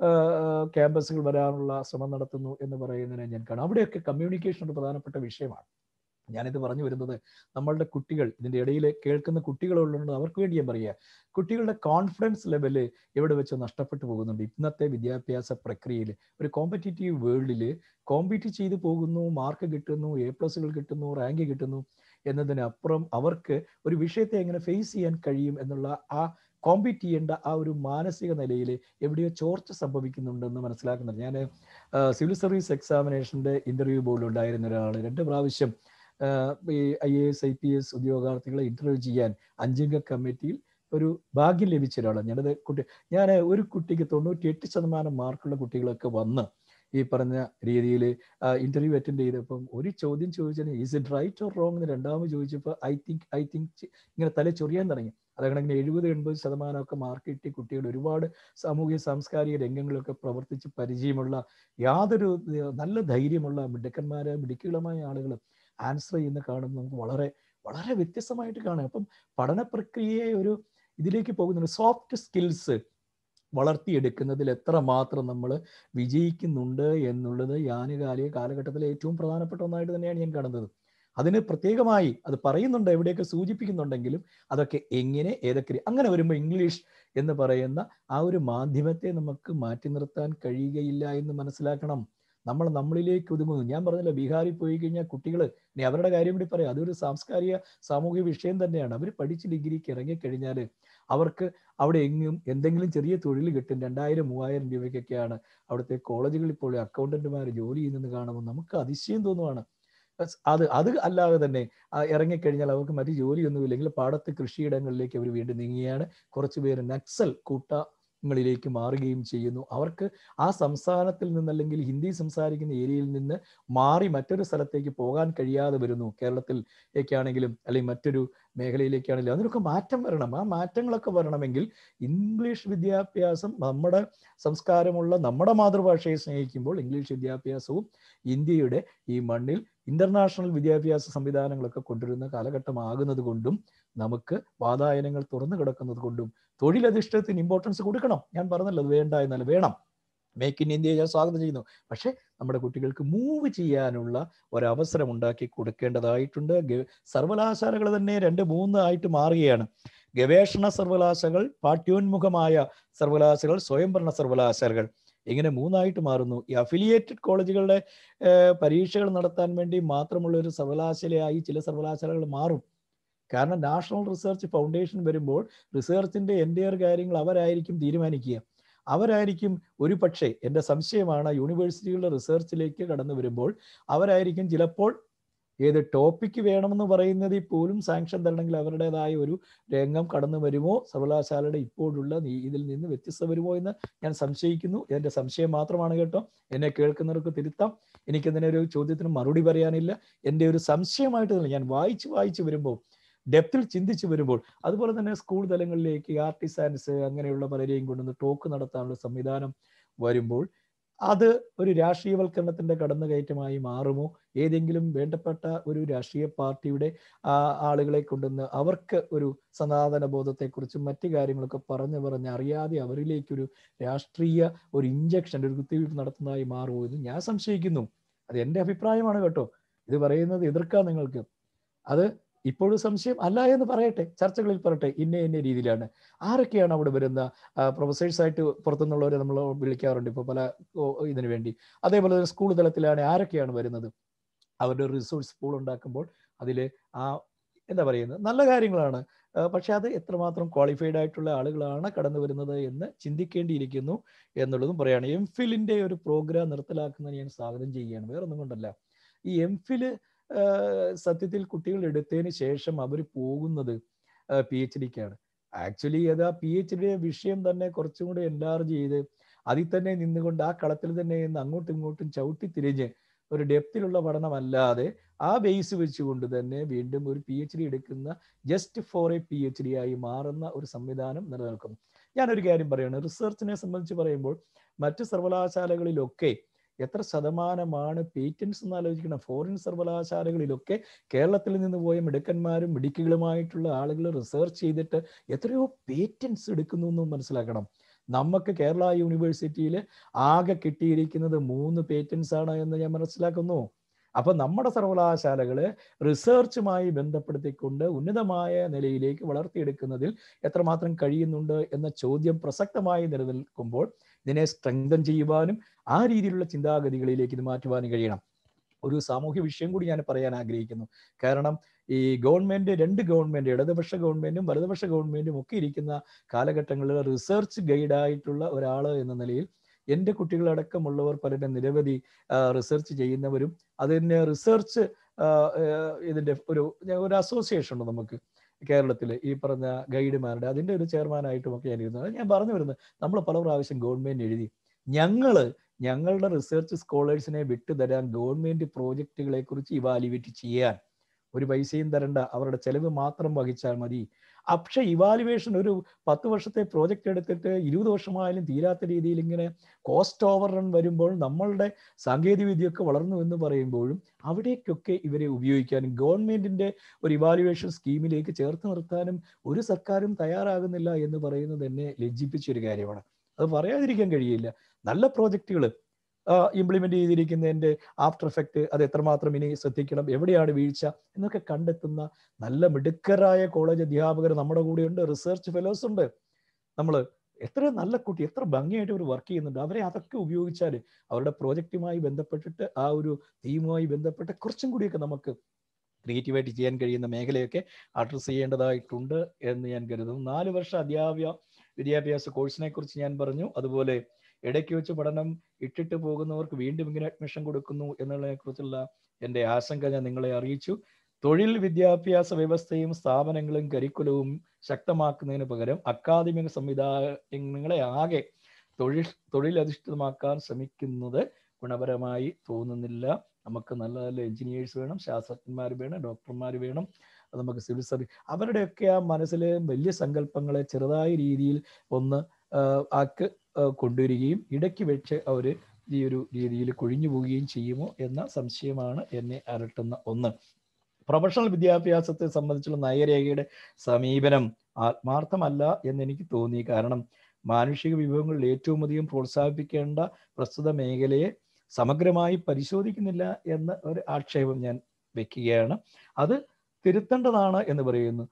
ക്യാമ്പസുകൾ വരാനുള്ള ശ്രമം നടത്തുന്നു എന്ന് പറയുന്നതിനെ ഞാൻ കാണാം അവിടെയൊക്കെ കമ്മ്യൂണിക്കേഷൻ ഒരു പ്രധാനപ്പെട്ട വിഷയമാണ് ഞാനിത് പറഞ്ഞു വരുന്നത് നമ്മളുടെ കുട്ടികൾ ഇതിൻ്റെ ഇടയിൽ കേൾക്കുന്ന കുട്ടികളുള്ളതുകൊണ്ട് അവർക്ക് വേണ്ടി ഞാൻ പറയുക കുട്ടികളുടെ കോൺഫിഡൻസ് ലെവല് എവിടെ വെച്ച് നഷ്ടപ്പെട്ടു പോകുന്നുണ്ട് ഇന്നത്തെ വിദ്യാഭ്യാസ പ്രക്രിയയിൽ ഒരു കോമ്പറ്റീറ്റീവ് വേൾഡിൽ കോമ്പീറ്റ് ചെയ്ത് പോകുന്നു മാർക്ക് കിട്ടുന്നു എ പ്ലസുകൾ കിട്ടുന്നു റാങ്ക് കിട്ടുന്നു എന്നതിനപ്പുറം അവർക്ക് ഒരു വിഷയത്തെ എങ്ങനെ ഫേസ് ചെയ്യാൻ കഴിയും എന്നുള്ള ആ കോമ്പീറ്റ് ചെയ്യേണ്ട ആ ഒരു മാനസിക നിലയിൽ എവിടെയോ ചോർച്ച സംഭവിക്കുന്നുണ്ടെന്ന് മനസ്സിലാക്കുന്നുണ്ട് ഞാൻ സിവിൽ സർവീസ് എക്സാമിനേഷൻ്റെ ഇൻ്റർവ്യൂ ബോർഡിൽ ഉണ്ടായിരുന്ന ഒരാൾ രണ്ട് പ്രാവശ്യം ഈ I A S I P S ഉദ്യോഗാർത്ഥികളെ ഇന്റർവ്യൂ ചെയ്യാൻ അഞ്ചംഗ കമ്മിറ്റിയിൽ ഒരു ഭാഗ്യം ലഭിച്ച ഒരാളാണ് ഞാനത് കുട്ടി ഞാൻ ഒരു കുട്ടിക്ക് തൊണ്ണൂറ്റി എട്ട് ശതമാനം മാർക്കുള്ള കുട്ടികളൊക്കെ വന്ന് ഈ പറഞ്ഞ രീതിയിൽ ഇന്റർവ്യൂ അറ്റൻഡ് ചെയ്തപ്പം ഒരു ചോദ്യം ചോദിച്ചാൽ is it right or wrong എന്ന് രണ്ടാമത് ചോദിച്ചപ്പോൾ ഐ തിങ്ക് ഐ തിങ്ക് ഇങ്ങനെ തല ചൊറിയാൻ തുടങ്ങി അതങ്ങനെ എഴുപത് എൺപത് ശതമാനമൊക്കെ മാർക്ക് കിട്ടി കുട്ടികൾ ഒരുപാട് സാമൂഹിക സാംസ്കാരിക രംഗങ്ങളിലൊക്കെ പ്രവർത്തിച്ച് പരിചയമുള്ള യാതൊരു നല്ല ധൈര്യമുള്ള മിടുക്കന്മാരെ മിടുക്കുകളുമായ ആളുകൾ ആൻസർ ചെയ്യുന്ന കാണുമ്പോൾ നമുക്ക് വളരെ വളരെ വ്യത്യസ്തമായിട്ട് കാണാം അപ്പം പഠന പ്രക്രിയയെ ഒരു ഇതിലേക്ക് പോകുന്ന സോഫ്റ്റ് സ്കിൽസ് വളർത്തിയെടുക്കുന്നതിൽ എത്ര മാത്രം നമ്മൾ വിജയിക്കുന്നുണ്ട് എന്നുള്ളത് യാനുകാലിക കാലഘട്ടത്തിലെ ഏറ്റവും പ്രധാനപ്പെട്ട ഒന്നായിട്ട് തന്നെയാണ് ഞാൻ കാണുന്നത് അതിന് പ്രത്യേകമായി അത് പറയുന്നുണ്ട് എവിടെയൊക്കെ സൂചിപ്പിക്കുന്നുണ്ടെങ്കിലും അതൊക്കെ എങ്ങനെ ഏതൊക്കെ അങ്ങനെ വരുമ്പോൾ ഇംഗ്ലീഷ് എന്ന് പറയുന്ന ആ ഒരു മാധ്യമത്തെ നമുക്ക് മാറ്റി നിർത്താൻ കഴിയുകയില്ല എന്ന് മനസ്സിലാക്കണം നമ്മൾ നമ്മളിലേക്ക് ഒതുങ്ങുന്നു ഞാൻ പറഞ്ഞല്ലോ ബീഹാറിൽ പോയി കഴിഞ്ഞാൽ കുട്ടികൾ ഇനി അവരുടെ കാര്യം കൂടി പറയാം അതൊരു സാംസ്കാരിക സാമൂഹിക വിഷയം തന്നെയാണ് അവർ പഠിച്ച് ഡിഗ്രിക്ക് ഇറങ്ങിക്കഴിഞ്ഞാൽ അവർക്ക് അവിടെ എങ്ങും എന്തെങ്കിലും ചെറിയ തൊഴിൽ കിട്ടും രണ്ടായിരം മൂവായിരം രൂപയ്ക്കൊക്കെയാണ് അവിടുത്തെ കോളേജുകളിൽ ഇപ്പോൾ അക്കൗണ്ടന്റുമാർ ജോലി ചെയ്യുന്നത് കാണുമ്പോൾ നമുക്ക് അതിശയം തോന്നുവാണ് അത് അത് അല്ലാതെ തന്നെ ഇറങ്ങിക്കഴിഞ്ഞാൽ അവർക്ക് മറ്റു ജോലിയൊന്നുമില്ലെങ്കിൽ പാടത്ത് കൃഷിയിടങ്ങളിലേക്ക് അവർ വീണ്ടും നീങ്ങിയാണ് കുറച്ച് പേര് നക്സൽ കൂട്ട ങ്ങളിലേക്ക് മാറുകയും ചെയ്യുന്നു അവർക്ക് ആ സംസ്ഥാനത്തിൽ നിന്ന് അല്ലെങ്കിൽ ഹിന്ദി സംസാരിക്കുന്ന ഏരിയയിൽ നിന്ന് മാറി മറ്റൊരു സ്ഥലത്തേക്ക് പോകാൻ കഴിയാതെ വരുന്നു കേരളത്തിലേക്കാണെങ്കിലും അല്ലെങ്കിൽ മറ്റൊരു മേഖലയിലേക്കാണെങ്കിലും അതിനൊക്കെ മാറ്റം വരണം ആ മാറ്റങ്ങളൊക്കെ വരണമെങ്കിൽ ഇംഗ്ലീഷ് വിദ്യാഭ്യാസം നമ്മുടെ സംസ്കാരമുള്ള നമ്മുടെ മാതൃഭാഷയെ സ്നേഹിക്കുമ്പോൾ ഇംഗ്ലീഷ് വിദ്യാഭ്യാസവും ഇന്ത്യയുടെ ഈ മണ്ണിൽ ഇന്റർനാഷണൽ വിദ്യാഭ്യാസ സംവിധാനങ്ങളൊക്കെ കൊണ്ടുവരുന്ന കാലഘട്ടമാകുന്നത് കൊണ്ടും നമുക്ക് വാതായനങ്ങൾ തുറന്നു കിടക്കുന്നത് കൊണ്ടും തൊഴിലധിഷ്ഠിതത്തിന് ഇമ്പോർട്ടൻസ് കൊടുക്കണം ഞാൻ പറഞ്ഞല്ലോ അത് വേണ്ട എന്നല്ല വേണം മേക്ക് ഇൻ ഇന്ത്യയെ ഞാൻ സ്വാഗതം ചെയ്യുന്നു പക്ഷേ നമ്മുടെ കുട്ടികൾക്ക് മൂവ് ചെയ്യാനുള്ള ഒരവസരം ഉണ്ടാക്കി കൊടുക്കേണ്ടതായിട്ടുണ്ട് സർവകലാശാലകൾ തന്നെ രണ്ട് മൂന്ന് ആയിട്ട് മാറുകയാണ് ഗവേഷണ സർവകലാശാലകൾ പാഠ്യോന്മുഖമായ സർവകലാശാലകൾ സ്വയംഭരണ സർവകലാശാലകൾ ഇങ്ങനെ മൂന്നായിട്ട് മാറുന്നു ഈ അഫിലിയേറ്റഡ് കോളേജുകളുടെ പരീക്ഷകൾ നടത്താൻ വേണ്ടി മാത്രമുള്ള ഒരു സർവകലാശാലയായി ചില സർവകലാശാലകൾ മാറും കാരണം നാഷണൽ റിസർച്ച് ഫൗണ്ടേഷൻ വരുമ്പോൾ റിസർച്ചിന്റെ എൻ്റെയർ കാര്യങ്ങൾ അവരായിരിക്കും തീരുമാനിക്കുക അവരായിരിക്കും ഒരു പക്ഷേ എൻ്റെ സംശയമാണ് യൂണിവേഴ്സിറ്റികളുടെ റിസർച്ചിലേക്ക് കടന്നു വരുമ്പോൾ അവരായിരിക്കും ചിലപ്പോൾ ഏത് ടോപ്പിക്ക് വേണമെന്ന് പറയുന്നതിൽ പോലും സാങ്ഷൻ തരണമെങ്കിൽ അവരുടേതായ ഒരു രംഗം കടന്നു വരുമോ സർവകലാശാലയുടെ ഇപ്പോഴുള്ള ഇതിൽ നിന്ന് വ്യത്യസ്ത വരുമോ എന്ന് ഞാൻ സംശയിക്കുന്നു എൻ്റെ സംശയം മാത്രമാണ് കേട്ടോ എന്നെ കേൾക്കുന്നവർക്ക് തിരുത്താം എനിക്കതിനെ ഒരു ചോദ്യത്തിന് മറുപടി പറയാനില്ല എൻ്റെ ഒരു സംശയമായിട്ട് തന്നെ ഞാൻ വായിച്ച് വായിച്ച് വരുമ്പോൾ ഡെപ്തിൽ ചിന്തിച്ചു വരുമ്പോൾ അതുപോലെ തന്നെ സ്കൂൾ തലങ്ങളിലേക്ക് ആർട്ടിസാൻസ് അങ്ങനെയുള്ള പലരെയും കൊണ്ടുവന്ന് ടോക്ക് നടത്താനുള്ള സംവിധാനം വരുമ്പോൾ അത് ഒരു രാഷ്ട്രീയവൽക്കരണത്തിന്റെ കടന്നുകയറ്റമായി മാറുമോ ഏതെങ്കിലും വേണ്ടപ്പെട്ട ഒരു രാഷ്ട്രീയ പാർട്ടിയുടെ ആളുകളെ കൊണ്ടുവന്ന് അവർക്ക് ഒരു സനാതന ബോധത്തെക്കുറിച്ചും മറ്റു കാര്യങ്ങളൊക്കെ പറഞ്ഞു പറഞ്ഞ് അറിയാതെ അവരിലേക്കൊരു രാഷ്ട്രീയ ഒരു ഇഞ്ചക്ഷൻ ഒരു കുത്തിവയ്പ് നടത്തുന്നതായി മാറുമോ എന്ന് ഞാൻ സംശയിക്കുന്നു അത് എൻ്റെ അഭിപ്രായമാണ് കേട്ടോ ഇത് പറയുന്നത് എതിർക്കാം നിങ്ങൾക്ക് അത് ഇപ്പോഴും സംശയം അല്ല എന്ന് പറയട്ടെ ചർച്ചകളിൽ പറയട്ടെ ഇന്ന ഇന്ന രീതിയിലാണ് ആരൊക്കെയാണ് അവിടെ വരുന്ന പ്രൊഫസേഴ്സായിട്ട് പുറത്തുനിന്നുള്ളവരെ നമ്മൾ വിളിക്കാറുണ്ട് ഇപ്പോൾ പല ഇതിനു വേണ്ടി അതേപോലെ തന്നെ സ്കൂൾ തലത്തിലാണ് ആരൊക്കെയാണ് വരുന്നത് അവരുടെ റിസോഴ്സ് പൂൾ ഉണ്ടാക്കുമ്പോൾ അതിൽ ആ എന്താ പറയുന്നത് നല്ല കാര്യങ്ങളാണ് പക്ഷെ അത് എത്രമാത്രം ക്വാളിഫൈഡ് ആയിട്ടുള്ള ആളുകളാണ് കടന്നു വരുന്നത് എന്ന് ചിന്തിക്കേണ്ടിയിരിക്കുന്നു എന്നുള്ളതും പറയാണ് എം ഫിലിന്റെ ഒരു പ്രോഗ്രാം നിർത്തലാക്കുന്നതിന് ഞാൻ സ്വാഗതം ചെയ്യുകയാണ് വേറെ ഒന്നും കൊണ്ടല്ല ഈ എം ഫില് സത്യത്തിൽ കുട്ടികൾ എടുത്തതിന് ശേഷം അവർ പോകുന്നത് പി എച്ച് ഡിക്കാണ് ആക്ച്വലി അത് ആ പി എച്ച് ഡി വിഷയം തന്നെ കുറച്ചും കൂടി എൻലാർജ് ചെയ്ത് അതിൽ തന്നെ നിന്നുകൊണ്ട് ആ കളത്തിൽ തന്നെ നിന്ന് അങ്ങോട്ടും ഇങ്ങോട്ടും ചവിട്ടി തിരിഞ്ഞ് ഒരു ഡെപ്തിലുള്ള പഠനമല്ലാതെ ആ ബേസ് വെച്ചുകൊണ്ട് തന്നെ വീണ്ടും ഒരു പി എച്ച് ഡി എടുക്കുന്ന just for a P H D ആയി മാറുന്ന ഒരു സംവിധാനം നിലനിൽക്കുന്നു ഞാനൊരു കാര്യം പറയുകയാണ് റിസർച്ചിനെ സംബന്ധിച്ച് പറയുമ്പോൾ മറ്റ് സർവകലാശാലകളിലൊക്കെ എത്ര ശതമാനമാണ് പേറ്റൻസ് എന്ന് ആലോചിക്കണം ഫോറിൻ സർവകലാശാലകളിലൊക്കെ കേരളത്തിൽ നിന്ന് പോയ മിടുക്കന്മാരും മിടുക്കികളുമായിട്ടുള്ള ആളുകൾ റിസർച്ച് ചെയ്തിട്ട് എത്രയോ പേറ്റൻസ് എടുക്കുന്നു എന്ന് മനസ്സിലാക്കണം നമുക്ക് കേരള യൂണിവേഴ്സിറ്റിയിൽ ആകെ കിട്ടിയിരിക്കുന്നത് മൂന്ന് പേറ്റൻസ് ആണ് എന്ന് ഞാൻ മനസ്സിലാക്കുന്നു അപ്പൊ നമ്മുടെ സർവകലാശാലകള് റിസർച്ചുമായി ബന്ധപ്പെടുത്തിക്കൊണ്ട് ഉന്നതമായ നിലയിലേക്ക് വളർത്തിയെടുക്കുന്നതിൽ എത്രമാത്രം കഴിയുന്നുണ്ട് എന്ന ചോദ്യം പ്രസക്തമായി നിലനിൽക്കുമ്പോൾ ഇതിനെ സ്ട്രെങ്തൻ ചെയ്യുവാനും ആ രീതിയിലുള്ള ചിന്താഗതികളിലേക്ക് ഇത് മാറ്റുവാനും കഴിയണം ഒരു സാമൂഹ്യ വിഷയം കൂടി ഞാൻ പറയാൻ ആഗ്രഹിക്കുന്നു കാരണം ഈ ഗവൺമെന്റ് രണ്ട് ഗവൺമെന്റ് ഇടതുപക്ഷ ഗവൺമെന്റും വലതുപക്ഷ ഗവൺമെന്റും ഒക്കെ ഇരിക്കുന്ന കാലഘട്ടങ്ങളിൽ റിസർച്ച് ഗൈഡായിട്ടുള്ള ഒരാൾ എന്ന നിലയിൽ എൻ്റെ കുട്ടികളടക്കമുള്ളവർ പലരും നിരവധി റിസർച്ച് ചെയ്യുന്നവരും അതിന് റിസർച്ച് ഇതിന്റെ ഒരു ഒരു അസോസിയേഷൻ ഉണ്ട് നമുക്ക് കേരളത്തിൽ ഈ പറഞ്ഞ ഗൈഡുമാരുടെ അതിന്റെ ഒരു ചെയർമാനായിട്ടും ഒക്കെ ഞാൻ ഇരുന്നത് ഞാൻ പറഞ്ഞു വരുന്നത് നമ്മൾ പല പ്രാവശ്യം ഗവൺമെന്റ് എഴുതി ഞങ്ങള് ഞങ്ങളുടെ റിസർച്ച് സ്കോളേഴ്സിനെ വിട്ടുതരാൻ ഗവൺമെന്റ് പ്രോജക്റ്റുകളെ കുറിച്ച് ഇവാലുവേറ്റ് ചെയ്യാൻ ഒരു പൈസയും തരണ്ട അവരുടെ ചെലവ് മാത്രം വഹിച്ചാൽ മതി പക്ഷെ ഇവാലുവേഷൻ ഒരു പത്ത് വർഷത്തെ പ്രോജക്റ്റ് എടുത്തിട്ട് ഇരുപത് വർഷമായാലും തീരാത്ത രീതിയിൽ ഇങ്ങനെ കോസ്റ്റ് ഓവർ റൺ വരുമ്പോൾ നമ്മളുടെ സാങ്കേതിക വിദ്യയൊക്കെ വളർന്നു എന്ന് പറയുമ്പോഴും അവിടേക്കൊക്കെ ഇവരെ ഉപയോഗിക്കാനും ഗവൺമെന്റിന്റെ ഒരു ഇവാലുവേഷൻ സ്കീമിലേക്ക് ചേർത്ത് നിർത്താനും ഒരു സർക്കാരും തയ്യാറാകുന്നില്ല എന്ന് പറയുന്നത് എന്നെ ലജ്ജിപ്പിച്ച ഒരു കാര്യമാണ് അത് പറയാതിരിക്കാൻ കഴിയില്ല നല്ല പ്രോജക്റ്റുകൾ ഇംപ്ലിമെന്റ് ചെയ്തിരിക്കുന്നതിന്റെ ആഫ്റ്റർ എഫക്റ്റ് അത് എത്രമാത്രം ഇനി ശ്രദ്ധിക്കണം എവിടെയാണ് വീഴ്ച എന്നൊക്കെ കണ്ടെത്തുന്ന നല്ല മിടുക്കരായ കോളേജ് അധ്യാപകർ നമ്മുടെ കൂടെയുണ്ട് റിസർച്ച് ഫെലോസ് ഉണ്ട് നമ്മൾ എത്ര നല്ല കുട്ടി എത്ര ഭംഗിയായിട്ട് അവർ വർക്ക് ചെയ്യുന്നുണ്ട് അവരെ അതൊക്കെ ഉപയോഗിച്ചാൽ അവരുടെ പ്രോജക്റ്റുമായി ബന്ധപ്പെട്ടിട്ട് ആ ഒരു തീമുമായി ബന്ധപ്പെട്ട് കുറച്ചും കൂടിയൊക്കെ നമുക്ക് ക്രിയേറ്റീവായിട്ട് ചെയ്യാൻ കഴിയുന്ന മേഖലയൊക്കെ അഡ്രസ് ചെയ്യേണ്ടതായിട്ടുണ്ട് എന്ന് ഞാൻ കരുതുന്നു നാല് വർഷ അധ്യാപ്യ വിദ്യാഭ്യാസ കോഴ്സിനെ കുറിച്ച് ഞാൻ പറഞ്ഞു അതുപോലെ ഇടയ്ക്ക് വെച്ച് പഠനം ഇട്ടിട്ട് പോകുന്നവർക്ക് വീണ്ടും ഇങ്ങനെ അഡ്മിഷൻ കൊടുക്കുന്നു എന്നുള്ളതിനെ കുറിച്ചുള്ള എൻ്റെ ആശങ്ക ഞാൻ നിങ്ങളെ അറിയിച്ചു തൊഴിൽ വിദ്യാഭ്യാസ വ്യവസ്ഥയും സ്ഥാപനങ്ങളും കരിക്കുലവും ശക്തമാക്കുന്നതിന് പകരം അക്കാദമിക സംവിധാനങ്ങളെ ആകെ തൊഴിൽ തൊഴിലധിഷ്ഠിതമാക്കാൻ ശ്രമിക്കുന്നത് ഗുണപരമായി തോന്നുന്നില്ല നമുക്ക് നല്ല നല്ല എഞ്ചിനീയേഴ്സ് വേണം ശാസ്ത്രജ്ഞന്മാർ വേണം ഡോക്ടർമാർ വേണം നമുക്ക് സിവിൽ സർവീസ് അവരുടെയൊക്കെ ആ മനസ്സിൽ വലിയ സങ്കല്പങ്ങളെ ചെറുതായ രീതിയിൽ ഒന്ന് ആക്ക് കൊണ്ടുവരികയും ഇടയ്ക്ക് വെച്ച് അവർ ഈ ഒരു രീതിയിൽ കൊഴിഞ്ഞു പോവുകയും ചെയ്യുമോ എന്ന സംശയമാണ് എന്നെ അലട്ടുന്ന ഒന്ന് പ്രൊഫഷണൽ വിദ്യാഭ്യാസത്തെ സംബന്ധിച്ചുള്ള നയരേഖയുടെ സമീപനം ആത്മാർത്ഥമല്ല എന്ന് എനിക്ക് തോന്നി കാരണം മാനുഷിക വിഭവങ്ങളിൽ ഏറ്റവും അധികം പ്രോത്സാഹിപ്പിക്കേണ്ട പ്രസ്തുത മേഖലയെ സമഗ്രമായി പരിശോധിക്കുന്നില്ല എന്ന ഒരു ആക്ഷേപം ഞാൻ വെക്കുകയാണ് അത് തിരുത്തേണ്ടതാണ് എന്ന് പറയുന്നു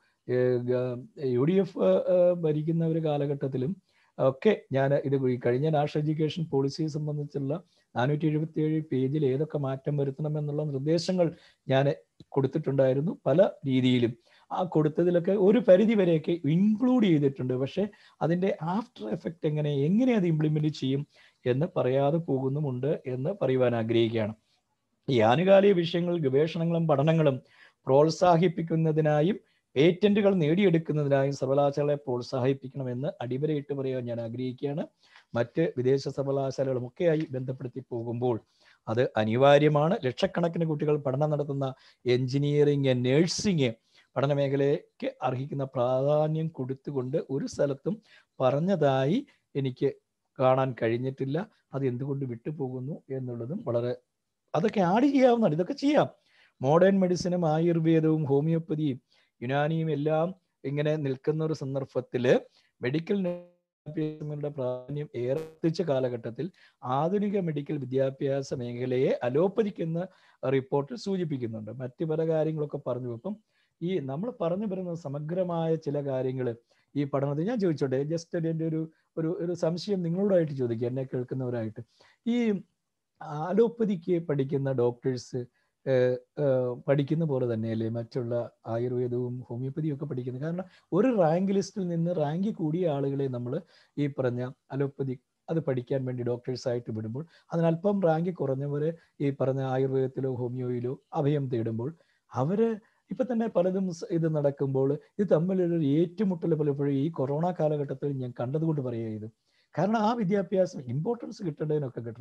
യു ഡി എഫ് ഭരിക്കുന്ന ഒരു കാലഘട്ടത്തിലും ഒക്കെ ഞാൻ ഇത് കഴിഞ്ഞ നാഷണൽ എഡ്യൂക്കേഷൻ പോളിസിയെ സംബന്ധിച്ചുള്ള നാനൂറ്റി എഴുപത്തി ഏഴ് പേജിൽ ഏതൊക്കെ മാറ്റം വരുത്തണം എന്നുള്ള നിർദ്ദേശങ്ങൾ ഞാൻ കൊടുത്തിട്ടുണ്ടായിരുന്നു പല രീതിയിലും ആ കൊടുത്തതിലൊക്കെ ഒരു പരിധി വരെയൊക്കെ ഇൻക്ലൂഡ് ചെയ്തിട്ടുണ്ട് പക്ഷെ അതിൻ്റെ ആഫ്റ്റർ എഫക്റ്റ് എങ്ങനെ എങ്ങനെ അത് ഇംപ്ലിമെന്റ് ചെയ്യും എന്ന് പറയാതെ പോകുന്നുമുണ്ട് എന്ന് പറയുവാൻ ആഗ്രഹിക്കുകയാണ് ഈ ആനുകാലിക വിഷയങ്ങൾ ഗവേഷണങ്ങളും പഠനങ്ങളും പ്രോത്സാഹിപ്പിക്കുന്നതിനായും പേറ്റന്റുകൾ നേടിയെടുക്കുന്നതിനായും സർവകലാശാലകളെ പ്രോത്സാഹിപ്പിക്കണമെന്ന് അടിവരയിട്ട് പറയാൻ ഞാൻ ആഗ്രഹിക്കുകയാണ് മറ്റ് വിദേശ സർവകലാശാലകളും ഒക്കെയായി ബന്ധപ്പെടുത്തി പോകുമ്പോൾ അത് അനിവാര്യമാണ് ലക്ഷക്കണക്കിന് കുട്ടികൾ പഠനം നടത്തുന്ന എഞ്ചിനീയറിംഗ് നേഴ്സിംഗ് പഠന മേഖലയ്ക്ക് അർഹിക്കുന്ന പ്രാധാന്യം കൊടുത്തുകൊണ്ട് ഒരു സ്ഥലത്തും പറഞ്ഞതായി എനിക്ക് കാണാൻ കഴിഞ്ഞിട്ടില്ല അത് എന്തുകൊണ്ട് വിട്ടുപോകുന്നു എന്നുള്ളതും വളരെ അതൊക്കെ ആഡ് ചെയ്യാവുന്നതാണ് ഇതൊക്കെ ചെയ്യാം മോഡേൺ മെഡിസിനും ആയുർവേദവും ഹോമിയോപ്പതിയും യുനാനിയും എല്ലാം ഇങ്ങനെ നിൽക്കുന്ന ഒരു സന്ദർഭത്തിൽ മെഡിക്കൽ വിദ്യാഭ്യാസങ്ങളുടെ പ്രാധാന്യം ഏർത്തിച്ച കാലഘട്ടത്തിൽ ആധുനിക മെഡിക്കൽ വിദ്യാഭ്യാസ മേഖലയെ അലോപ്പതിക്കുന്ന റിപ്പോർട്ടിൽ സൂചിപ്പിക്കുന്നുണ്ട് മറ്റു പല കാര്യങ്ങളൊക്കെ പറഞ്ഞു അപ്പം ഈ നമ്മൾ പറഞ്ഞു വരുന്ന സമഗ്രമായ ചില കാര്യങ്ങൾ ഈ പഠനത്തിൽ ഞാൻ ചോദിച്ചോട്ടെ ജസ്റ്റ് എൻ്റെ ഒരു ഒരു ഒരു സംശയം നിങ്ങളോടായിട്ട് ചോദിക്കുക എന്നെ കേൾക്കുന്നവരായിട്ട് ഈ അലോപ്പതിക്ക് പഠിക്കുന്ന ഡോക്ടേഴ്സ് പഠിക്കുന്ന പോലെ തന്നെയല്ലേ മറ്റുള്ള ആയുർവേദവും ഹോമിയോപ്പതിയും ഒക്കെ പഠിക്കുന്നത് കാരണം ഒരു റാങ്ക് ലിസ്റ്റിൽ നിന്ന് റാങ്ക് കൂടിയ ആളുകളെ നമ്മൾ ഈ പറഞ്ഞ അലോപ്പതി അത് പഠിക്കാൻ വേണ്ടി ഡോക്ടേഴ്സ് ആയിട്ട് വിടുമ്പോൾ അതിനല്പം റാങ്ക് കുറഞ്ഞവരെ ഈ പറഞ്ഞ ആയുർവേദത്തിലോ ഹോമിയോയിലോ അഭയം തേടുമ്പോൾ അവര് ഇപ്പൊ തന്നെ പലതും ഇത് നടക്കുമ്പോൾ ഇത് തമ്മിലൊരു ഏറ്റുമുട്ടൽ പലപ്പോഴും ഈ കൊറോണ കാലഘട്ടത്തിൽ ഞാൻ കണ്ടതുകൊണ്ട് പറയുക ഇത് കാരണം ആ വിദ്യാഭ്യാസം ഇമ്പോർട്ടൻസ് കിട്ടേണ്ടതിനൊക്കെ കിട്ടണം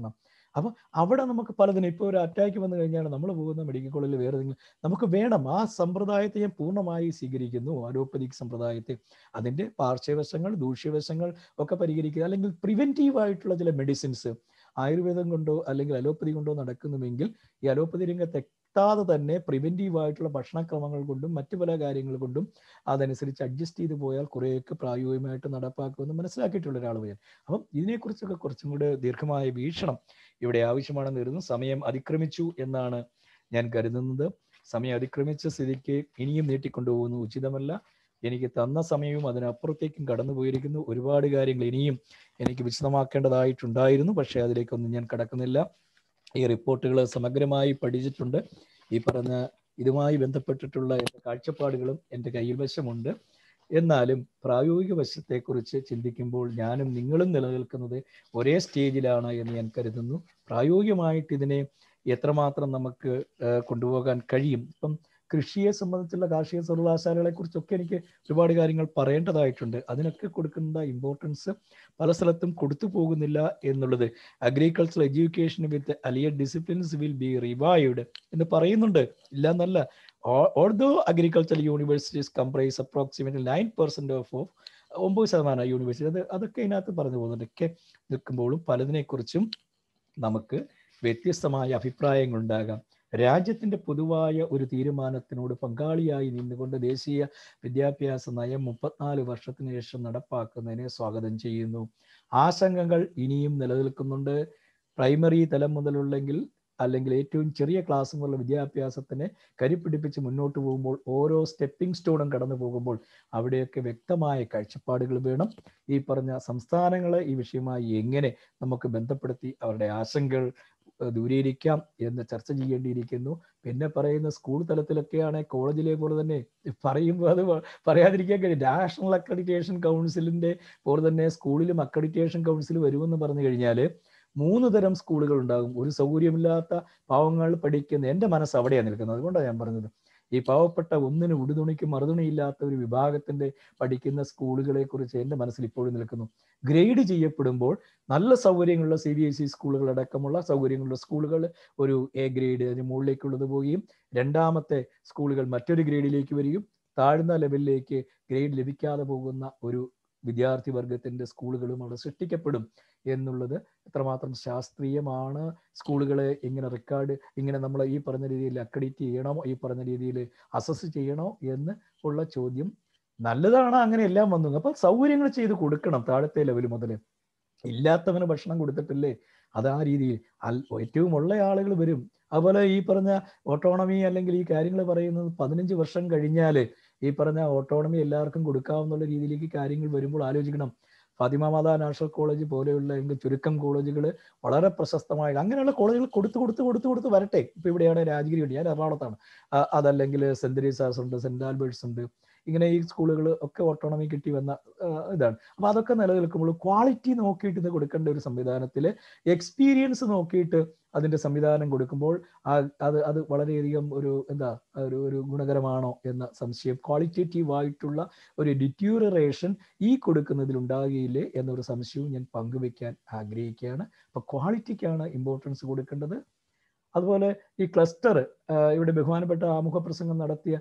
അപ്പം അവിടെ നമുക്ക് പലതിനും ഇപ്പോൾ ഒരു അറ്റാക്ക് വന്നു കഴിഞ്ഞാൽ നമ്മൾ പോകുന്ന മെഡിക്കൽ കോളേജിൽ വേറെ ഏതെങ്കിലും നമുക്ക് വേണം ആ സമ്പ്രദായത്തെ ഞാൻ പൂർണ്ണമായി സ്വീകരിക്കുന്നു അലോപ്പതിക് സമ്പ്രദായത്തെ അതിൻ്റെ പാർശ്വവശങ്ങൾ ദൂഷ്യവശങ്ങൾ ഒക്കെ പരിഹരിക്കുക അല്ലെങ്കിൽ പ്രിവെൻറ്റീവ് ആയിട്ടുള്ള ചില മെഡിസിൻസ് ആയുർവേദം കൊണ്ടോ അല്ലെങ്കിൽ അലോപ്പതി കൊണ്ടോ നടക്കുന്നുവെങ്കിൽ ഈ അലോപ്പതി രംഗത്ത് എത്താതെ തന്നെ പ്രിവെൻറ്റീവ് ആയിട്ടുള്ള ഭക്ഷണക്രമങ്ങൾ കൊണ്ടും മറ്റു പല കാര്യങ്ങൾ കൊണ്ടും അതനുസരിച്ച് അഡ്ജസ്റ്റ് ചെയ്ത് പോയാൽ കുറേയൊക്കെ പ്രായോഗികമായിട്ട് നടപ്പാക്കുമെന്ന് മനസ്സിലാക്കിയിട്ടുള്ള ഒരാൾ ഞാൻ അപ്പം ഇതിനെക്കുറിച്ചൊക്കെ കുറച്ചും കൂടെ ദീർഘമായ വീക്ഷണം ഇവിടെ ആവശ്യമാണെന്ന് കരുതുന്നു സമയം അതിക്രമിച്ചു എന്നാണ് ഞാൻ കരുതുന്നത് സമയം അതിക്രമിച്ച സ്ഥിതിക്ക് ഇനിയും നീട്ടിക്കൊണ്ടുപോകുന്നു ഉചിതമല്ല എനിക്ക് തന്ന സമയവും അതിനപ്പുറത്തേക്കും കടന്നു പോയിരിക്കുന്നു ഒരുപാട് കാര്യങ്ങൾ ഇനിയും എനിക്ക് വിശദമാക്കേണ്ടതായിട്ടുണ്ടായിരുന്നു പക്ഷേ അതിലേക്കൊന്നും ഞാൻ കടക്കുന്നില്ല ഈ റിപ്പോർട്ടുകൾ സമഗ്രമായി പഠിച്ചിട്ടുണ്ട് ഈ പറഞ്ഞ ഇതുമായി ബന്ധപ്പെട്ടിട്ടുള്ള എൻ്റെ കാഴ്ചപ്പാടുകളും എൻ്റെ കയ്യിൽ വശമുണ്ട് എന്നാലും പ്രായോഗിക വശത്തെക്കുറിച്ച് ചിന്തിക്കുമ്പോൾ ഞാനും നിങ്ങളും നിലനിൽക്കുന്നത് ഒരേ സ്റ്റേജിലാണ് എന്ന് ഞാൻ കരുതുന്നു പ്രായോഗികമായിട്ട് ഇതിനെ എത്രമാത്രം നമുക്ക് കൊണ്ടുപോകാൻ കഴിയും ഇപ്പം കൃഷിയെ സംബന്ധിച്ചുള്ള കാർഷിക സർവകലാശാലകളെ കുറിച്ചൊക്കെ എനിക്ക് ഒരുപാട് കാര്യങ്ങൾ പറയേണ്ടതായിട്ടുണ്ട് അതിനൊക്കെ കൊടുക്കുന്ന ഇമ്പോർട്ടൻസ് പല സ്ഥലത്തും കൊടുത്തു പോകുന്നില്ല എന്നുള്ളത് agriculture education with allied disciplines will be revived എന്ന് പറയുന്നുണ്ട് ഇല്ല എന്നല്ല although agriculture universities comprise approximately nine percent of of ഒമ്പത് ശതമാനം യൂണിവേഴ്സിറ്റി അത് അതൊക്കെ ഇതിനകത്ത് പറഞ്ഞു പോകുന്നുണ്ട് ഒക്കെ നിൽക്കുമ്പോഴും പലതിനെക്കുറിച്ചും നമുക്ക് വ്യത്യസ്തമായ അഭിപ്രായങ്ങൾ ഉണ്ടാകാം രാജ്യത്തിന്റെ പൊതുവായ ഒരു തീരുമാനത്തിനോട് പങ്കാളിയായി നിന്നുകൊണ്ട് ദേശീയ വിദ്യാഭ്യാസ നയം മുപ്പത്തിനാല് വർഷത്തിന് ശേഷം നടപ്പാക്കുന്നതിനെ സ്വാഗതം ചെയ്യുന്നു ആശങ്കകൾ ഇനിയും നിലനിൽക്കുന്നുണ്ട് പ്രൈമറി തലം മുതലുള്ളെങ്കിൽ അല്ലെങ്കിൽ ഏറ്റവും ചെറിയ ക്ലാസ് മുതലുള്ള വിദ്യാഭ്യാസത്തിനെ കരിപ്പിടിപ്പിച്ച് മുന്നോട്ട് പോകുമ്പോൾ ഓരോ സ്റ്റെപ്പിംഗ് സ്റ്റോണും കടന്നു പോകുമ്പോൾ അവിടെയൊക്കെ വ്യക്തമായ കാഴ്ചപ്പാടുകൾ വേണം ഈ പറഞ്ഞ സംസ്ഥാനങ്ങളെ ഈ വിഷയമായി എങ്ങനെ നമുക്ക് ബന്ധപ്പെടുത്തി അവരുടെ ആശങ്കകൾ ദൂരീകരിക്കാം എന്ന് ചർച്ച ചെയ്യേണ്ടിയിരിക്കുന്നു പിന്നെ പറയുന്ന സ്കൂൾ തലത്തിലൊക്കെയാണ് കോളേജിലെ പോലെ തന്നെ പറയുമ്പോൾ അത് പറയാതിരിക്കാൻ കഴിയും നാഷണൽ അക്രഡിറ്റേഷൻ കൗൺസിലിന്റെ പോലെ തന്നെ സ്കൂളിലും അക്രഡിറ്റേഷൻ കൗൺസിൽ വരുമെന്ന് പറഞ്ഞു കഴിഞ്ഞാൽ മൂന്ന് തരം സ്കൂളുകൾ ഉണ്ടാകും ഒരു സൗകര്യമില്ലാത്ത പാവങ്ങൾ പഠിക്കുന്ന എൻ്റെ മനസ്സ് അവിടെയാണ് നിൽക്കുന്നത് അതുകൊണ്ടാണ് ഞാൻ പറഞ്ഞത് ഈ പാവപ്പെട്ട ഒന്നിന് ഉടുതുണിക്ക് മറുതുണിയില്ലാത്ത ഒരു വിഭാഗത്തിന്റെ പഠിക്കുന്ന സ്കൂളുകളെ കുറിച്ച് എൻ്റെ മനസ്സിൽ ഇപ്പോഴും നിൽക്കുന്നു ഗ്രേഡ് ചെയ്യപ്പെടുമ്പോൾ നല്ല സൗകര്യങ്ങളുള്ള സി ബി എസ് ഇ സ്കൂളുകൾ അടക്കമുള്ള സൗകര്യങ്ങളുള്ള സ്കൂളുകൾ ഒരു എ ഗ്രേഡ് അതിന് മുകളിലേക്കുള്ളത് പോവുകയും രണ്ടാമത്തെ സ്കൂളുകൾ മറ്റൊരു ഗ്രേഡിലേക്ക് വരികയും താഴ്ന്ന ലെവലിലേക്ക് ഗ്രേഡ് ലഭിക്കാതെ പോകുന്ന ഒരു വിദ്യാർത്ഥി വർഗത്തിന്റെ സ്കൂളുകളും അവിടെ സൃഷ്ടിക്കപ്പെടും എന്നുള്ളത് എത്രമാത്രം ശാസ്ത്രീയമാണ് സ്കൂളുകളെ ഇങ്ങനെ റെക്കോർഡ് ഇങ്ങനെ നമ്മൾ ഈ പറഞ്ഞ രീതിയിൽ അക്രഡിറ്റ് ചെയ്യണമോ ഈ പറഞ്ഞ രീതിയിൽ അസസ് ചെയ്യണോ എന്ന് ഉള്ള ചോദ്യം നല്ലതാണ് അങ്ങനെ എല്ലാം വന്നു അപ്പൊ സൗകര്യങ്ങൾ ചെയ്ത് കൊടുക്കണം താഴത്തെ ലെവൽ മുതൽ ഇല്ലാത്തവന് ഭക്ഷണം കൊടുത്തിട്ടില്ലേ അത് ആ രീതിയിൽ ഏറ്റവും ഉള്ള ആളുകൾ വരും അതുപോലെ ഈ പറഞ്ഞ ഓട്ടോണമി അല്ലെങ്കിൽ ഈ കാര്യങ്ങൾ പറയുന്നത് പതിനഞ്ച് വർഷം കഴിഞ്ഞാൽ ഈ പറഞ്ഞ ഓട്ടോണമി എല്ലാവർക്കും കൊടുക്കാവുന്ന രീതിയിലേക്ക് കാര്യങ്ങൾ വരുമ്പോൾ ആലോചിക്കണം ഫാത്തിമ മാതാ നാഷണൽ കോളേജ് പോലെയുള്ള എങ്കിൽ ചുരുക്കം കോളേജുകൾ വളരെ പ്രശസ്തമായ അങ്ങനെയുള്ള കോളേജുകൾ കൊടുത്ത് കൊടുത്ത് കൊടുത്ത് കൊടുത്ത് വരട്ടെ ഇപ്പൊ ഇവിടെയാണ് രാജഗിരി ഉണ്ട് ഞാൻ എറണാകുളത്താണ് അതല്ലെങ്കിൽ സെന്റ് തെരേസാസ് ഉണ്ട് സെന്റ് ആൽബർട്ട്സ് ഉണ്ട് ഇങ്ങനെ ഈ സ്കൂളുകൾ ഒക്കെ ഓട്ടോണമി കിട്ടി വന്ന ഇതാണ് അപ്പൊ അതൊക്കെ നിലനിൽക്കുമ്പോൾ ക്വാളിറ്റി നോക്കിയിട്ട് ഇത് കൊടുക്കേണ്ട ഒരു സംവിധാനത്തിൽ എക്സ്പീരിയൻസ് നോക്കിയിട്ട് അതിന്റെ സംവിധാനം കൊടുക്കുമ്പോൾ അത് അത് വളരെയധികം ഒരു എന്താ ഒരു ഒരു ഗുണകരമാണോ എന്ന സംശയം ക്വാളിറ്റേറ്റീവ് ആയിട്ടുള്ള ഒരു ഡിറ്റ്യൂറേഷൻ ഈ കൊടുക്കുന്നതിൽ ഉണ്ടാകുകയില്ലേ എന്നൊരു സംശയവും ഞാൻ പങ്കുവെക്കാൻ ആഗ്രഹിക്കുകയാണ് അപ്പൊ ക്വാളിറ്റിക്കാണ് ഇമ്പോർട്ടൻസ് കൊടുക്കേണ്ടത് അതുപോലെ ഈ ക്ലസ്റ്റർ ഇവിടെ ബഹുമാനപ്പെട്ട ആമുഖ പ്രസംഗം നടത്തിയ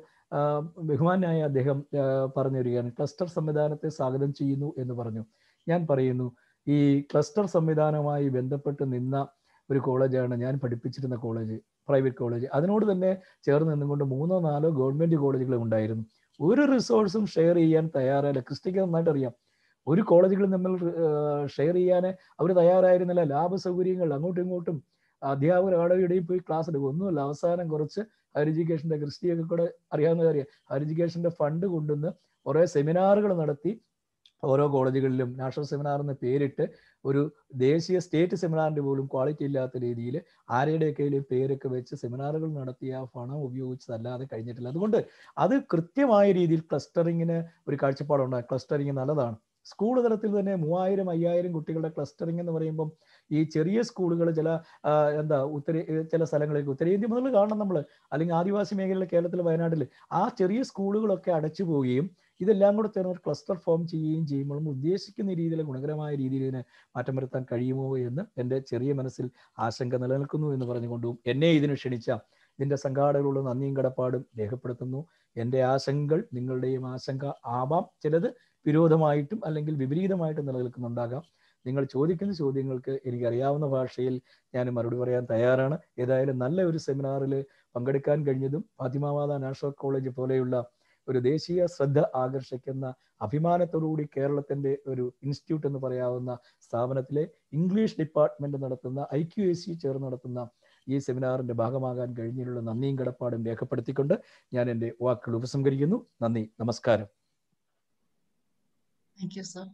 ബഹുമാനായ അദ്ദേഹം പറഞ്ഞു വരികയാണ് ക്ലസ്റ്റർ സംവിധാനത്തെ സ്വാഗതം ചെയ്യുന്നു എന്ന് പറഞ്ഞു ഞാൻ പറയുന്നു ഈ ക്ലസ്റ്റർ സംവിധാനവുമായി ബന്ധപ്പെട്ട് നിന്ന ഒരു കോളേജാണ് ഞാൻ പഠിപ്പിച്ചിരുന്ന കോളേജ് പ്രൈവറ്റ് കോളേജ് അതിനോട് തന്നെ ചേർന്ന് നിന്നുകൊണ്ട് മൂന്നോ നാലോ ഗവൺമെന്റ് കോളേജുകളും ഉണ്ടായിരുന്നു ഒരു റിസോഴ്സും ഷെയർ ചെയ്യാൻ തയ്യാറല്ല ക്രിസ്റ്റിക്ക് നന്നായിട്ട് അറിയാം ഒരു കോളേജുകളും തമ്മിൽ ഷെയർ ചെയ്യാൻ അവർ തയ്യാറായിരുന്നില്ല ലാഭ സൗകര്യങ്ങൾ അങ്ങോട്ടും ഇങ്ങോട്ടും അധ്യാപകർ ആളുകളുടെയും പോയി ക്ലാസ് എടുക്കും ഒന്നുമില്ല അവസാനം കുറച്ച് ഹയർ എഡ്യൂക്കേഷന്റെ ക്രിസ്റ്റിയൊക്കെ കൂടെ അറിയാവുന്ന കാര്യം ഹയർ എഡ്യൂക്കേഷന്റെ ഫണ്ട് കൊണ്ടുവന്ന് കുറേ സെമിനാറുകൾ നടത്തി ഓരോ കോളേജുകളിലും നാഷണൽ സെമിനാർ എന്ന് പേരിട്ട് ഒരു ദേശീയ സ്റ്റേറ്റ് സെമിനാറിന്റെ പോലും ക്വാളിറ്റി ഇല്ലാത്ത രീതിയിൽ ആരുടെയൊക്കെ പേരൊക്കെ വെച്ച് സെമിനാറുകൾ നടത്തിയ പണം ഉപയോഗിച്ചതല്ലാതെ കഴിഞ്ഞിട്ടില്ല അതുകൊണ്ട് അത് കൃത്യമായ രീതിയിൽ ക്ലസ്റ്ററിങ്ങിന് ഒരു കാഴ്ചപ്പാടുണ്ട് ക്ലസ്റ്ററിങ് നല്ലതാണ് സ്കൂൾ തലത്തിൽ തന്നെ മൂവായിരം അയ്യായിരം കുട്ടികളുടെ ക്ലസ്റ്ററിംഗ് എന്ന് പറയുമ്പം ഈ ചെറിയ സ്കൂളുകൾ ചില എന്താ ഉത്തരേ ചില സ്ഥലങ്ങളിലേക്ക് ഉത്തരേന്ത്യ മുതൽ കാണണം നമ്മൾ അല്ലെങ്കിൽ ആദിവാസി മേഖലയിലെ കേരളത്തിൽ വയനാട്ടിൽ ആ ചെറിയ സ്കൂളുകളൊക്കെ അടച്ചു പോവുകയും ഇതെല്ലാം കൂടെ ചേർന്ന് ഒരു ക്ലസ്റ്റർ ഫോം ചെയ്യുകയും ചെയ്യുമ്പോൾ നമ്മൾ ഉദ്ദേശിക്കുന്ന രീതിയിൽ ഗുണകരമായ രീതിയിൽ ഇതിനെ മാറ്റം വരുത്താൻ കഴിയുമോ എന്ന് എൻ്റെ ചെറിയ മനസ്സിൽ ആശങ്ക നിലനിൽക്കുന്നു എന്ന് പറഞ്ഞുകൊണ്ടും എന്നെ ഇതിന് ക്ഷണിച്ച ഇതിൻ്റെ സംഘാടകരോട് നന്ദിയും കടപ്പാടും രേഖപ്പെടുത്തുന്നു എൻ്റെ ആശങ്കകൾ നിങ്ങളുടെയും ആശങ്ക ആവാം ചിലത് വിരോധമായിട്ടും അല്ലെങ്കിൽ വിപരീതമായിട്ടും നിലനിൽക്കുന്നുണ്ടാകാം നിങ്ങൾ ചോദിക്കുന്ന ചോദ്യങ്ങൾക്ക് എനിക്കറിയാവുന്ന ഭാഷയിൽ ഞാൻ മറുപടി പറയാൻ തയ്യാറാണ് ഏതായാലും നല്ല ഒരു സെമിനാറിൽ പങ്കെടുക്കാൻ കഴിഞ്ഞതും ഫാത്തിമാവാദ നാഷണൽ കോളേജ് പോലെയുള്ള ഒരു ദേശീയ ശ്രദ്ധ ആകർഷിക്കുന്ന അഭിമാനത്തോടുകൂടി കേരളത്തിന്റെ ഒരു ഇൻസ്റ്റിറ്റ്യൂട്ട് എന്ന് പറയാവുന്ന സ്ഥാപനത്തിലെ ഇംഗ്ലീഷ് ഡിപ്പാർട്ട്മെന്റ് നടത്തുന്ന ഐ ക്യു എസ് സി ചേർന്ന് നടത്തുന്ന ഈ സെമിനാറിന്റെ ഭാഗമാകാൻ കഴിഞ്ഞതിലുള്ള നന്ദിയും കടപ്പാടും രേഖപ്പെടുത്തിക്കൊണ്ട് ഞാൻ എൻ്റെ വാക്കുകൾ ഉപസംഹരിക്കുന്നു നന്ദി നമസ്കാരം Thank you, sir.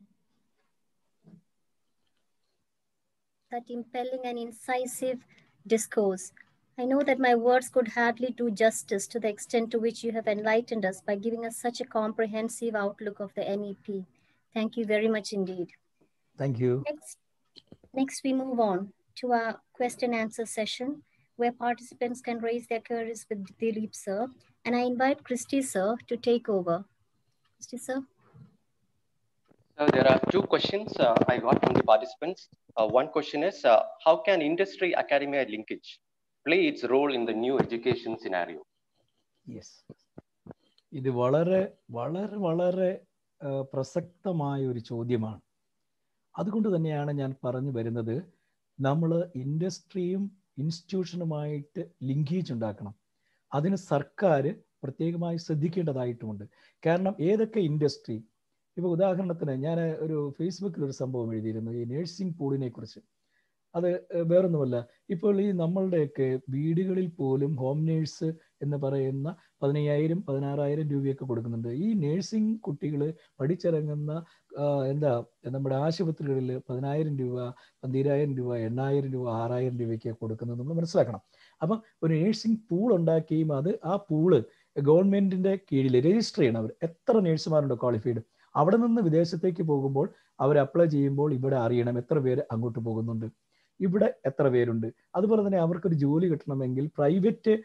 that impelling and incisive discourse. I know that my words could hardly do justice to the extent to which you have enlightened us by giving us such a comprehensive outlook of the NEP. Thank you very much indeed. Thank you Next, next we move on to our question answer session where participants can raise their queries with Dilip sir. And I invite Christy sir to take over. Christy sir. So there are two questions uh, I got from the participants. Uh, one question is, uh, how can industry academia linkage play its role in the new education scenario? Yes ഇത് വളരെ വളരെ വളരെ ആ, പ്രസക്തമായ ഒരു ചോദ്യമാണ് അതുകൊണ്ട് തന്നെയാണ് ഞാൻ പറഞ്ഞു വരുന്നത് നമ്മൾ ഇൻഡസ്ട്രിയും ഇൻസ്റ്റിറ്റ്യൂഷനുമായിട്ട് ലിങ്കേജ് ഉണ്ടാക്കണം അതിന് സർക്കാർ പ്രത്യേകമായി ശ്രദ്ധിക്കേണ്ടതായിട്ടുമുണ്ട് കാരണം ഏതൊക്കെ ഇൻഡസ്ട്രി ഇപ്പോൾ ഉദാഹരണത്തിന് ഞാൻ ഒരു ഫേസ്ബുക്കിൽ ഒരു സംഭവം എഴുതിയിരുന്നു ഈ നേഴ്സിംഗ് പൂളിനെ കുറിച്ച് അത് ഏഹ്, വേറൊന്നുമല്ല ഇപ്പോൾ ഈ നമ്മളുടെയൊക്കെ വീടുകളിൽ പോലും ഹോം നേഴ്സ് എന്ന് പറയുന്ന പതിനയ്യായിരം പതിനാറായിരം രൂപയൊക്കെ കൊടുക്കുന്നുണ്ട് ഈ നേഴ്സിംഗ് കുട്ടികൾ പഠിച്ചിറങ്ങുന്ന ആ, എന്താ നമ്മുടെ ആശുപത്രികളിൽ പതിനായിരം രൂപ പന്തിരായിരം രൂപ എണ്ണായിരം രൂപ ആറായിരം രൂപയ്ക്ക് കൊടുക്കുന്നത് നമ്മൾ മനസ്സിലാക്കണം അപ്പം ഒരു നേഴ്സിംഗ് പൂൾ ഉണ്ടാക്കുകയും അത് ആ പൂള് ഗവൺമെന്റിന്റെ കീഴിൽ രജിസ്റ്റർ ചെയ്യണം അവർ എത്ര നേഴ്സുമാരുണ്ട് ക്വാളിഫൈഡ് അവിടെ നിന്ന് വിദേശത്തേക്ക് പോകുമ്പോൾ അവർ അപ്ലൈ ചെയ്യുമ്പോൾ ഇവിടെ അറിയണം എത്ര പേര് അങ്ങോട്ട് പോകുന്നുണ്ട് ഇവിടെ എത്ര പേരുണ്ട് അതുപോലെ തന്നെ അവർക്കൊരു ജോലി കിട്ടണമെങ്കിൽ പ്രൈവറ്റ്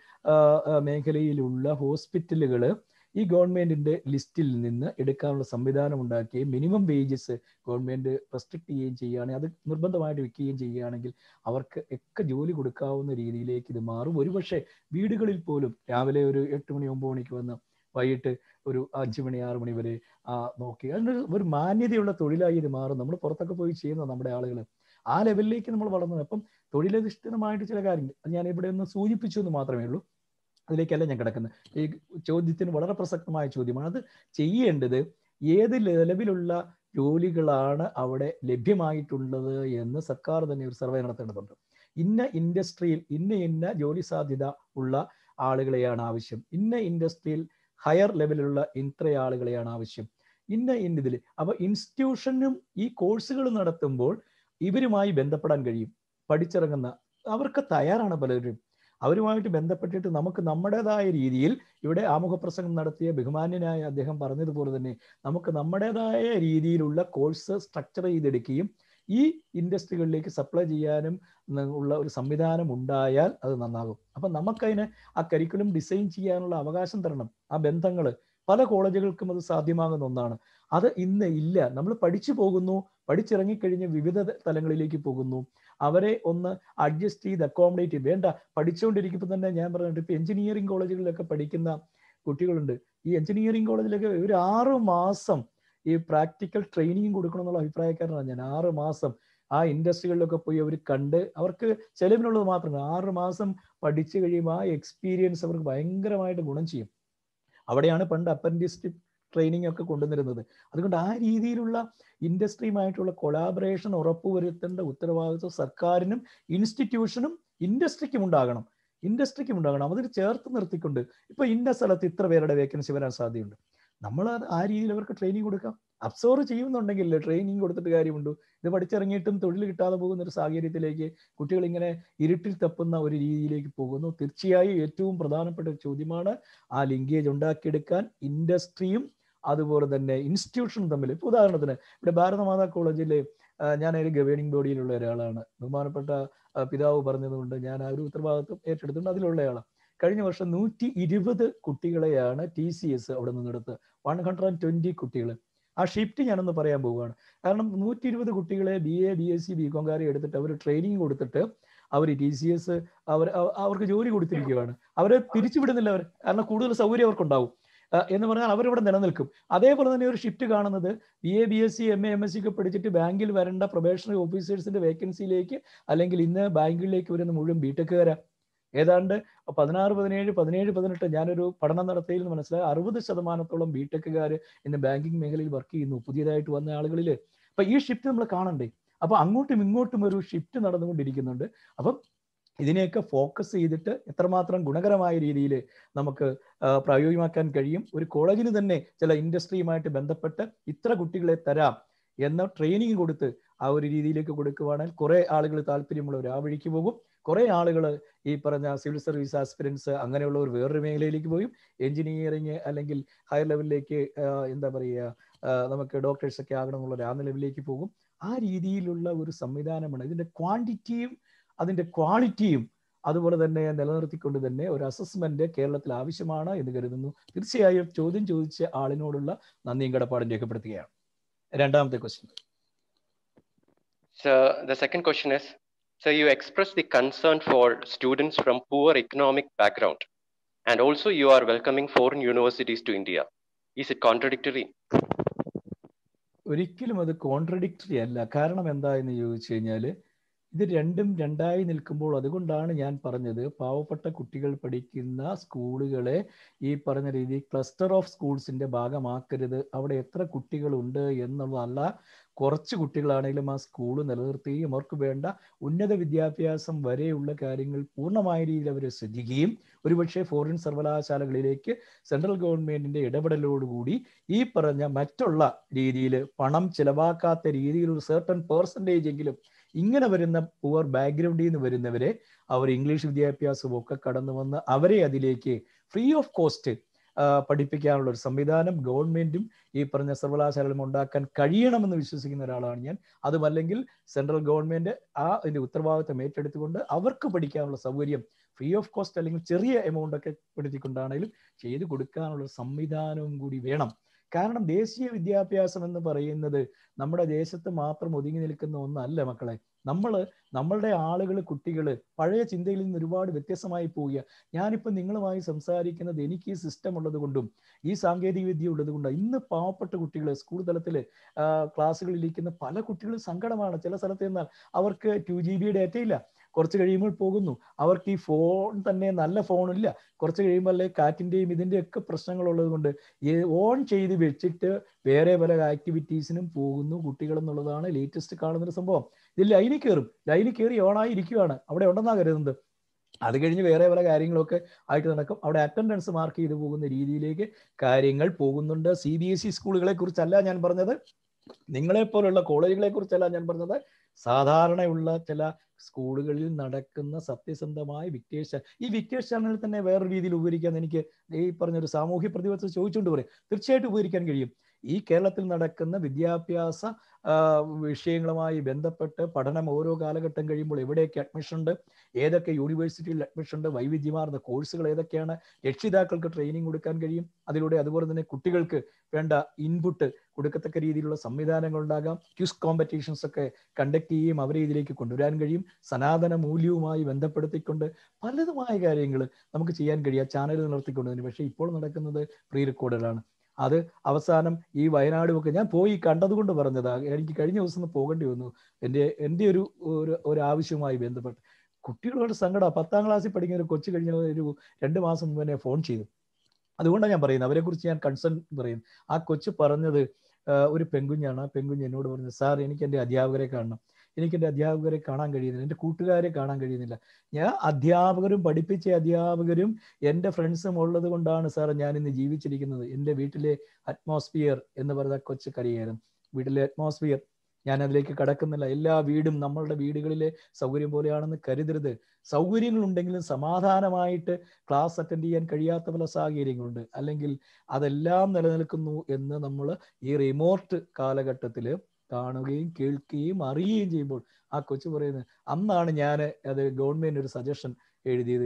മേഖലയിലുള്ള ഹോസ്പിറ്റലുകൾ ഈ ഗവൺമെന്റിന്റെ ലിസ്റ്റിൽ നിന്ന് എടുക്കാനുള്ള സംവിധാനം ഉണ്ടാക്കുകയും മിനിമം വേജസ് ഗവൺമെന്റ് റെസ്ട്രിക്ട് ചെയ്യുകയും ചെയ്യുകയാണെങ്കിൽ അത് നിർബന്ധമായിട്ട് വെക്കുകയും ചെയ്യുകയാണെങ്കിൽ അവർക്ക് ഒക്കെ ജോലി കൊടുക്കാവുന്ന രീതിയിലേക്ക് ഇത് മാറും ഒരുപക്ഷെ വീടുകളിൽ പോലും രാവിലെ ഒരു എട്ട് മണി ഒമ്പത് മണിക്ക് വന്ന് വൈകിട്ട് ഒരു അഞ്ച് മണി ആറ് മണി വരെ ആ നോക്കി അതിനൊരു ഒരു മാന്യതയുള്ള തൊഴിലായി ഇത് മാറും നമ്മൾ പുറത്തൊക്കെ പോയി ചെയ്യുന്ന നമ്മുടെ ആളുകൾ ആ ലെവലിലേക്ക് നമ്മൾ വളർന്നു അപ്പം തൊഴിലധിഷ്ഠിതമായിട്ട് ചില കാര്യങ്ങൾ അത് ഞാൻ ഇവിടെ ഒന്ന് സൂചിപ്പിച്ചു എന്ന് മാത്രമേ ഉള്ളൂ അതിലേക്കല്ല ഞാൻ കിടക്കുന്നത് ഈ ചോദ്യത്തിന് വളരെ പ്രസക്തമായ ചോദ്യമാണ് അത് ചെയ്യേണ്ടത് ഏത് ലെവലിലുള്ള ജോലികളാണ് അവിടെ ലഭ്യമായിട്ടുള്ളത് എന്ന് സർക്കാർ തന്നെ ഒരു സർവേ നടത്തേണ്ടതുണ്ട് ഇന്ന ഇൻഡസ്ട്രിയിൽ ഇന്ന ഇന്ന ജോലി സാധ്യത ഉള്ള ആളുകളെയാണ് ആവശ്യം ഇന്ന ഇൻഡസ്ട്രിയിൽ ഹയർ ലെവലിലുള്ള ഇത്ര ആളുകളെയാണ് ആവശ്യം ഇന്ന ഇന്ന ഇതിൽ അപ്പൊ ഇൻസ്റ്റിറ്റ്യൂഷനും ഈ കോഴ്സുകൾ നടത്തുമ്പോൾ ഇവരുമായി ബന്ധപ്പെടാൻ കഴിയും പഠിച്ചിറങ്ങുന്ന അവർക്ക് തയ്യാറാണ് പലരും അവരുമായിട്ട് ബന്ധപ്പെട്ടിട്ട് നമുക്ക് നമ്മുടേതായ രീതിയിൽ ഇവിടെ ആമുഖ പ്രസംഗം നടത്തിയ ബഹുമാന്യനായ അദ്ദേഹം പറഞ്ഞതുപോലെ തന്നെ നമുക്ക് നമ്മുടേതായ രീതിയിലുള്ള കോഴ്സ് സ്ട്രക്ചർ ചെയ്തെടുക്കുകയും ഈ ഇൻഡസ്ട്രികളിലേക്ക് സപ്ലൈ ചെയ്യാനും ഉള്ള ഒരു സംവിധാനം ഉണ്ടായാൽ അത് നന്നാകും അപ്പൊ നമുക്കതിന് ആ കരിക്കുലം ഡിസൈൻ ചെയ്യാനുള്ള അവകാശം തരണം ആ ബന്ധങ്ങൾ പല കോളേജുകൾക്കും അത് സാധ്യമാകുന്ന ഒന്നാണ് അത് ഇന്ന് ഇല്ല നമ്മൾ പഠിച്ചു പോകുന്നു പഠിച്ചിറങ്ങിക്കഴിഞ്ഞ് വിവിധ തലങ്ങളിലേക്ക് പോകുന്നു അവരെ ഒന്ന് അഡ്ജസ്റ്റ് ചെയ്ത് അക്കോമഡേറ്റ് ചെയ്ത് വേണ്ട പഠിച്ചുകൊണ്ടിരിക്കുമ്പോൾ തന്നെ ഞാൻ പറഞ്ഞിട്ട് ഇപ്പൊ എഞ്ചിനീയറിംഗ് കോളേജുകളിലൊക്കെ പഠിക്കുന്ന കുട്ടികളുണ്ട് ഈ എഞ്ചിനീയറിംഗ് കോളേജിലൊക്കെ ഒരു ആറു മാസം ഈ പ്രാക്ടിക്കൽ ട്രെയിനിങ് കൊടുക്കണം എന്നുള്ള അഭിപ്രായക്കാരനാണ് ഞാൻ ആറ് മാസം ആ ഇൻഡസ്ട്രികളിലൊക്കെ പോയി അവർ കണ്ട് അവർക്ക് ചെലവിനുള്ളത് മാത്രമല്ല ആറ് മാസം പഠിച്ചു കഴിയുമ്പോൾ ആ എക്സ്പീരിയൻസ് അവർക്ക് ഭയങ്കരമായിട്ട് ഗുണം ചെയ്യും അവിടെയാണ് പണ്ട് അപ്പൻഡിസ്റ്റ് ട്രെയിനിങ് ഒക്കെ കൊണ്ടുവന്നിരുന്നത് അതുകൊണ്ട് ആ രീതിയിലുള്ള ഇൻഡസ്ട്രിയുമായിട്ടുള്ള കൊളാബറേഷൻ ഉറപ്പുവരുത്തേണ്ട ഉത്തരവാദിത്വം സർക്കാരിനും ഇൻസ്റ്റിറ്റ്യൂഷനും ഇൻഡസ്ട്രിക്കും ഉണ്ടാകണം ഇൻഡസ്ട്രിക്കും ഉണ്ടാകണം അതിന് ചേർത്ത് നിർത്തിക്കൊണ്ട് ഇപ്പൊ ഇന്ന സ്ഥലത്ത് ഇത്ര പേരുടെ വേക്കൻസി വരാൻ സാധ്യതയുണ്ട് നമ്മൾ ആ രീതിയിൽ അവർക്ക് ട്രെയിനിങ് കൊടുക്കാം അബ്സോർവ് ചെയ്യുന്നുണ്ടെങ്കിൽ ട്രെയിനിങ് കൊടുത്തിട്ട് കാര്യമുണ്ടോ ഇത് പഠിച്ചിറങ്ങിയിട്ടും തൊഴിൽ കിട്ടാതെ പോകുന്ന ഒരു സാഹചര്യത്തിലേക്ക് കുട്ടികൾ ഇങ്ങനെ ഇരുട്ടിൽ തപ്പുന്ന ഒരു രീതിയിലേക്ക് പോകുന്നു തീർച്ചയായും ഏറ്റവും പ്രധാനപ്പെട്ട ഒരു ചോദ്യമാണ് ആ ലിങ്കേജ് ഉണ്ടാക്കിയെടുക്കാൻ ഇൻഡസ്ട്രിയും അതുപോലെ തന്നെ ഇൻസ്റ്റിറ്റ്യൂഷനും തമ്മിൽ ഇപ്പൊ ഉദാഹരണത്തിന് ഇവിടെ ഭാരതമാതാ കോളേജിലെ ഞാൻ ഒരു ഗവേണിംഗ് ബോഡിയിലുള്ള ഒരാളാണ് ബഹുമാനപ്പെട്ട പിതാവ് പറഞ്ഞതുകൊണ്ട് ഞാൻ ആ ഒരു ഉത്തരവാദിത്വം ഏറ്റെടുത്തുകൊണ്ട് അതിലുള്ള ആളാണ് കഴിഞ്ഞ വർഷം നൂറ്റി ഇരുപത് കുട്ടികളെയാണ് ടി സി എസ് അവിടെ നിന്നെടുത്ത് വൺ ഹൺഡ്രഡ് ആൻഡ് ട്വന്റി കുട്ടികൾ ആ ഷിഫ്റ്റ് ഞാനൊന്ന് പറയാൻ പോവുകയാണ് കാരണം നൂറ്റി ഇരുപത് കുട്ടികളെ B A B S C B കോംകാരെ എടുത്തിട്ട് അവർ ട്രെയിനിങ് കൊടുത്തിട്ട് അവർ ടി സി എസ് അവർ അവ- അവർക്ക് ജോലി കൊടുത്തിരിക്കുകയാണ് അവരെ പിരിച്ചുവിടുന്നില്ല അവർ കാരണം കൂടുതൽ സൗകര്യം അവർക്കുണ്ടാവും ആ, എന്ന് പറഞ്ഞാൽ അവരിവിടെ നിലനിൽക്കും അതേപോലെ തന്നെ ഒരു ഷിഫ്റ്റ് കാണുന്നത് B A B S C M A M S C ഒക്കെ പഠിച്ചിട്ട് ബാങ്കിൽ വരേണ്ട പ്രൊബേഷണറി ഓഫീസേഴ്സിന്റെ വേക്കൻസിയിലേക്ക് അല്ലെങ്കിൽ ഇന്ന് ബാങ്കുകളിലേക്ക് വരുന്ന മുഴുവൻ ബിടെക്കുകാരാ ഏതാണ്ട് പതിനാറ് പതിനേഴ് പതിനേഴ് പതിനെട്ട് ഞാനൊരു പഠനം നടത്തിയിൽ നിന്ന് മനസ്സിലായി അറുപത് ശതമാനത്തോളം ബിടെക്കുകാർ ഇന്ന് ബാങ്കിങ് മേഖലയിൽ വർക്ക് ചെയ്യുന്നു പുതിയതായിട്ട് വന്ന ആളുകളിൽ അപ്പൊ ഈ ഷിഫ്റ്റ് നമ്മൾ കാണണ്ടേ അപ്പൊ അങ്ങോട്ടും ഇങ്ങോട്ടും ഒരു ഷിഫ്റ്റ് നടന്നുകൊണ്ടിരിക്കുന്നുണ്ട് അപ്പം ഇതിനെയൊക്കെ ഫോക്കസ് ചെയ്തിട്ട് എത്രമാത്രം ഗുണകരമായ രീതിയിൽ നമുക്ക് ആ, പ്രായോഗികമാക്കാൻ കഴിയും ഒരു കോളേജിന് തന്നെ ചില ഇൻഡസ്ട്രിയുമായിട്ട് ബന്ധപ്പെട്ട് ഇത്ര കുട്ടികളെ തരാം എന്ന ട്രെയിനിങ് കൊടുത്ത് ആ ഒരു രീതിയിലേക്ക് കൊടുക്കുവാണെങ്കിൽ കുറെ ആളുകൾ താല്പര്യമുള്ളവർ ആ വഴിക്ക് പോകും കുറെ ആളുകൾ ഈ പറഞ്ഞ സിവിൽ സർവീസ് ആസ്പിരൻസ് അങ്ങനെയുള്ളവർ വേറൊരു മേഖലയിലേക്ക് പോയും എഞ്ചിനീയറിങ് അല്ലെങ്കിൽ ഹയർ ലെവലിലേക്ക് എന്താ പറയുക ആ, നമുക്ക് ഡോക്ടേഴ്സ് ഒക്കെ ആകണം എന്നുള്ള ആ ലെവലിലേക്ക് പോകും ആ രീതിയിലുള്ള ഒരു സംവിധാനമാണ് ഇതിന്റെ ക്വാണ്ടിറ്റിയും അതിന്റെ ക്വാളിറ്റിയും അതുപോലെ തന്നെ നിലനിർത്തിക്കൊണ്ട് തന്നെ ഒരു അസസ്മെന്റ് കേരളത്തിൽ ആവശ്യമാണ് എന്ന് കരുതുന്നു തീർച്ചയായും ചോദ്യം ചോദിച്ച ആളിനോടുള്ള നന്ദിയും കടപ്പാടും രേഖപ്പെടുത്തുകയാണ് രണ്ടാമത്തെ question So the second question is, so you express the concern for students from poor economic background, and also you are welcoming foreign universities to India. Is it contradictory? ഒരിക്കലും അത് കോൺട്രഡിക്ടറി അല്ല കാരണം എന്താ എന്ന് ചോദിച്ചു കഴിഞ്ഞാൽ ഇത് രണ്ടും രണ്ടായി നിൽക്കുമ്പോൾ അതുകൊണ്ടാണ് ഞാൻ പറഞ്ഞത് പാവപ്പെട്ട കുട്ടികൾ പഠിക്കുന്ന സ്കൂളുകളെ ഈ പറഞ്ഞ രീതി ക്ലസ്റ്റർ ഓഫ് സ്കൂൾസിന്റെ ഭാഗമാക്കരുത് അവിടെ എത്ര കുട്ടികളുണ്ട് എന്നുള്ളതല്ല കുറച്ച് കുട്ടികളാണെങ്കിലും ആ സ്കൂൾ നിലനിർത്തുകയും അവർക്ക് വേണ്ട ഉന്നത വിദ്യാഭ്യാസം വരെയുള്ള കാര്യങ്ങൾ പൂർണ്ണമായ രീതിയിൽ അവർ ശ്രദ്ധിക്കുകയും ഒരുപക്ഷെ ഫോറിൻ സർവകലാശാലകളിലേക്ക് സെൻട്രൽ ഗവൺമെന്റിന്റെ ഇടപെടലോടുകൂടി ഈ പറഞ്ഞ മറ്റുള്ള രീതിയിൽ പണം ചിലവാക്കാത്ത രീതിയിൽ ഒരു സർട്ടൺ പേഴ്സൻറ്റേജ് എങ്കിലും ഇങ്ങനെ വരുന്ന പുവർ ബാക്ക്ഗ്രൗണ്ടിൽ നിന്ന് വരുന്നവരെ അവർ ഇംഗ്ലീഷ് വിദ്യാഭ്യാസവും ഒക്കെ കടന്നു വന്ന് അവരെ അതിലേക്ക് ഫ്രീ ഓഫ് കോസ്റ്റ് പഠിപ്പിക്കാനുള്ള ഒരു സംവിധാനം ഗവൺമെന്റും ഈ പറഞ്ഞ സർവകലാശാലകളും ഉണ്ടാക്കാൻ കഴിയണമെന്ന് വിശ്വസിക്കുന്ന ഒരാളാണ് ഞാൻ അതുമല്ലെങ്കിൽ സെൻട്രൽ ഗവൺമെന്റ് ആ ഇതിന്റെ ഉത്തരവാദിത്തം ഏറ്റെടുത്തുകൊണ്ട് അവർക്ക് പഠിക്കാനുള്ള സൗകര്യം ഫ്രീ ഓഫ് കോസ്റ്റ് അല്ലെങ്കിൽ ചെറിയ എമൗണ്ട് ഒക്കെ പെടുത്തിക്കൊണ്ടാണെങ്കിലും ചെയ്തു കൊടുക്കാനുള്ള ഒരു സംവിധാനവും കൂടി വേണം കാരണം ദേശീയ വിദ്യാഭ്യാസം എന്ന് പറയുന്നത് നമ്മുടെ ദേശത്ത് മാത്രം ഒതുങ്ങി നിൽക്കുന്ന ഒന്നല്ല മക്കളെ നമ്മൾ നമ്മളുടെ ആളുകൾ കുട്ടികൾ പഴയ ചിന്തയിൽ നിന്ന് ഒരുപാട് വ്യത്യസ്തമായി പോവുക ഞാനിപ്പോൾ നിങ്ങളുമായി സംസാരിക്കുന്നത് എനിക്ക് ഈ സിസ്റ്റം ഉള്ളത് കൊണ്ടും ഈ സാങ്കേതിക വിദ്യ ഉള്ളത് കൊണ്ടും ഇന്ന് പാവപ്പെട്ട കുട്ടികൾ സ്കൂൾ തലത്തിൽ ക്ലാസ്സുകളിൽ ഇരിക്കുന്ന പല കുട്ടികളും സങ്കടമാണ് ചില സ്ഥലത്ത് എന്നാൽ അവർക്ക് ടു ജി ബി ഡേറ്റ ഇല്ല കുറച്ച് കഴിയുമ്പോൾ പോകുന്നു അവർക്ക് ഈ ഫോൺ തന്നെ നല്ല ഫോണില്ല കുറച്ച് കഴിയുമ്പോൾ അല്ലെ കാറ്റിന്റെയും ഇതിന്റെയും ഒക്കെ പ്രശ്നങ്ങളുള്ളത് കൊണ്ട് ഓൺ ചെയ്ത് വെച്ചിട്ട് വേറെ പല ആക്ടിവിറ്റീസിനും പോകുന്നു കുട്ടികൾ എന്നുള്ളതാണ് ലേറ്റസ്റ്റ് കാണുന്നൊരു സംഭവം ഇത് ലൈനിൽ കയറും ലൈനിൽ കയറി ഓണായി ഇരിക്കുകയാണ് അവിടെ ഉണ്ടെന്നാ കരുതുന്നത് അത് കഴിഞ്ഞ് വേറെ പല കാര്യങ്ങളൊക്കെ ആയിട്ട് നടക്കും അവിടെ അറ്റൻഡൻസ് മാർക്ക് ചെയ്തു പോകുന്ന രീതിയിലേക്ക് കാര്യങ്ങൾ പോകുന്നുണ്ട് സി ബി എസ് ഇ സ്കൂളുകളെ കുറിച്ചല്ല ഞാൻ പറഞ്ഞത് നിങ്ങളെപ്പോലുള്ള കോളേജുകളെ കുറിച്ചല്ല ഞാൻ പറഞ്ഞത് സാധാരണയുള്ള ചില സ്കൂളുകളിൽ നടക്കുന്ന സത്യസന്ധമായ വിക്ടേഴ്സ് ഈ വിക്ടേഴ്സ് ചാനലിൽ തന്നെ വേറൊരു രീതിയിൽ ഉപകരിക്കാൻ എനിക്ക് ഈ പറഞ്ഞൊരു സാമൂഹ്യ പ്രതിബദ്ധത ചോദിച്ചുകൊണ്ട് പറയും തീർച്ചയായിട്ടും ഉപകരിക്കാൻ കഴിയും ഈ കേരളത്തിൽ നടക്കുന്ന വിദ്യാഭ്യാസ വിഷയങ്ങളുമായി ബന്ധപ്പെട്ട് പഠനം ഓരോ കാലഘട്ടം കഴിയുമ്പോൾ എവിടെയൊക്കെ അഡ്മിഷൻ ഉണ്ട് ഏതൊക്കെ യൂണിവേഴ്സിറ്റിയിൽ അഡ്മിഷൻ ഉണ്ട് വൈവിധ്യമാർന്ന കോഴ്സുകൾ ഏതൊക്കെയാണ് രക്ഷിതാക്കൾക്ക് ട്രെയിനിങ് കൊടുക്കാൻ കഴിയും അതിലൂടെ അതുപോലെ തന്നെ കുട്ടികൾക്ക് വേണ്ട ഇൻപുട്ട് കൊടുക്കത്തക്ക രീതിയിലുള്ള സംവിധാനങ്ങൾ ഉണ്ടാകാം ക്യൂസ് കോമ്പറ്റീഷൻസ് ഒക്കെ കണ്ടക്ട് ചെയ്യുകയും അവരെ ഇതിലേക്ക് കൊണ്ടുവരാൻ കഴിയും സനാതന മൂല്യവുമായി ബന്ധപ്പെടുത്തിക്കൊണ്ട് പലതുമായ കാര്യങ്ങൾ നമുക്ക് ചെയ്യാൻ കഴിയും ചാനൽ നിർത്തിക്കൊണ്ട് തന്നെ പക്ഷേ ഇപ്പോൾ നടക്കുന്നത് പ്രീ റെക്കോർഡാണ് അത് അവസാനം ഈ വയനാടും ഒക്കെ ഞാൻ പോയി കണ്ടതുകൊണ്ട് പറഞ്ഞതാ എനിക്ക് കഴിഞ്ഞ ദിവസം ഒന്ന് പോകേണ്ടി വന്നു എൻ്റെ എൻ്റെ ഒരു ഒരു ആവശ്യവുമായി ബന്ധപ്പെട്ട് കുട്ടികളോട് സങ്കടം പത്താം ക്ലാസ്സിൽ പഠിക്കുന്ന ഒരു കൊച്ചു കഴിഞ്ഞ ഒരു രണ്ട് മാസം മുമ്പ് എന്നെ ഫോൺ ചെയ്തു അതുകൊണ്ടാണ് ഞാൻ പറയുന്നത് അവരെ കുറിച്ച് ഞാൻ കൺസേൺ പറയും ആ കൊച്ചു പറഞ്ഞത് ഒരു പെൺകുഞ്ഞാണ് ആ പെൺകുഞ്ഞ് എന്നോട് പറഞ്ഞത് സാർ എനിക്ക് എൻ്റെ അധ്യാപകരെ കാണണം എനിക്ക് എൻ്റെ അധ്യാപകരെ കാണാൻ കഴിയുന്നില്ല എൻ്റെ കൂട്ടുകാരെ കാണാൻ കഴിയുന്നില്ല ഞാൻ അധ്യാപകരും പഠിപ്പിച്ച അധ്യാപകരും എൻ്റെ ഫ്രണ്ട്സും ഉള്ളത് കൊണ്ടാണ് സാർ ഞാൻ ഇന്ന് ജീവിച്ചിരിക്കുന്നത് എൻ്റെ വീട്ടിലെ അറ്റ്മോസ്ഫിയർ എന്ന് പറയുന്ന കൊച്ചു കറിയായിരുന്നു വീട്ടിലെ അറ്റ്മോസ്ഫിയർ ഞാൻ അതിലേക്ക് കടക്കുന്നില്ല എല്ലാ വീടും നമ്മളുടെ വീടുകളിലെ സൗകര്യം പോലെയാണെന്ന് കരുതരുത് സൗകര്യങ്ങൾ ഉണ്ടെങ്കിലും സമാധാനമായിട്ട് ക്ലാസ് അറ്റൻഡ് ചെയ്യാൻ കഴിയാത്ത പല സാഹചര്യങ്ങളുണ്ട് അല്ലെങ്കിൽ അതെല്ലാം നിലനിൽക്കുന്നു എന്ന് നമ്മൾ ഈ റിമോട്ട് കാലഘട്ടത്തിൽ കാണുകയും കേൾക്കുകയും അറിയുകയും ചെയ്യുമ്പോൾ ആ കൊച്ചു പറയുന്നത് അന്നാണ് ഞാൻ അത് ഗവൺമെന്റ് ഒരു സജഷൻ എഴുതിയത്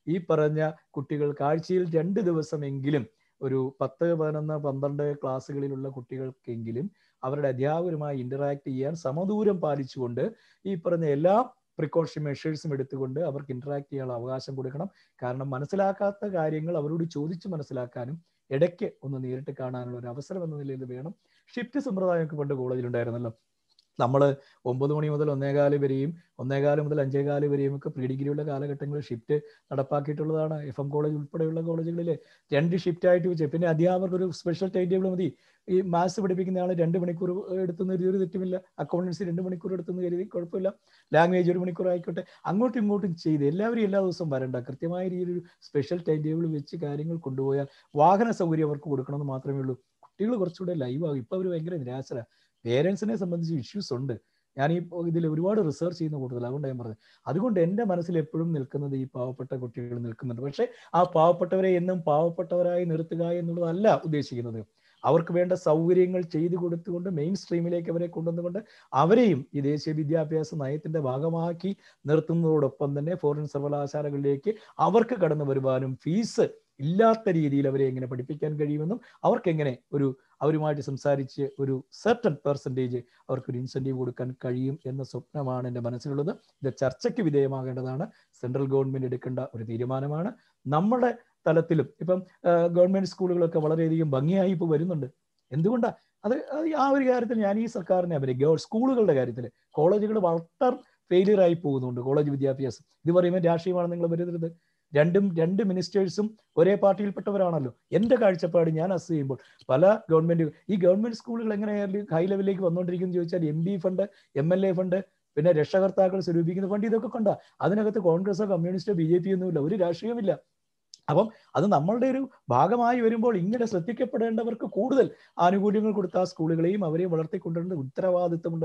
ഈ പറഞ്ഞ കുട്ടികൾക്ക് ആഴ്ചയിൽ രണ്ട് ദിവസമെങ്കിലും ഒരു പത്ത് പതിനൊന്ന് പന്ത്രണ്ട് ക്ലാസ്സുകളിലുള്ള കുട്ടികൾക്കെങ്കിലും അവരുടെ അധ്യാപകരുമായി ഇന്ററാക്ട് ചെയ്യാൻ സമദൂരം പാലിച്ചുകൊണ്ട് ഈ പറഞ്ഞ എല്ലാ പ്രിക്കോഷൻ മെഷേഴ്സും എടുത്തുകൊണ്ട് അവർക്ക് ഇന്ററാക്ട് ചെയ്യാനുള്ള അവകാശം കൊടുക്കണം കാരണം മനസ്സിലാക്കാത്ത കാര്യങ്ങൾ അവരോട് ചോദിച്ച് മനസ്സിലാക്കാനും ഇടയ്ക്ക് ഒന്ന് നേരിട്ട് കാണാനുള്ള ഒരു അവസരം എന്ന നിലയിൽ വേണം ഷിഫ്റ്റ് സമ്പ്രദായമൊക്കെ പണ്ട് കോളേജിലുണ്ടായിരുന്നല്ലോ നമ്മൾ ഒമ്പത് മണി മുതൽ ഒന്നേകാല് വരെയും ഒന്നേകാല് മുതൽ അഞ്ചേകാല് വരെയും ഒക്കെ പ്രീ ഡിഗ്രിയുള്ള കാലഘട്ടങ്ങളിൽ ഷിഫ്റ്റ് നടപ്പാക്കിയിട്ടുള്ളതാണ് എഫ് എം കോളേജ് ഉൾപ്പെടെയുള്ള കോളേജുകളിൽ രണ്ട് ഷിഫ്റ്റ് ആയിട്ട് വെച്ച് പിന്നെ അധ്യാപകർക്ക് ഒരു സ്പെഷ്യൽ ടൈം ടേബിൾ മതി ഈ മാത്സ് പഠിപ്പിക്കുന്ന ആൾ രണ്ട് മണിക്കൂർ എടുത്തുന്ന ഒരു തെറ്റുമില്ല അക്കൗണ്ടൻസി രണ്ട് മണിക്കൂർ എടുത്തുന്ന കരുതി കുഴപ്പമില്ല ലാംഗ്വേജ് ഒരു മണിക്കൂർ ആയിക്കോട്ടെ അങ്ങോട്ടും ഇങ്ങോട്ടും ചെയ്ത് എല്ലാവരും എല്ലാ ദിവസവും വരണ്ട കൃത്യമായ രീതിയിൽ ഒരു സ്പെഷ്യൽ ടൈം ടേബിൾ വെച്ച് കാര്യങ്ങൾ കൊണ്ടുപോയാൽ വാഹന സൗകര്യം അവർക്ക് കൊടുക്കണമെന്ന് മാത്രമേ ഉള്ളൂ കുട്ടികൾ കുറച്ചുകൂടെ ലൈവ് ആകും ഇപ്പൊ അവർ ഭയങ്കര നിരാശരാ പേരൻസിനെ സംബന്ധിച്ച് ഇഷ്യൂസ് ഉണ്ട് ഞാൻ ഈ ഇതിൽ ഒരുപാട് റിസർച്ച് ചെയ്യുന്ന കൂടുതൽ അതുകൊണ്ട് ഞാൻ പറഞ്ഞത് അതുകൊണ്ട് എൻ്റെ മനസ്സിൽ എപ്പോഴും നിൽക്കുന്നത് ഈ പാവപ്പെട്ട കുട്ടികൾ നിൽക്കുന്നുണ്ട് പക്ഷേ ആ പാവപ്പെട്ടവരെ എന്നും പാവപ്പെട്ടവരായി നിർത്തുക എന്നുള്ളതല്ല ഉദ്ദേശിക്കുന്നത് അവർക്ക് വേണ്ട സൗകര്യങ്ങൾ ചെയ്തു കൊടുത്തുകൊണ്ട് മെയിൻ സ്ട്രീമിലേക്ക് അവരെ കൊണ്ടുവന്നുകൊണ്ട് അവരെയും ഈ ദേശീയ വിദ്യാഭ്യാസ നയത്തിന്റെ ഭാഗമാക്കി നിർത്തുന്നതോടൊപ്പം തന്നെ ഫോറിൻ സർവകലാശാലകളിലേക്ക് അവർക്ക് കടന്നു വരുവാനും ഫീസ് ഇല്ലാത്ത രീതിയിൽ അവരെ എങ്ങനെ പഠിപ്പിക്കാൻ കഴിയുമെന്നും അവർക്ക് എങ്ങനെ ഒരു അവരുമായിട്ട് സംസാരിച്ച് ഒരു സർട്ടൺ പെർസെൻറ്റേജ് അവർക്ക് ഒരു ഇൻസെൻറ്റീവ് കൊടുക്കാൻ കഴിയും എന്ന സ്വപ്നമാണ് എൻ്റെ മനസ്സിലുള്ളത് ഇത് ചർച്ചയ്ക്ക് വിധേയമാകേണ്ടതാണ് സെൻട്രൽ ഗവൺമെന്റ് എടുക്കേണ്ട ഒരു തീരുമാനമാണ് നമ്മുടെ തലത്തിലും ഇപ്പം ഗവൺമെന്റ് സ്കൂളുകളൊക്കെ വളരെയധികം ഭംഗിയായി ഇപ്പോൾ വരുന്നുണ്ട് എന്തുകൊണ്ടാണ് അത് ആ ഒരു കാര്യത്തിൽ ഞാൻ ഈ സർക്കാരിനെ അഭിനയിക്കുക സ്കൂളുകളുടെ കാര്യത്തിൽ കോളേജുകൾ വളർത്താൻ ഫെയിലിയർ ആയി പോകുന്നുണ്ട് കോളേജ് വിദ്യാഭ്യാസം ഇത് പറയുമ്പോൾ രാഷ്ട്രീയമാണ് നിങ്ങൾ വരുന്നത് രണ്ടും രണ്ട് മിനിസ്റ്റേഴ്സും ഒരേ പാർട്ടിയിൽപ്പെട്ടവരാണല്ലോ എൻ്റെ കാഴ്ചപ്പാട് ഞാൻ അസ് ചെയ്യുമ്പോൾ പല ഗവൺമെന്റ് ഈ ഗവൺമെന്റ് സ്കൂളുകൾ എങ്ങനെയായാലും ഹൈ ലെവലിലേക്ക് വന്നുകൊണ്ടിരിക്കുന്നു ചോദിച്ചാൽ M P fund M L A fund പിന്നെ രക്ഷകർത്താക്കൾ സ്വരൂപിക്കുന്ന ഫണ്ട് ഇതൊക്കെ കണ്ട അതിനകത്ത് കോൺഗ്രസോ കമ്മ്യൂണിസ്റ്റോ ബി ജെ പി ഒന്നുമില്ല ഒരു രാഷ്ട്രീയമില്ല അപ്പം അത് നമ്മളുടെ ഒരു ഭാഗമായി വരുമ്പോൾ ഇങ്ങനെ ശ്രദ്ധിക്കപ്പെടേണ്ടവർക്ക് കൂടുതൽ ആനുകൂല്യങ്ങൾ കൊടുത്ത ആ സ്കൂളുകളെയും അവരെ വളർത്തിക്കൊണ്ടുവരേണ്ട ഉത്തരവാദിത്തമുണ്ട്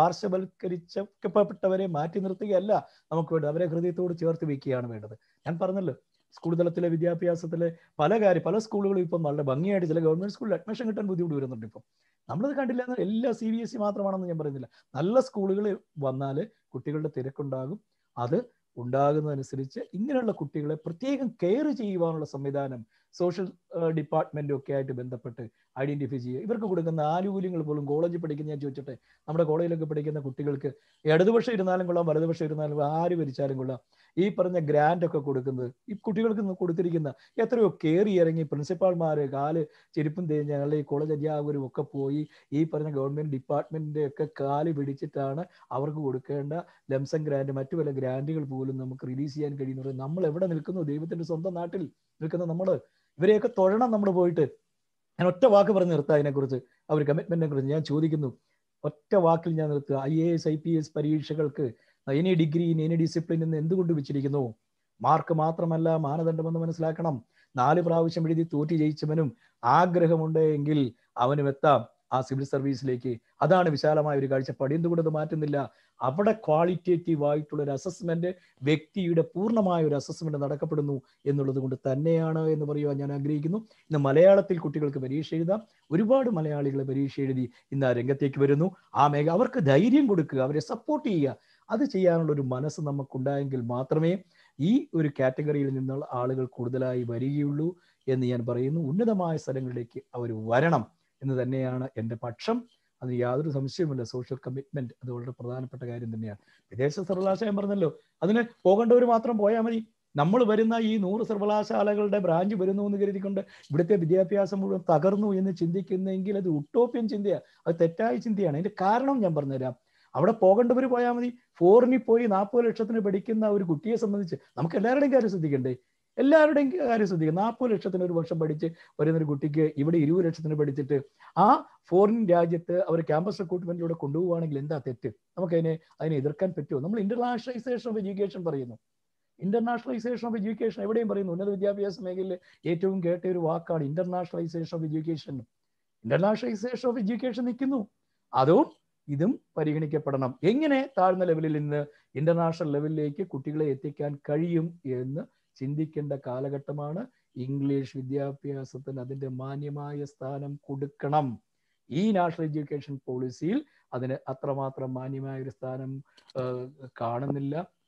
പാർശ്വവൽക്കരിച്ചപ്പെട്ടവരെ മാറ്റി നിർത്തുകയല്ല നമുക്ക് വേണ്ടത് അവരെ ഹൃദയത്തോട് ചേർത്ത് വെക്കുകയാണ് വേണ്ടത് ഞാൻ പറഞ്ഞല്ലോ സ്കൂൾ തലത്തിലെ വിദ്യാഭ്യാസത്തിലെ പല കാര്യം പല സ്കൂളുകളും ഇപ്പം നല്ല ഭംഗിയായിട്ട് ചില ഗവൺമെന്റ് സ്കൂളിൽ അഡ്മിഷൻ കിട്ടാൻ ബുദ്ധിമുട്ട് വരുന്നുണ്ട് ഇപ്പം നമ്മളത് കണ്ടില്ല എന്ന് എല്ലാ സി ബി എസ് ഇ മാത്രമാണെന്ന് ഞാൻ പറയുന്നില്ല നല്ല സ്കൂളുകൾ വന്നാൽ കുട്ടികളുടെ തിരക്കുണ്ടാകും അത് ഉണ്ടാകുന്നതനുസരിച്ച് ഇങ്ങനെയുള്ള കുട്ടികളെ പ്രത്യേകം കെയർ ചെയ്യുവാനുള്ള സംവിധാനം സോഷ്യൽ ഡിപ്പാർട്ട്മെന്റും ഒക്കെ ആയിട്ട് ബന്ധപ്പെട്ട് ഐഡന്റിഫൈ ചെയ്യുക ഇവർക്ക് കൊടുക്കുന്ന ആനുകൂല്യങ്ങൾ പോലും കോളേജിൽ പഠിക്കുന്ന ഞാൻ ചോദിച്ചോട്ടെ നമ്മുടെ കോളേജിലൊക്കെ പഠിക്കുന്ന കുട്ടികൾക്ക് ഇടതുപക്ഷം ഇരുന്നാലും കൊള്ളാം വലതുപക്ഷം ഇരുന്നാലും ആര് ഭരിച്ചാലും കൊള്ളാം ഈ പറഞ്ഞ ഗ്രാൻഡ് ഒക്കെ കൊടുക്കുന്നത് ഈ കുട്ടികൾക്ക് കൊടുത്തിരിക്കുന്ന എത്രയോ കയറി ഇറങ്ങി പ്രിൻസിപ്പാൾമാര് കാല് ചെരുപ്പും തേഞ്ഞ് അല്ലെങ്കിൽ കോളേജ് അധ്യാപകരും ഒക്കെ പോയി ഈ പറഞ്ഞ ഗവൺമെന്റ് ഡിപ്പാർട്ട്മെന്റിന്റെ ഒക്കെ കാല് പിടിച്ചിട്ടാണ് അവർക്ക് കൊടുക്കേണ്ട ലംസം ഗ്രാൻഡ് മറ്റു പല ഗ്രാൻഡുകൾ പോലും നമുക്ക് റിലീസ് ചെയ്യാൻ കഴിയുന്നത് നമ്മൾ എവിടെ നിൽക്കുന്നു ദൈവത്തിന്റെ സ്വന്തം നാട്ടിൽ നിൽക്കുന്ന നമ്മള് ഇവരെയൊക്കെ തൊഴണം നമ്മൾ പോയിട്ട് ഞാൻ ഒറ്റ വാക്ക് പറഞ്ഞ് നിർത്താം അതിനെക്കുറിച്ച് ആ ഒരു കമ്മിറ്റ്മെന്റിനെ കുറിച്ച് ഞാൻ ചോദിക്കുന്നു ഒറ്റ വാക്കിൽ ഞാൻ നിർത്തുക I A S I P S പരീക്ഷകൾക്ക് എനി ഡിഗ്രി എനി ഡിസിപ്ലിൻ എന്ന് എന്തുകൊണ്ട് വെച്ചിരിക്കുന്നു മാർക്ക് മാത്രമല്ല മാനദണ്ഡമെന്ന് മനസ്സിലാക്കണം നാല് പ്രാവശ്യം എഴുതി തോറ്റി ജയിച്ചവനും ആഗ്രഹമുണ്ട് എങ്കിൽ അവനും എത്താം ആ സിവിൽ സർവീസിലേക്ക് അതാണ് വിശാലമായ ഒരു കാഴ്ചപ്പാട് എന്തുകൊണ്ട് അത് മാറ്റുന്നില്ല അവിടെ ക്വാളിറ്റേറ്റീവ് ആയിട്ടുള്ള ഒരു അസസ്മെന്റ് വ്യക്തിയുടെ പൂർണ്ണമായ ഒരു അസസ്മെന്റ് നടക്കപ്പെടുന്നു എന്നുള്ളത് കൊണ്ട് തന്നെയാണ് എന്ന് പറയുവാൻ ഞാൻ ആഗ്രഹിക്കുന്നു ഇന്ന് മലയാളത്തിൽ കുട്ടികൾക്ക് പരീക്ഷ എഴുതാം ഒരുപാട് മലയാളികൾ പരീക്ഷ എഴുതി ഇന്ന് ആ രംഗത്തേക്ക് വരുന്നു ആ മേഖ അവർക്ക് ധൈര്യം കൊടുക്കുക അവരെ സപ്പോർട്ട് ചെയ്യുക അത് ചെയ്യാനുള്ള ഒരു മനസ്സ് നമുക്കുണ്ടായെങ്കിൽ മാത്രമേ ഈ ഒരു കാറ്റഗറിയിൽ നിന്നുള്ള ആളുകൾ കൂടുതലായി വരികയുള്ളൂ എന്ന് ഞാൻ പറയുന്നു ഉന്നതമായ സ്ഥലങ്ങളിലേക്ക് അവർ വരണം എന്ന് തന്നെയാണ് എൻ്റെ പക്ഷം അതിന് യാതൊരു സംശയവുമില്ല സോഷ്യൽ കമ്മിറ്റ്മെന്റ് അത് വളരെ പ്രധാനപ്പെട്ട കാര്യം തന്നെയാണ് വിദേശ സർവകലാശാല പറഞ്ഞല്ലോ അതിന് പോകേണ്ടവർ മാത്രം പോയാൽ മതി നമ്മൾ വരുന്ന ഈ നൂറ് സർവകലാശാലകളുടെ ബ്രാഞ്ച് വരുന്നു എന്ന് കരുതിക്കൊണ്ട് ഇവിടുത്തെ വിദ്യാഭ്യാസം മുഴുവൻ തകർന്നു എന്ന് ചിന്തിക്കുന്നെങ്കിൽ അത് ഉട്ടോപ്യൻ ചിന്തയാണ് അത് തെറ്റായ ചിന്തയാണ് അതിന്റെ കാരണം ഞാൻ പറഞ്ഞുതരാം അവിടെ പോകേണ്ടവർ പോയാൽ മതി ഫോറിനിൽ പോയി നാൽപ്പത് ലക്ഷത്തിന് പഠിക്കുന്ന ഒരു കുട്ടിയെ സംബന്ധിച്ച് നമുക്ക് എല്ലാവരുടെയും കാര്യം ശ്രദ്ധിക്കണ്ടേ എല്ലാവരുടെയും കാര്യം ശ്രദ്ധിക്കുക നാൽപ്പത് ലക്ഷത്തിന് ഒരു വർഷം പഠിച്ച് വരുന്ന ഒരു കുട്ടിക്ക് ഇവിടെ ഇരുപത് ലക്ഷത്തിന് പഠിച്ചിട്ട് ആ ഫോറിൻ രാജ്യത്ത് അവർ ക്യാമ്പസ് റിക്രൂട്ട്മെന്റിലൂടെ കൊണ്ടുപോവുകയാണെങ്കിൽ എന്താ തെറ്റ് നമുക്ക് അതിനെ അതിനെ എതിർക്കാൻ പറ്റുമോ നമ്മൾ ഇന്റർനാഷണലൈസേഷൻ ഓഫ് എഡ്യൂക്കേഷൻ പറയുന്നു ഇന്റർനാഷണലൈസേഷൻ ഓഫ് എഡ്യൂക്കേഷൻ എവിടെയും പറയുന്നു ഉന്നത വിദ്യാഭ്യാസ മേഖലയിൽ ഏറ്റവും കേട്ട ഒരു വാക്കാണ് internationalisation of education internationalisation of education നിൽക്കുന്നു അതും ഇതും പരിഗണിക്കപ്പെടണം എങ്ങനെ താഴ്ന്ന ലെവലിൽ നിന്ന് ഇന്റർനാഷണൽ ലെവലിലേക്ക് കുട്ടികളെ എത്തിക്കാൻ കഴിയും എന്ന് ചിന്തിക്കേണ്ട കാലഘട്ടമാണ് ഇംഗ്ലീഷ് വിദ്യാഭ്യാസത്തിന് അതിന്റെ മാന്യമായ സ്ഥാനം കൊടുക്കണം ഈ നാഷണൽ എഡ്യൂക്കേഷൻ പോളിസിയിൽ അതിന് അത്രമാത്രം മാന്യമായ ഒരു സ്ഥാനം കാണുന്നില്ല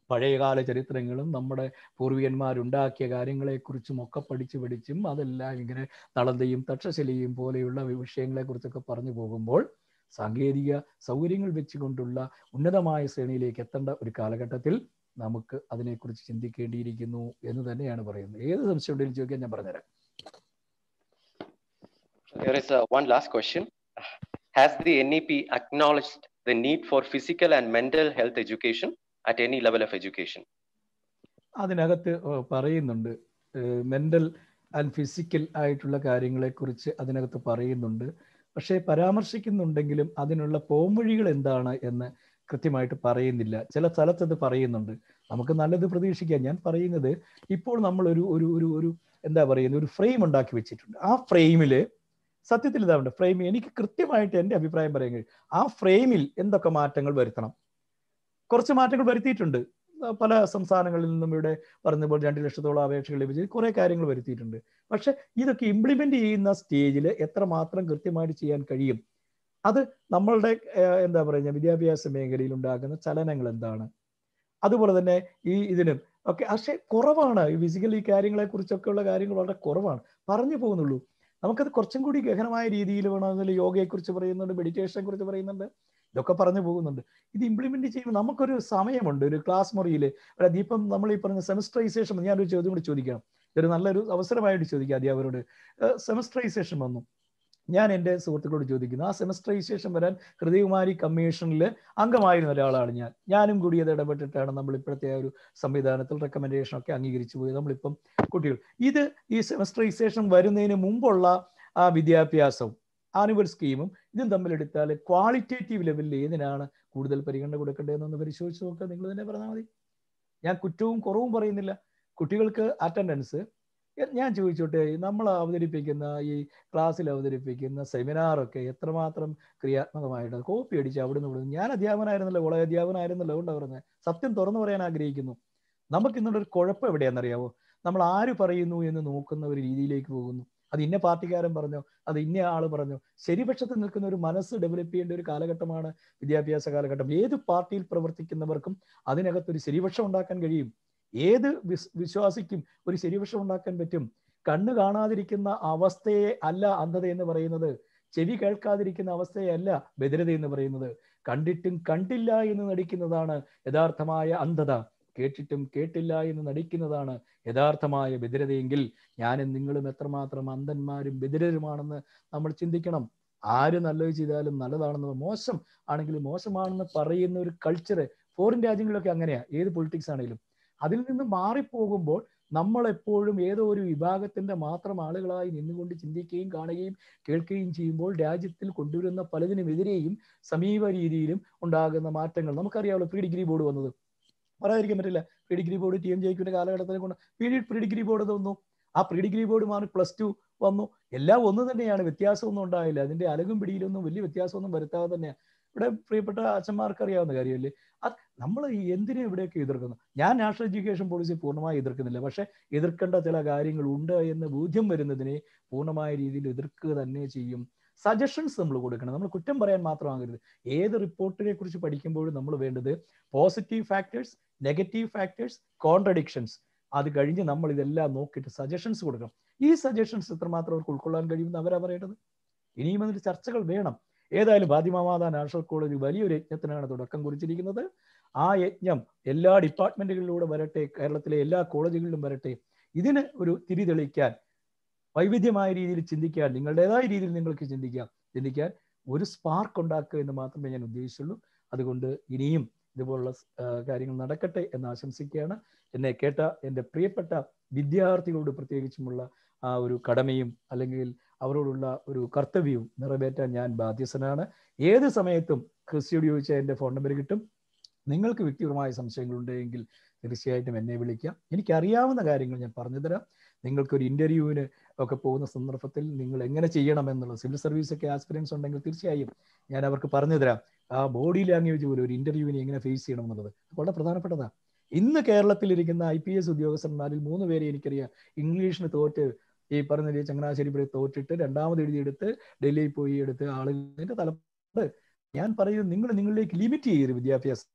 പഴയകാല ചരിത്രങ്ങളും നമ്മുടെ പൂർവികന്മാരുണ്ടാക്കിയ കാര്യങ്ങളെക്കുറിച്ചും ഒക്കെ പഠിച്ച് പഠിച്ചും അതെല്ലാം ഇങ്ങനെ നളന്തയും തക്ഷശിലയും പോലെയുള്ള വിഷയങ്ങളെക്കുറിച്ചൊക്കെ പറഞ്ഞു പോകുമ്പോൾ സാങ്കേതിക സൗകര്യങ്ങൾ വെച്ചുകൊണ്ടുള്ള ഉന്നതമായ ശ്രേണിയിലേക്ക് എത്തേണ്ട ഒരു കാലഘട്ടത്തിൽ നമുക്ക് അതിനെക്കുറിച്ച് ചിന്തിക്കേണ്ടിയിരിക്കുന്നു എന്ന് തന്നെയാണ് പറയുന്നത് ഏത് സംശയം ഉണ്ടെങ്കിലും ചോദിക്കാൻ ഞാൻ പറഞ്ഞുതരാം There is uh, one last question. Has the NEP acknowledged the need for physical and mental health education at any level of education? അതിനകത്ത് ഏഹ് പറയുന്നുണ്ട് മെന്റൽ ആൻഡ് ഫിസിക്കൽ ആയിട്ടുള്ള കാര്യങ്ങളെക്കുറിച്ച് അതിനകത്ത് പറയുന്നുണ്ട് പക്ഷേ പരാമർശിക്കുന്നുണ്ടെങ്കിലും അതിനുള്ള പോംവഴികൾ എന്താണ് എന്ന് കൃത്യമായിട്ട് പറയുന്നില്ല ചില സ്ഥലത്ത് അത് പറയുന്നുണ്ട് നമുക്ക് നല്ലത് പ്രതീക്ഷിക്കാം ഞാൻ പറയുന്നത് ഇപ്പോൾ നമ്മൾ ഒരു ഒരു ഒരു ഒരു എന്താ പറയുന്നത് ഒരു ഫ്രെയിം ഉണ്ടാക്കി വെച്ചിട്ടുണ്ട് ആ ഫ്രെയിമിൽ സത്യത്തിൽ ഇതാവുണ്ട് ഫ്രെയിം എനിക്ക് കൃത്യമായിട്ട് എൻ്റെ അഭിപ്രായം പറയാൻ കഴിയും ആ ഫ്രെയിമിൽ എന്തൊക്കെ മാറ്റങ്ങൾ വരുത്തണം കുറച്ച് മാറ്റങ്ങൾ വരുത്തിയിട്ടുണ്ട് പല സംസ്ഥാനങ്ങളിൽ നിന്നും ഇവിടെ പറഞ്ഞപ്പോൾ രണ്ട് ലക്ഷത്തോളം അപേക്ഷകൾ ലഭിച്ച് കുറേ കാര്യങ്ങൾ വരുത്തിയിട്ടുണ്ട് പക്ഷെ ഇതൊക്കെ ഇംപ്ലിമെന്റ് ചെയ്യുന്ന സ്റ്റേജിൽ എത്രമാത്രം കൃത്യമായിട്ട് ചെയ്യാൻ കഴിയും അത് നമ്മളുടെ ഏഹ്, എന്താ പറയുക വിദ്യാഭ്യാസ മേഖലയിൽ ഉണ്ടാകുന്ന ചലനങ്ങൾ എന്താണ് അതുപോലെ തന്നെ ഈ ഇതിനും ഒക്കെ പക്ഷെ കുറവാണ് ഈ ഫിസിക്കൽ ഈ കാര്യങ്ങളെ കുറിച്ചൊക്കെയുള്ള കാര്യങ്ങൾ വളരെ കുറവാണ് പറഞ്ഞു പോകുന്നുള്ളൂ നമുക്കത് കുറച്ചും കൂടി ഗഹനമായ രീതിയിൽ വേണമെങ്കിൽ യോഗയെക്കുറിച്ച് പറയുന്നുണ്ട് മെഡിറ്റേഷനെ കുറിച്ച് പറയുന്നുണ്ട് ഇതൊക്കെ പറഞ്ഞു പോകുന്നുണ്ട് ഇത് ഇംപ്ലിമെന്റ് ചെയ്യുമ്പോൾ നമുക്കൊരു സമയമുണ്ട് ഒരു ക്ലാസ് മുറിയിൽ അതായത് ഇപ്പം നമ്മൾ ഈ പറഞ്ഞ സെമസ്റ്ററൈസേഷൻ ഞാനൊരു ചോദ്യം കൂടി ചോദിക്കാം ഇതൊരു നല്ലൊരു അവസരമായിട്ട് ചോദിക്കാം അധ്യാപകരോട് സെമസ്റ്ററൈസേഷൻ വന്നു ഞാൻ എൻ്റെ സുഹൃത്തുക്കളോട് ചോദിക്കുന്നു ആ സെമസ്റ്ററൈസേഷൻ വരാൻ ഹൃദയകുമാരി കമ്മീഷനിൽ അംഗമായിരുന്ന ഒരാളാണ് ഞാൻ ഞാനും കൂടി അത് ഇടപെട്ടിട്ടാണ് നമ്മൾ ഇപ്പോഴത്തെ ആ ഒരു സംവിധാനത്തിൽ റെക്കമെൻഡേഷൻ ഒക്കെ അംഗീകരിച്ചു പോയത് നമ്മളിപ്പം കുട്ടികൾ ഇത് ഈ സെമസ്റ്ററൈസേഷൻ വരുന്നതിന് മുമ്പുള്ള ആ വിദ്യാഭ്യാസവും ആനുവൽ സ്കീമും ഇതും തമ്മിലെടുത്താൽ ക്വാളിറ്റേറ്റീവ് ലെവലിൽ ഏതിനാണ് കൂടുതൽ പരിഗണന കൊടുക്കേണ്ടതെന്നൊന്ന് പരിശോധിച്ച് നോക്കുക നിങ്ങൾ തന്നെ പറഞ്ഞാൽ മതി ഞാൻ കുറ്റവും കുറവും പറയുന്നില്ല കുട്ടികൾക്ക് അറ്റൻഡൻസ് ഞാൻ ചോദിച്ചോട്ടെ നമ്മൾ അവതരിപ്പിക്കുന്ന ഈ ക്ലാസ്സിൽ അവതരിപ്പിക്കുന്ന സെമിനാറൊക്കെ എത്രമാത്രം ക്രിയാത്മകമായിട്ട് കോപ്പി അടിച്ച് അവിടെ നിന്ന് വിടുന്നു ഞാൻ അധ്യാപകനായിരുന്നല്ലോ കോളേജ് അധ്യാപകനായിരുന്നല്ലോ അതുകൊണ്ടാണ് പറഞ്ഞത് സത്യം തുറന്നു പറയാൻ ആഗ്രഹിക്കുന്നു നമുക്ക് ഇന്നൊരു കുഴപ്പം എവിടെയാണെന്നറിയാവോ നമ്മൾ ആര് പറയുന്നു എന്ന് നോക്കുന്ന ഒരു രീതിയിലേക്ക് പോകുന്നു അത് ഇന്ന പാർട്ടിക്കാരൻ പറഞ്ഞോ അത് ഇന്ന ആള് പറഞ്ഞോ ശരിപക്ഷത്ത് നിൽക്കുന്ന ഒരു മനസ്സ് ഡെവലപ്പ് ചെയ്യേണ്ട ഒരു കാലഘട്ടമാണ് വിദ്യാഭ്യാസ കാലഘട്ടം ഏത് പാർട്ടിയിൽ പ്രവർത്തിക്കുന്നവർക്കും അതിനകത്തൊരു ശരിപക്ഷം ഉണ്ടാക്കാൻ കഴിയും ഏത് വിസ് വിശ്വാസിക്കും ഒരു ശരിപക്ഷം ഉണ്ടാക്കാൻ പറ്റും കണ്ണ് കാണാതിരിക്കുന്ന അവസ്ഥയെ അല്ല അന്ധത എന്ന് പറയുന്നത് ചെവി കേൾക്കാതിരിക്കുന്ന അവസ്ഥയെ അല്ല ബദിരത എന്ന് പറയുന്നത് കണ്ടിട്ടും കണ്ടില്ല എന്ന് നടിക്കുന്നതാണ് യഥാർത്ഥമായ അന്ധത കേട്ടിട്ടും കേട്ടില്ല എന്ന് നടിക്കുന്നതാണ് യഥാർത്ഥമായ ബദിരതയെങ്കിൽ ഞാനും നിങ്ങളും എത്രമാത്രം അന്ധന്മാരും ബദിരരുമാണെന്ന് നമ്മൾ ചിന്തിക്കണം ആര് നല്ലത് ചെയ്താലും നല്ലതാണെന്ന് മോശം ആണെങ്കിലും മോശമാണെന്ന് പറയുന്ന ഒരു കൾച്ചർ ഫോറിൻ രാജ്യങ്ങളിലൊക്കെ അങ്ങനെയാ ഏത് പൊളിറ്റിക്സ് ആണെങ്കിലും അതിൽ നിന്ന് മാറിപ്പോകുമ്പോൾ നമ്മൾ എപ്പോഴും ഏതോ ഒരു വിഭാഗത്തിന്റെ മാത്രം ആളുകളായി നിന്നുകൊണ്ട് ചിന്തിക്കുകയും കാണുകയും കേൾക്കുകയും ചെയ്യുമ്പോൾ രാജ്യത്തിൽ കൊണ്ടുവരുന്ന പലതിനുമെതിരെയും സമീപ രീതിയിലും ഉണ്ടാകുന്ന മാറ്റങ്ങൾ നമുക്കറിയാമല്ലോ പ്രീ ഡിഗ്രി ബോർഡ് വന്നത് പറയാതിരിക്കാൻ പറ്റില്ല pre degree board T M ജയിക്കുന്ന കാലഘട്ടത്തിൽ കൊണ്ട് പീരീഡ് പ്രീ ഡിഗ്രി ബോർഡ് വന്നു ആ പ്രീ ഡിഗ്രി ബോർഡ് മാറി പ്ലസ് ടു വന്നു എല്ലാം ഒന്ന് തന്നെയാണ് വ്യത്യാസമൊന്നും ഉണ്ടായില്ല അതിന്റെ അലകും പിടിയിലൊന്നും വലിയ വ്യത്യാസമൊന്നും വരുത്താതെ തന്നെയാണ് ഇവിടെ പ്രിയപ്പെട്ട അച്ഛന്മാർക്ക് അറിയാവുന്ന കാര്യമല്ലേ അത് നമ്മൾ എന്തിനും ഇവിടെയൊക്കെ എതിർക്കുന്നു ഞാൻ നാഷണൽ എഡ്യൂക്കേഷൻ പോളിസി പൂർണ്ണമായി എതിർക്കുന്നില്ല പക്ഷെ എതിർക്കേണ്ട ചില കാര്യങ്ങൾ ഉണ്ട് എന്ന് ബോധ്യം വരുന്നതിനെ പൂർണ്ണമായ രീതിയിൽ എതിർക്കുക തന്നെ ചെയ്യും സജഷൻസ് നമ്മൾ കൊടുക്കണം നമ്മൾ കുറ്റം പറയാൻ മാത്രമാകരുത് ഏത് റിപ്പോർട്ടിനെ കുറിച്ച് പഠിക്കുമ്പോഴും നമ്മൾ വേണ്ടത് positive factors negative factors contradictions അത് കഴിഞ്ഞ് നമ്മൾ ഇതെല്ലാം നോക്കിയിട്ട് സജഷൻസ് കൊടുക്കണം ഈ സജഷൻസ് എത്രമാത്രം അവർക്ക് ഉൾക്കൊള്ളാൻ കഴിയുമെന്ന് അവരാ പറയേണ്ടത് ഇനിയും അതിന്റെ ചർച്ചകൾ വേണം ഏതായാലും ബാദിമാമാത നാഷണൽ കോളേജ് വലിയൊരു യജ്ഞത്തിനാണ് തുടക്കം കുറിച്ചിരിക്കുന്നത് ആ യജ്ഞം എല്ലാ ഡിപ്പാർട്ട്മെന്റുകളിലൂടെ വരട്ടെ കേരളത്തിലെ എല്ലാ കോളേജുകളിലും വരട്ടെ ഇതിന് ഒരു തിരി തെളിക്കാൻ വൈവിധ്യമായ രീതിയിൽ ചിന്തിക്കാൻ നിങ്ങളുടേതായ രീതിയിൽ നിങ്ങൾക്ക് ചിന്തിക്കാം ചിന്തിക്കാൻ ഒരു സ്പാർക്ക് ഉണ്ടാക്കുക എന്ന് മാത്രമേ ഞാൻ ഉദ്ദേശിച്ചുള്ളൂ അതുകൊണ്ട് ഇനിയും ഇതുപോലുള്ള കാര്യങ്ങൾ നടക്കട്ടെ എന്ന് ആശംസിക്കുകയാണ് എന്നെ കേട്ട എൻ്റെ പ്രിയപ്പെട്ട വിദ്യാർത്ഥികളോട് പ്രത്യേകിച്ചുമുള്ള ആ ഒരു കടമയും അല്ലെങ്കിൽ അവരോടുള്ള ഒരു കർത്തവ്യവും നിറവേറ്റാൻ ഞാൻ ബാധ്യസ്ഥനാണ് ഏത് സമയത്തും ക്രിസ്റ്റിയോട് ചോദിച്ചാൽ എൻ്റെ ഫോൺ നമ്പർ കിട്ടും നിങ്ങൾക്ക് വ്യക്തിപരമായ സംശയങ്ങൾ ഉണ്ടെങ്കിൽ തീർച്ചയായിട്ടും എന്നെ വിളിക്കാം എനിക്കറിയാവുന്ന കാര്യങ്ങൾ ഞാൻ പറഞ്ഞു തരാം നിങ്ങൾക്കൊരു ഇന്റർവ്യൂവിന് ഒക്കെ പോകുന്ന സന്ദർഭത്തിൽ നിങ്ങൾ എങ്ങനെ ചെയ്യണം എന്നുള്ളത് സിവിൽ സർവീസ് ഒക്കെ ആസ്പിറൻസ് ഉണ്ടെങ്കിൽ തീർച്ചയായും ഞാൻ അവർക്ക് പറഞ്ഞു തരാം ആ ബോഡി ലാംഗ്വേജ് പോലും ഒരു ഇന്റർവ്യൂവിനെ എങ്ങനെ ഫേസ് ചെയ്യണം എന്നുള്ളത് വളരെ പ്രധാനപ്പെട്ടതാണ് ഇന്ന് കേരളത്തിൽ ഇരിക്കുന്ന ഐ പി എസ് ഉദ്യോഗസ്ഥന്മാരിൽ മൂന്ന് പേരെ എനിക്കറിയാം ഇംഗ്ലീഷിന് തോറ്റ് ഈ പറഞ്ഞ ചങ്ങനാശ്ശേരി പോയി തോറ്റിട്ട് രണ്ടാമത് എഴുതിയെടുത്ത് ഡൽഹിയിൽ പോയി എടുത്ത് ആളുകളുടെ തലമുണ്ട് ഞാൻ പറയുന്നത് നിങ്ങൾ നിങ്ങളിലേക്ക് ലിമിറ്റ് ചെയ്യരുത് വിദ്യാഭ്യാസം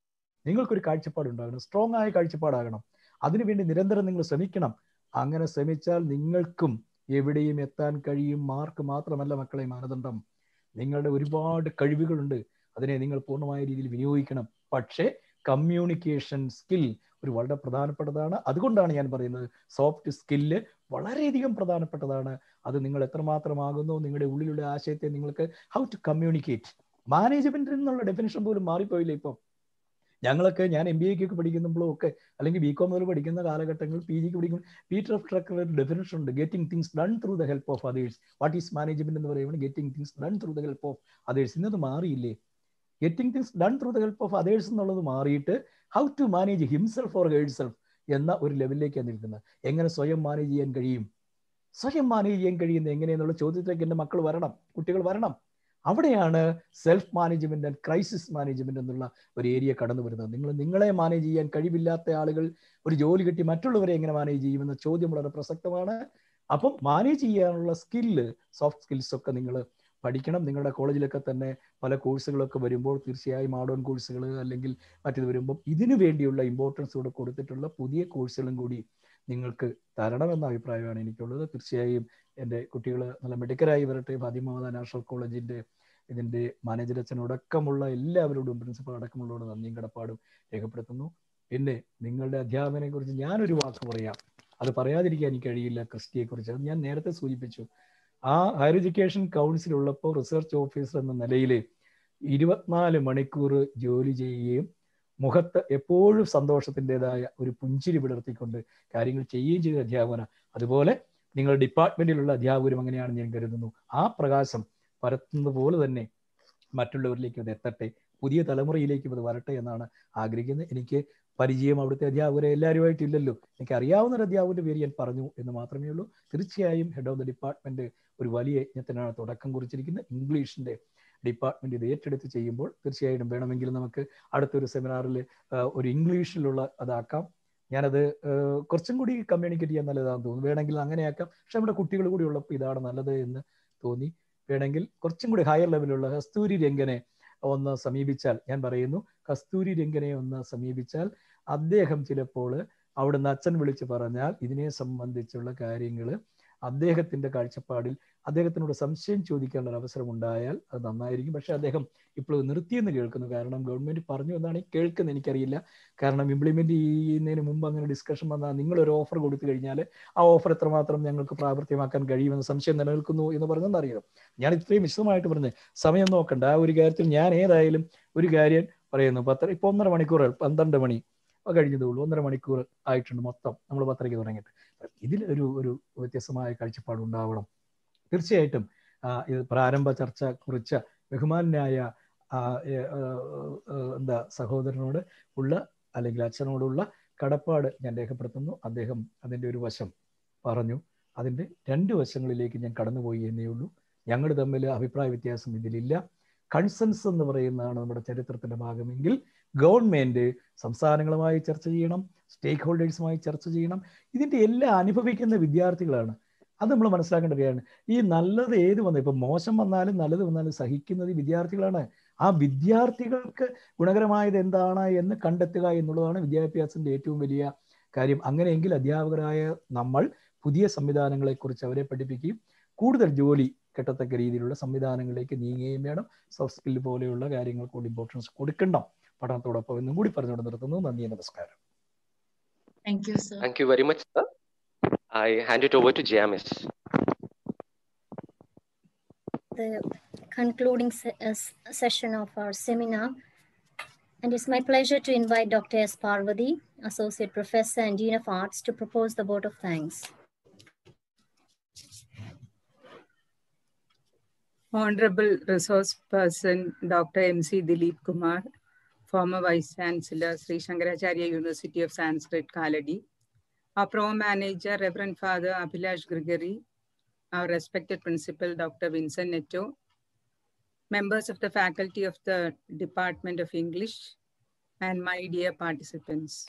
നിങ്ങൾക്കൊരു കാഴ്ചപ്പാടുണ്ടാകണം സ്ട്രോങ് ആയ കാഴ്ചപ്പാടാകണം അതിനുവേണ്ടി നിരന്തരം നിങ്ങൾ ശ്രമിക്കണം അങ്ങനെ ശ്രമിച്ചാൽ നിങ്ങൾക്കും എവിടെയും എത്താൻ കഴിയും മാർക്ക് മാത്രമല്ല മക്കളെ മാനദണ്ഡം നിങ്ങളുടെ ഒരുപാട് കഴിവുകളുണ്ട് അതിനെ നിങ്ങൾ പൂർണ്ണമായ രീതിയിൽ വിനിയോഗിക്കണം പക്ഷേ കമ്മ്യൂണിക്കേഷൻ സ്കിൽ ഒരു വളരെ പ്രധാനപ്പെട്ടതാണ് അതുകൊണ്ടാണ് ഞാൻ പറയുന്നത് സോഫ്റ്റ് സ്കില്ല് വളരെയധികം പ്രധാനപ്പെട്ടതാണ് അത് നിങ്ങൾ എത്രമാത്രമാകുന്നു നിങ്ങളുടെ ഉള്ളിലുള്ള ആശയത്തെ നിങ്ങൾക്ക് ഹൗ ടു കമ്മ്യൂണിക്കേറ്റ് മാനേജ്മെന്റിൽ നിന്നുള്ള ഡെഫിനേഷൻ പോലും മാറിപ്പോയില്ല ഇപ്പം ഞങ്ങളൊക്കെ ഞാൻ എം ബി എക്കൊക്കെ പഠിക്കുമ്പോഴും ഒക്കെ അല്ലെങ്കിൽ ബി കോം മുതൽ പഠിക്കുന്ന കാലഘട്ടങ്ങളിൽ പി ജിക്ക് പഠിക്കുമ്പോൾ പീറ്റർ ഓഫ് ട്രക്കർ ഒരു ഡെഫിനേഷൻ ഉണ്ട് getting things done through the help of others what is management എന്ന് പറയുമ്പോൾ getting things done through the help of others ഇന്നത് മാറിയില്ലേ getting things done through the help of others എന്നുള്ളത് മാറിയിട്ട് how to manage himself or herself എന്ന ഒരു ലെവലിലേക്കാണ് നിൽക്കുന്നത് എങ്ങനെ സ്വയം മാനേജ് ചെയ്യാൻ കഴിയും സ്വയം മാനേജ് ചെയ്യാൻ കഴിയുന്നത് എങ്ങനെയെന്നുള്ള ചോദ്യത്തിലേക്ക് എൻ്റെ മക്കൾ വരണം കുട്ടികൾ വരണം അവിടെയാണ് self management and crisis management എന്നുള്ള ഒരു ഏരിയ കടന്നു വരുന്നത് നിങ്ങൾ നിങ്ങളെ മാനേജ് ചെയ്യാൻ കഴിവില്ലാത്ത ആളുകൾ ഒരു ജോലി കിട്ടി മറ്റുള്ളവരെ എങ്ങനെ മാനേജ് ചെയ്യുമെന്ന ചോദ്യം വളരെ പ്രസക്തമാണ് അപ്പം മാനേജ് ചെയ്യാനുള്ള സ്കില്ല് സോഫ്റ്റ് സ്കിൽസ് ഒക്കെ നിങ്ങൾ പഠിക്കണം നിങ്ങളുടെ കോളേജിലൊക്കെ തന്നെ പല കോഴ്സുകളൊക്കെ വരുമ്പോൾ തീർച്ചയായും ആഡോൺ കോഴ്സുകൾ അല്ലെങ്കിൽ മറ്റേത് വരുമ്പോൾ ഇതിനു വേണ്ടിയുള്ള ഇമ്പോർട്ടൻസ് കൂടെ കൊടുത്തിട്ടുള്ള പുതിയ കോഴ്സുകളും കൂടി നിങ്ങൾക്ക് തരണമെന്ന അഭിപ്രായമാണ് എനിക്കുള്ളത് തീർച്ചയായും എൻ്റെ കുട്ടികൾ നല്ല മിടുക്കരായി വരട്ടെ ഫാത്തിമാത നാഷണൽ കോളേജിൻ്റെ ഇതിൻ്റെ മാനേജർ അച്ഛനോടക്കമുള്ള എല്ലാവരോടും പ്രിൻസിപ്പൽ അടക്കമുള്ളവരോട് നന്ദിയും കടപ്പാടും രേഖപ്പെടുത്തുന്നു പിന്നെ നിങ്ങളുടെ അധ്യാപനെ കുറിച്ച് ഞാനൊരു വാക്ക് പറയാം അത് പറയാതിരിക്കാൻ എനിക്ക് കഴിയില്ല ക്രിസ്റ്റിയെ കുറിച്ച് അത് ഞാൻ നേരത്തെ സൂചിപ്പിച്ചു ആ ഹയർ എഡ്യൂക്കേഷൻ കൗൺസിൽ ഉള്ളപ്പോൾ റിസർച്ച് ഓഫീസർ എന്ന നിലയിൽ ഇരുപത്തിനാല് മണിക്കൂർ ജോലി ചെയ്യുകയും മുഖത്ത് എപ്പോഴും സന്തോഷത്തിൻ്റെതായ ഒരു പുഞ്ചിരി വിടർത്തിക്കൊണ്ട് കാര്യങ്ങൾ ചെയ്യുകയും ചെയ്ത അധ്യാപന അതുപോലെ നിങ്ങൾ ഡിപ്പാർട്ട്മെന്റിലുള്ള അധ്യാപകരും അങ്ങനെയാണ് ഞാൻ കരുതുന്നു ആ പ്രകാശം പരത്തുന്നത് പോലെ തന്നെ മറ്റുള്ളവരിലേക്ക് അത് എത്തട്ടെ പുതിയ തലമുറയിലേക്കും അത് വരട്ടെ എന്നാണ് ആഗ്രഹിക്കുന്നത് എനിക്ക് പരിചയം അവിടുത്തെ അധ്യാപകരെ എല്ലാവരുമായിട്ട് ഇല്ലല്ലോ എനിക്ക് അറിയാവുന്ന ഒരു അധ്യാപകന്റെ പേര് ഞാൻ പറഞ്ഞു എന്ന് മാത്രമേ ഉള്ളൂ തീർച്ചയായും ഹെഡ് ഓഫ് ദ ഡിപ്പാർട്ട്മെന്റ് ഒരു വലിയ യജ്ഞത്തിനാണ് തുടക്കം കുറിച്ചിരിക്കുന്നത് ഇംഗ്ലീഷിന്റെ ഡിപ്പാർട്ട്മെന്റ് ഇത് ഏറ്റെടുത്ത് ചെയ്യുമ്പോൾ തീർച്ചയായിട്ടും വേണമെങ്കിൽ നമുക്ക് അടുത്തൊരു സെമിനാറിൽ ഒരു ഇംഗ്ലീഷിലുള്ള അതാക്കാം ഞാനത് കുറച്ചും കൂടി കമ്മ്യൂണിക്കേറ്റ് ചെയ്യാൻ നല്ലതാണെന്ന് തോന്നുന്നു വേണമെങ്കിൽ അങ്ങനെയാക്കാം പക്ഷെ നമ്മുടെ കുട്ടികൾ കൂടി ഉള്ളപ്പോൾ ഇതാണ് നല്ലത് എന്ന് തോന്നി വേണമെങ്കിൽ കുറച്ചും കൂടി ഹയർ ലെവലുള്ള കസ്തൂരി രംഗനെ ഒന്ന് സമീപിച്ചാൽ ഞാൻ പറയുന്നു കസ്തൂരി രംഗനെ ഒന്ന് സമീപിച്ചാൽ അദ്ദേഹം ചിലപ്പോൾ അവിടുന്ന് അച്ഛൻ വിളിച്ച് പറഞ്ഞാൽ ഇതിനെ സംബന്ധിച്ചുള്ള കാര്യങ്ങൾ അദ്ദേഹത്തിന്റെ കാഴ്ചപ്പാടിൽ അദ്ദേഹത്തിനോട് സംശയം ചോദിക്കാനുള്ള ഒരു അവസരം ഉണ്ടായാൽ അത് നന്നായിരിക്കും പക്ഷെ അദ്ദേഹം ഇപ്പോൾ നിർത്തിയെന്ന് കേൾക്കുന്നു കാരണം ഗവൺമെന്റ് പറഞ്ഞു എന്നാണ് ഈ കേൾക്കുന്നത് എനിക്കറിയില്ല കാരണം ഇംപ്ലിമെന്റ് ചെയ്യുന്നതിന് മുമ്പ് അങ്ങനെ ഡിസ്കഷൻ വന്നാൽ നിങ്ങൾ ഒരു ഓഫർ കൊടുത്തു കഴിഞ്ഞാൽ ആ ഓഫർ എത്രമാത്രം ഞങ്ങൾക്ക് പ്രാവർത്തികമാക്കാൻ കഴിയുമെന്ന് സംശയം നിലനിൽക്കുന്നു എന്ന് പറഞ്ഞതെന്ന് അറിയാം ഞാൻ ഇത്രയും വിശദമായിട്ട് പറഞ്ഞത് സമയം നോക്കണ്ട ആ ഒരു കാര്യത്തിൽ ഞാൻ ഏതായാലും ഒരു കാര്യം പറയുന്നു പത്ര ഇപ്പൊ ഒന്നര മണിക്കൂർ പന്ത്രണ്ട് മണി കഴിഞ്ഞതേ ഉള്ളൂ ഒന്നര മണിക്കൂർ ആയിട്ടുണ്ട് മൊത്തം നമ്മൾ പത്രയ്ക്ക് തുടങ്ങിയിട്ട് ഇതിൽ ഒരു ഒരു വ്യത്യസ്തമായ കാഴ്ചപ്പാട് ഉണ്ടാവണം തീർച്ചയായിട്ടും ഇത് പ്രാരംഭ ചർച്ച കുറിച്ച ബഹുമാനായ എന്താ സഹോദരനോട് ഉള്ള അല്ലെങ്കിൽ അച്ഛനോടുള്ള കടപ്പാട് ഞാൻ രേഖപ്പെടുത്തുന്നു അദ്ദേഹം അതിൻ്റെ ഒരു വശം പറഞ്ഞു അതിൻ്റെ രണ്ട് വശങ്ങളിലേക്ക് ഞാൻ കടന്നുപോയി എന്നേ ഉള്ളൂ ഞങ്ങൾ തമ്മിൽ അഭിപ്രായ വ്യത്യാസം ഇതിലില്ല കൺസൻസ് എന്ന് പറയുന്നതാണ് നമ്മുടെ ചരിത്രത്തിന്റെ ഭാഗമെങ്കിൽ ഗവൺമെന്റ് സംസ്ഥാനങ്ങളുമായി ചർച്ച ചെയ്യണം സ്റ്റേക്ക് ഹോൾഡേഴ്സുമായി ചർച്ച ചെയ്യണം ഇതിന്റെ എല്ലാം അനുഭവിക്കുന്ന വിദ്യാർത്ഥികളാണ് അത് നമ്മൾ മനസ്സിലാക്കേണ്ട കാര്യമാണ് ഈ നല്ലത് ഏത് വന്നു ഇപ്പൊ മോശം വന്നാലും നല്ലത് വന്നാലും സഹിക്കുന്നത് ഈ വിദ്യാർത്ഥികളാണ് ആ വിദ്യാർത്ഥികൾക്ക് ഗുണകരമായത് എന്താണ് എന്ന് കണ്ടെത്തുക എന്നുള്ളതാണ് വിദ്യാഭ്യാസത്തിന്റെ ഏറ്റവും വലിയ കാര്യം അങ്ങനെയെങ്കിൽ അധ്യാപകരായ നമ്മൾ പുതിയ സംവിധാനങ്ങളെക്കുറിച്ച് അവരെ പഠിപ്പിക്കുകയും കൂടുതൽ ജോലി കിട്ടത്തക്ക രീതിയിലുള്ള സംവിധാനങ്ങളിലേക്ക് നീങ്ങുകയും വേണം സോഫ്റ്റ് സ്കിൽ പോലെയുള്ള കാര്യങ്ങൾക്ക് കൂടി ഇമ്പോർട്ടൻസ് കൊടുക്കണം പഠനത്തോടൊപ്പം എന്നും കൂടി പറഞ്ഞുകൊണ്ട് നിർത്തുന്നു നന്ദി നമസ്കാരം Thank you, sir. Thank you very much, sir. I hand it over to JMS. The concluding se uh, session of our seminar. And it's my pleasure to invite Dr. S. Parvati, Associate Professor and Dean of Arts, to propose the vote of thanks. Honorable Resource Person Dr. M.C. Dilip Kumar, former Vice Chancellor, Sri Shankaracharya University of Sanskrit, Kaladi, our Pro Manager, Reverend Father Abhilash Grigori, our respected Principal Dr. Vincent Netto, members of the faculty of the Department of English, and my dear participants.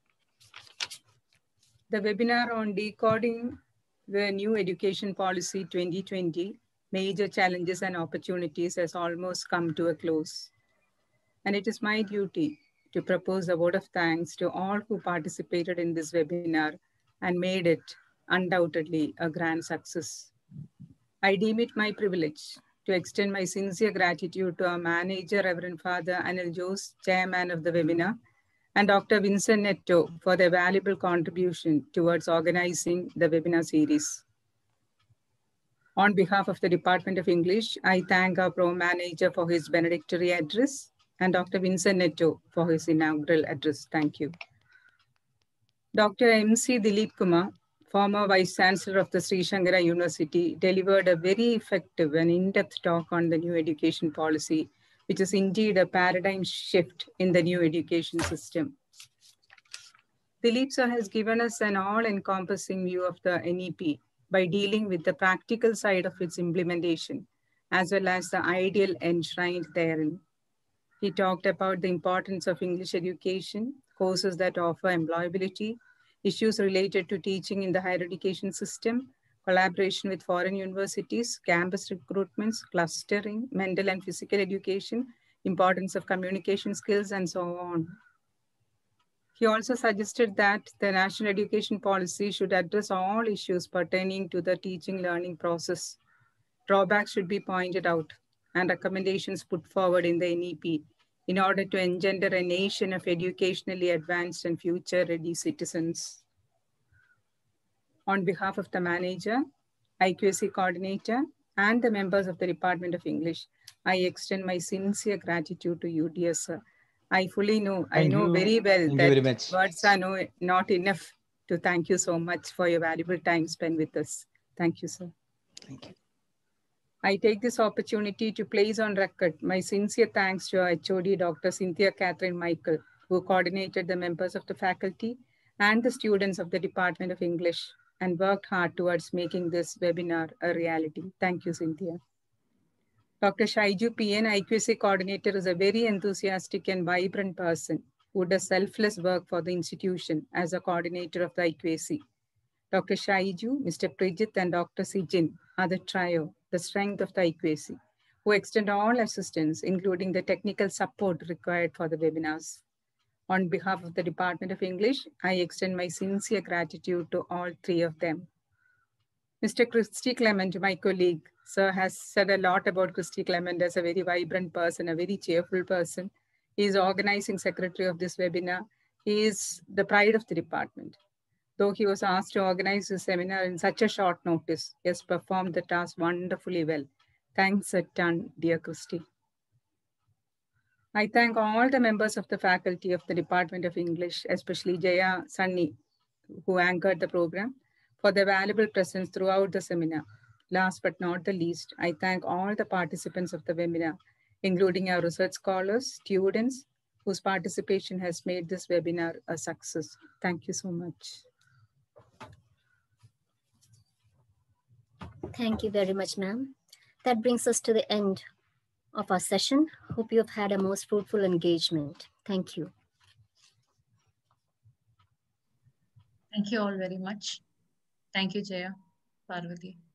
The webinar on decoding the new education policy 2020 major challenges and opportunities has almost come to a close. And it is my duty to propose a word of thanks to all who participated in this webinar and made it undoubtedly a grand success. I deem it my privilege to extend my sincere gratitude to our manager, Reverend Father Anil Jose, chairman of the webinar, and Dr. Vincent Netto for their valuable contribution towards organizing the webinar series. On behalf of the Department of English, I thank our pro manager for his benedictory address and Dr. Vincent Netto for his inaugural address. Thank you. Dr. M.C. Dilip Kumar, former Vice Chancellor of the Sri Shankara University, delivered a very effective and in-depth talk on the new education policy, which is indeed a paradigm shift in the new education system. Dilip sir has given us an all-encompassing view of the NEP by dealing with the practical side of its implementation, as well as the ideal enshrined therein. He talked about the importance of English education, courses that offer employability, issues related to teaching in the higher education system, collaboration with foreign universities, campus recruitments, clustering, mental and physical education, importance of communication skills, and so on. He also suggested that the national education policy should address all issues pertaining to the teaching learning process. Drawbacks should be pointed out and recommendations put forward in the NEP in order to engender a nation of educationally advanced and future ready citizens. On behalf of the manager, IQAC coordinator, and the members of the Department of English, I extend my sincere gratitude to you, dear sir. I fully know, I Thank know you. very well Thank you that very much. words are no, not enough to thank you so much for your valuable time spent with us. Thank you, sir. Thank you. I take this opportunity to place on record my sincere thanks to our HOD, Dr. Cynthia Catherine Michael, who coordinated the members of the faculty and the students of the Department of English and worked hard towards making this webinar a reality. Thank you, Cynthia. Dr. Shaiju PN, IQC coordinator, is a very enthusiastic and vibrant person who does selfless work for the institution as a coordinator of the IQAC. Dr. Shaiju, Mr. Prijit, and Dr. Sijin are the trio, the strength of the IQAC, who extend all assistance, including the technical support required for the webinars. On behalf of the Department of English, I extend my sincere gratitude to all three of them. Mr. Christy Clement, my colleague, sir, has said a lot about Christy Clement as a very vibrant person, a very cheerful person. He is organizing secretary of this webinar. He is the pride of the department. Though he was asked to organize the seminar in such a short notice, he has performed the task wonderfully well. Thanks a ton, dear Christy. I thank all the members of the faculty of the Department of English, especially Jaya Sunny, who anchored the program, for their valuable presence throughout the seminar. Last but not the least, I thank all the participants of the webinar, including our research scholars, students, whose participation has made this webinar a success. Thank you so much. Thank you very much, ma'am. That brings us to the end of our session. Hope you have had a most fruitful engagement. Thank you. Thank you all very much. Thank you, Jaya, Parvati.